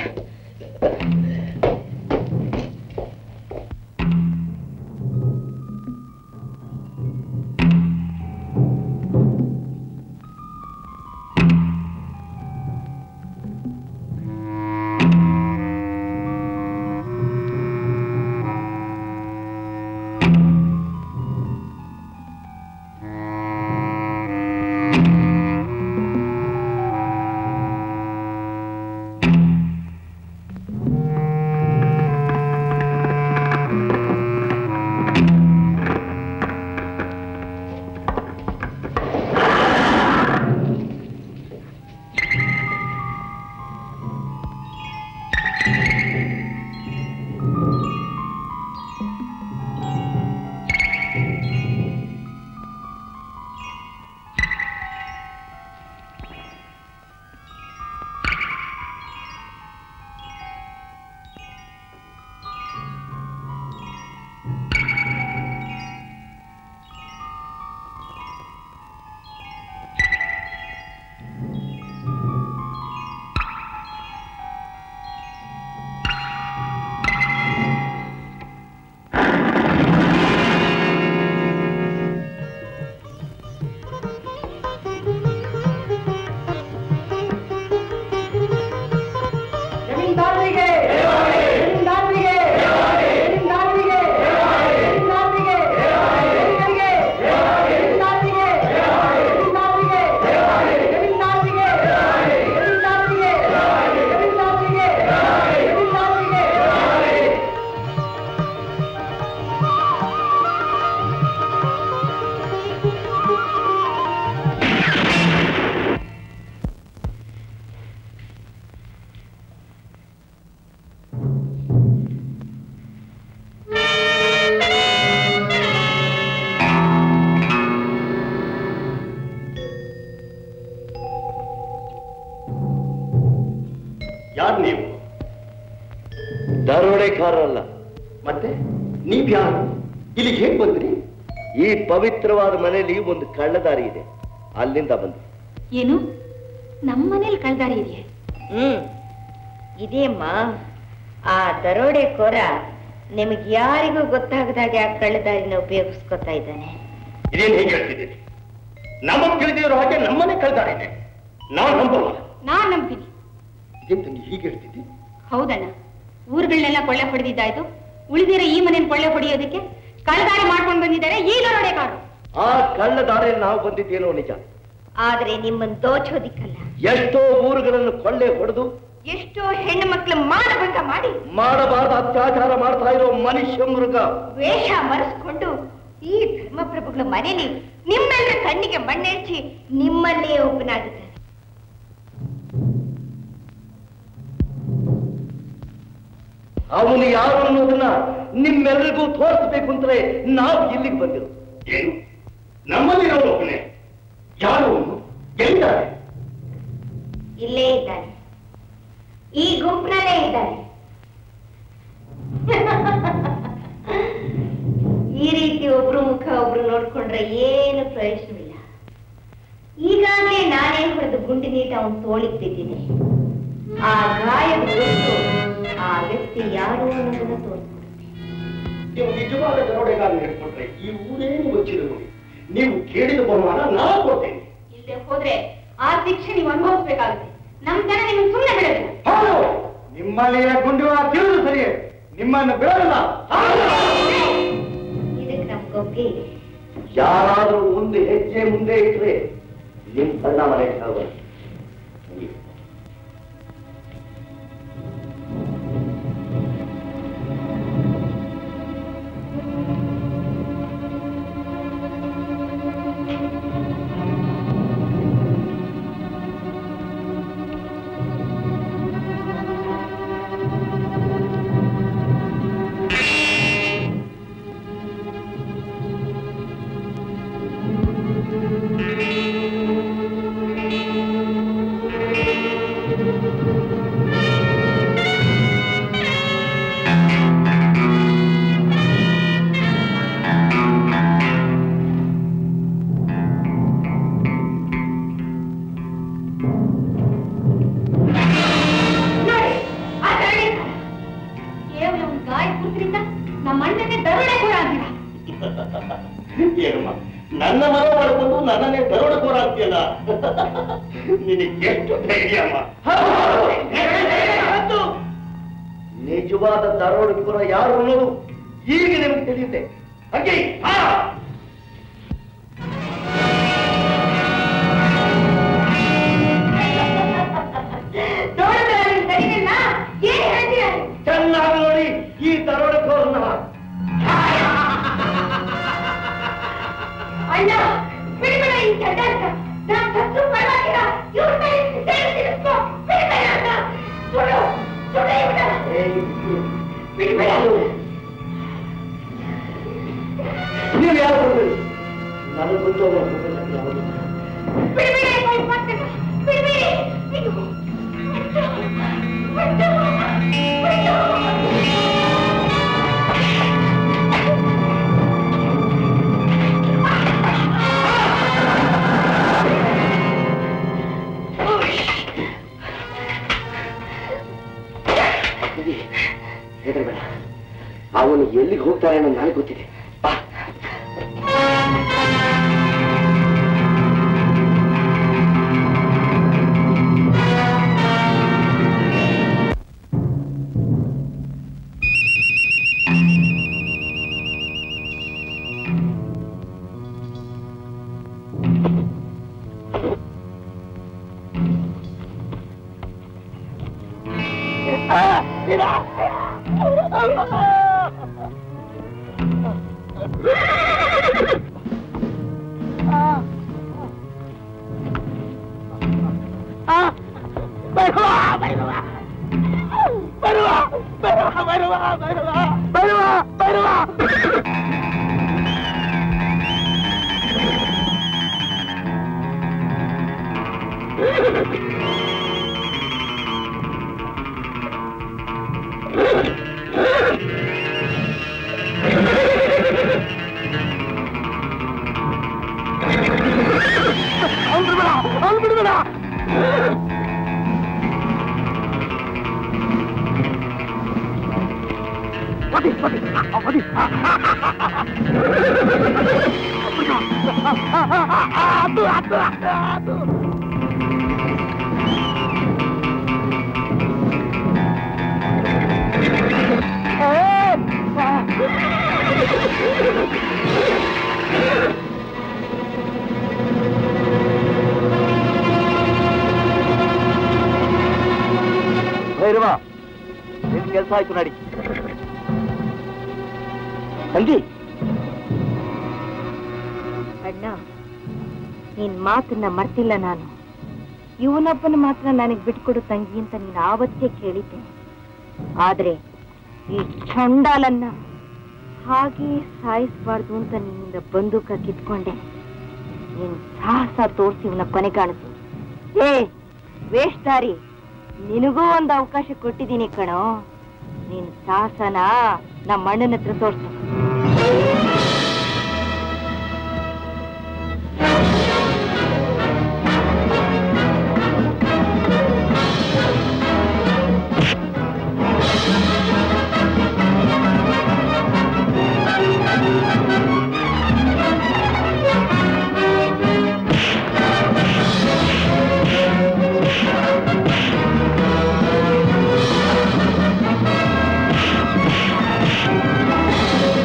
ಜಮೀನ್ದಾರರಿಗೆ ಜಮೀನ್ದಾರರಿಗೆ ಜಮೀನ್ದಾರರಿಗೆ ಜಮೀನ್ದಾರರಿಗೆ ರೈತರಿಗೆ ಜಮೀನ್ದಾರರಿಗೆ ಜಮೀನ್ದಾರರಿಗೆ ಜಮೀನ್ದಾರರಿಗೆ ಜಮೀನ್ದಾರರಿಗೆ ಜಮೀನ್ದಾರರಿಗೆ ಜಮೀನ್ದಾರರಿಗೆ ಯಾರು ನೀವು ದರೋಡೆಕಾರರಲ್ಲ ಮತ್ತೆ ನೀವ್ ಯಾರು ಇಲ್ಲಿಗೆ ಹೇಗ್ ಬಂದ್ರಿ ಈ ಪವಿತ್ರವಾದ ಮನೆಯಲ್ಲಿ ಒಂದು ಕಳ್ಳದಾರಿ ಇದೆ ಅಲ್ಲಿಂದ ಬಂದ್ರಿ ಏನು ನಮ್ಮ ಮನೇಲಿ ಕಳ್ದಾರಿ ಇದೆಯೇ ಹ್ಮ್ ಇದೇಮ್ಮ ಆ ದರೋಡೆಕೋರ ನಿಮಗೆ ಯಾರಿಗೂ ಗೊತ್ತಾಗದಾಗೆ ಆ ಕಳ್ಳದಾರಿನ ಉಪಯೋಗಿಸ್ಕೊತಾ ಇದ್ದಾನೆ ಇದೇನ್ ಹೇಗೆ ಹೇಳ್ತಿದ್ದೀರಿ ನಮಗ್ ತಿಳಿದಿರೋ ಹಾಗೆ ನಮ್ಮನೆ ಕಳ್ದಾರಿದೆ ನಾನ್ ನಂಬಲ್ಲ ನಾನ್ ನಂಬ್ತೀನಿ ಇದೇನ್ ತಂಗಿ ಹೀಗೆ ಹೇಳ್ತಿದ್ದಿ ಹೌದಣ್ಣ ಊರುಗಳನ್ನೆಲ್ಲ ಕೊಳ್ಳೆ ಹೊಡೆದಿದ್ದಾಯ್ತು ಉಳಿದಿರೋ ಈ ಮನೇನ ಕೊಳ್ಳೆ ಹೊಡೆಯೋದಕ್ಕೆ ಕಳ್ದಾರಿ ಮಾಡ್ಕೊಂಡು ಬಂದಿದ್ದಾರೆ ಈ ದರೋಡೆಗಾರರು ಆ ಕಳ್ಳದಾರಿಯಲ್ಲಿ ನಾವು ಬಂದಿದ್ದೇನೋ ನಿಜ ಆದ್ರೆ ನಿಮ್ಮನ್ನ ದೋಚೋದಿಕ್ಕಲ್ಲ ಎಷ್ಟೋ ಊರುಗಳನ್ನು ಕೊಳ್ಳೆ ಹೊಡೆದು ಎಷ್ಟೋ ಹೆಣ್ಣು ಮಕ್ಕಳು ಮಾನಭಂಗ ಮಾಡಿ ಮಾಡಬಾರದ ಅತ್ಯಾಚಾರ ಮಾಡ್ತಾ ಇರೋ ಮನುಷ್ಯ ಮೃಗ ವೇಷ ಮರೆಸ್ಕೊಂಡು ಈ ಧರ್ಮಪ್ರಭುಗಳ ಮನೇಲಿ ನಿಮ್ಮೆಲ್ಲರ ಕಣ್ಣಿಗೆ ಮಣ್ಣೆಚ್ಚಿ ನಿಮ್ಮಲ್ಲೇ ಒಬ್ಬನಾಗಿದ್ದಾನೆ ಅವನು ಯಾರು ಅನ್ನೋದನ್ನ ನಿಮ್ಮೆಲ್ಲರಿಗೂ ತೋರಿಸ್ಬೇಕು ಅಂತಲೇ ನಾವು ಇಲ್ಲಿಗೆ ಬಂದಿರೋ ಏನು ನಮ್ಮಲ್ಲಿರೋನು ಒಬ್ಬನೇ ಯಾರು ಅವನು ಎಲ್ಲಿದ್ದಾರೆ ಇಲ್ಲೇ ಇದ್ದಾನೆ ಈ ಗುಂಪಿನಲ್ಲೇ ಇದ್ದಾನೆ ಈ ರೀತಿ ಒಬ್ರು ಮುಖ ಒಬ್ರು ನೋಡ್ಕೊಂಡ್ರೆ ಏನು ಪ್ರಯೋಜನವಿಲ್ಲ ಈಗಾಗಲೇ ನಾನೇ ಹೊಡೆದು ಗುಂಡಿ ನೀಟ ಅವನು ತೋಳಿಗೆ ಬಿದ್ದೀನಿ ಆ ಗಾಯದ ಗುರುತು ಆ ವ್ಯಕ್ತಿ ಯಾರು ಅನ್ನೋದನ್ನ ತೋರಿಸ್ಕೊಡುತ್ತೆ ನೀವು ನಿಜವಾದ ದರೋಡೆಗಾರನ ಹಿಡ್ಕೊಂಡ್ರೆ ಈ ಊರೇನು ಮುಚ್ಚಿದೆ ನೋಡಿ ನೀವು ಕೇಳಿದ ಬಹುಮಾನ ನಾನು ಕೊಡ್ತೇನೆ ಇಲ್ಲದೆ ಹೋದ್ರೆ ಆ ಶಿಕ್ಷೆ ನೀವು ಅನುಭವಿಸ್ಬೇಕಾಗುತ್ತೆ ನಮ್ ಜನ ನಿಮ್ಮನ್ನು ಸುಮ್ಮನೆ ಬಿಡೋದಿಲ್ಲ ಹೌದು ನಿಮ್ಮಲ್ಲಿಯ ಗುಂಡು ತಿಳಿದು ಸರಿ ನಿಮ್ಮನ್ನು ಬಿಡೋದಿಲ್ಲ ಇದಕ್ಕೆ ನಮ್ಗೊಬ್ಬೆ ಇದೆ ಯಾರಾದರೂ ಒಂದು ಹೆಜ್ಜೆ ಮುಂದೆ ಇಟ್ರೆ ನಿಮ್ ಪರಿಣಾಮ ಲೆಕ್ಕ ಆ ನನ್ನ ಮನೆ ಮಾಡಿಕೊಂಡು ನನ್ನನ್ನೇ ದರೋಡಕೋರ ಅಂತೀಯಲ್ಲ ನಿನಗೆ ಎಷ್ಟು ಧೈರ್ಯಮ್ಮ ನಿಜವಾದ ದರೋಡಕೋರ ಯಾರು ಅನ್ನೋದು ಈಗ ನಿಮಗೆ ತಿಳಿಯುತ್ತೆ ಹಾಗೆ ಹಾ ಚೆನ್ನಾಗಿ ನೋಡಿ ಈ ದರೋಡಕೋರನ್ನ ಅಣ್ಣ ಬಿಡ್ಬೇಡ ಈ ಚಂಡಾಟ ನಾನ್ ಸತ್ತು ಪರವಾಗಿಲ್ಲ ಇವ್ರನ್ನ ಸೇರಿಸ್ಕೋ ಬಿಡ್ಬೇಡ ಅಣ್ಣ ಸುಡು ಸುಡು ಇವ್ನ ಬಿಡ್ಬೇಡ ನೀವು ಯಾರು ಬಂದ್ರಿ ನನಗೆ ಗೊತ್ತು ಅವ್ರ ಮುಖ ಯಾವುದು ಬಿಡ್ಬೇಡ ಈ ಮತ್ತೆ ಬಿಡ್ಬೇಡಿ ಇದು ಬಿಟ್ಟು ಬಿಟ್ಟು ಹೆದರಬೇಡ ಅವನು ಎಲ್ಲಿಗೆ ಹೋಗ್ತಾರೆ ಅನ್ನೋದು ನನಗೆ ಗೊತ್ತಿದೆ ಬಾ ಭೈರವ ನಿನ್ ಕೆಲಸ ಆಯ್ತು ನಡಿ ತಂಗಿ ಅಣ್ಣ ನಿನ್ ಮಾತನ್ನ ಮರ್ತಿಲ್ಲ ನಾನು ಇವನೊಬ್ಬನ ಮಾತ್ರ ನನಗ್ ಬಿಟ್ಕೊಡು ತಂಗಿ ಅಂತ ನೀನ್ ಆವತ್ತೇ ಕೇಳಿದ್ದೆ ಆದ್ರೆ ಈ ಚಂಡಾಲನ್ನ ಹಾಗೆ ಸಾಯಿಸ್ಬಾರ್ದು ಅಂತ ನಿನ್ನಿಂದ ಬಂದೂಕ ಕಿತ್ಕೊಂಡೆ ನೀನ್ ಸಾಹಸ ತೋರಿಸಿ ಇವನ ಕೊನೆ ಕಾಣಿಸು ಏ ವೇಷ್ಟಾರಿ ನಿನಗೂ ಒಂದು ಅವಕಾಶ ಕೊಟ್ಟಿದ್ದೀನಿ ಕಣೋ ನೀನ್ ಸಾಹಸನ ನಮ್ಮ ಅಣ್ಣನ ಹತ್ರ ತೋರ್ಸು ಆ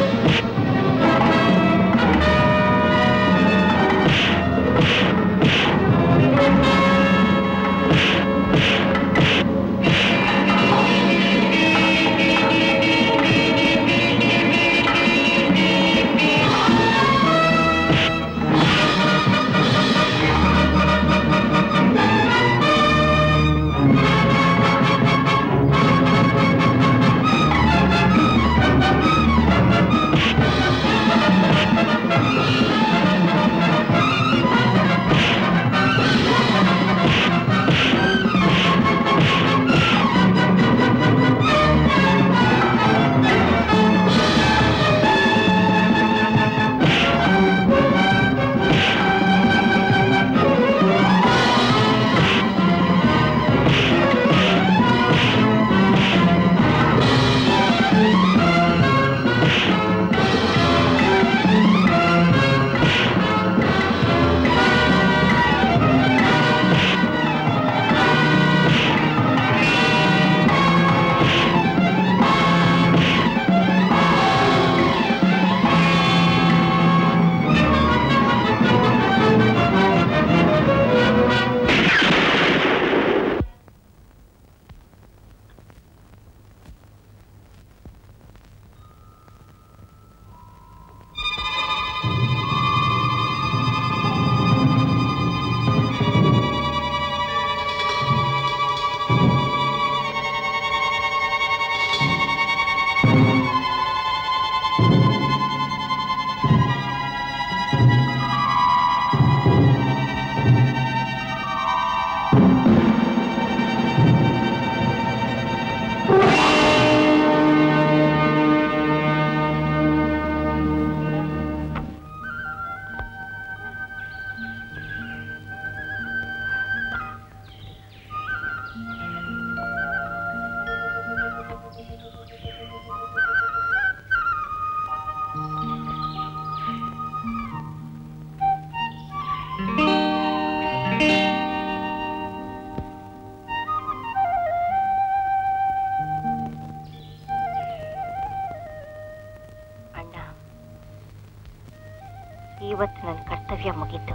ನನ್ನ ಕರ್ತವ್ಯ ಮುಗೀತು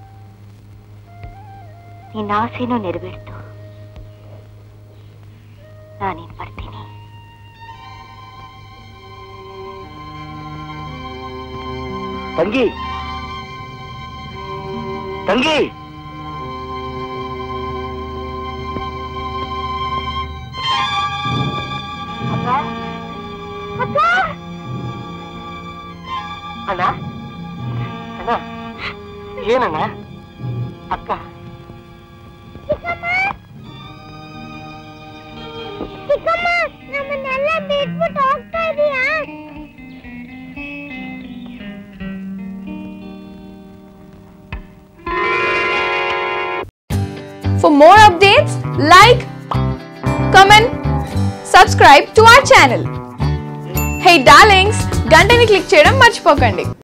ನಿನ್ನ ಆಸೆನೂ ನೆರವೇರ್ತು ನಾನೇನ್ ಬರ್ತೀನಿ ತಂಗಿ ತಂಗಿ ಅಣ್ಣ ಅಣ್ಣ ಏನಣ್ಣ ಅಕ್ಕ ಚಿಕ್ಕಮ್ಮ ನಮ್ಮನ್ನೆಲ್ಲ ಬಿಟ್ಬಿಟ್ಟು ಹೋಗ್ತಾ ಇದೀಯಾ For more updates, like, comment, subscribe to our channel. Hey darlings, గంటని click చేయడం మర్చిపోకండి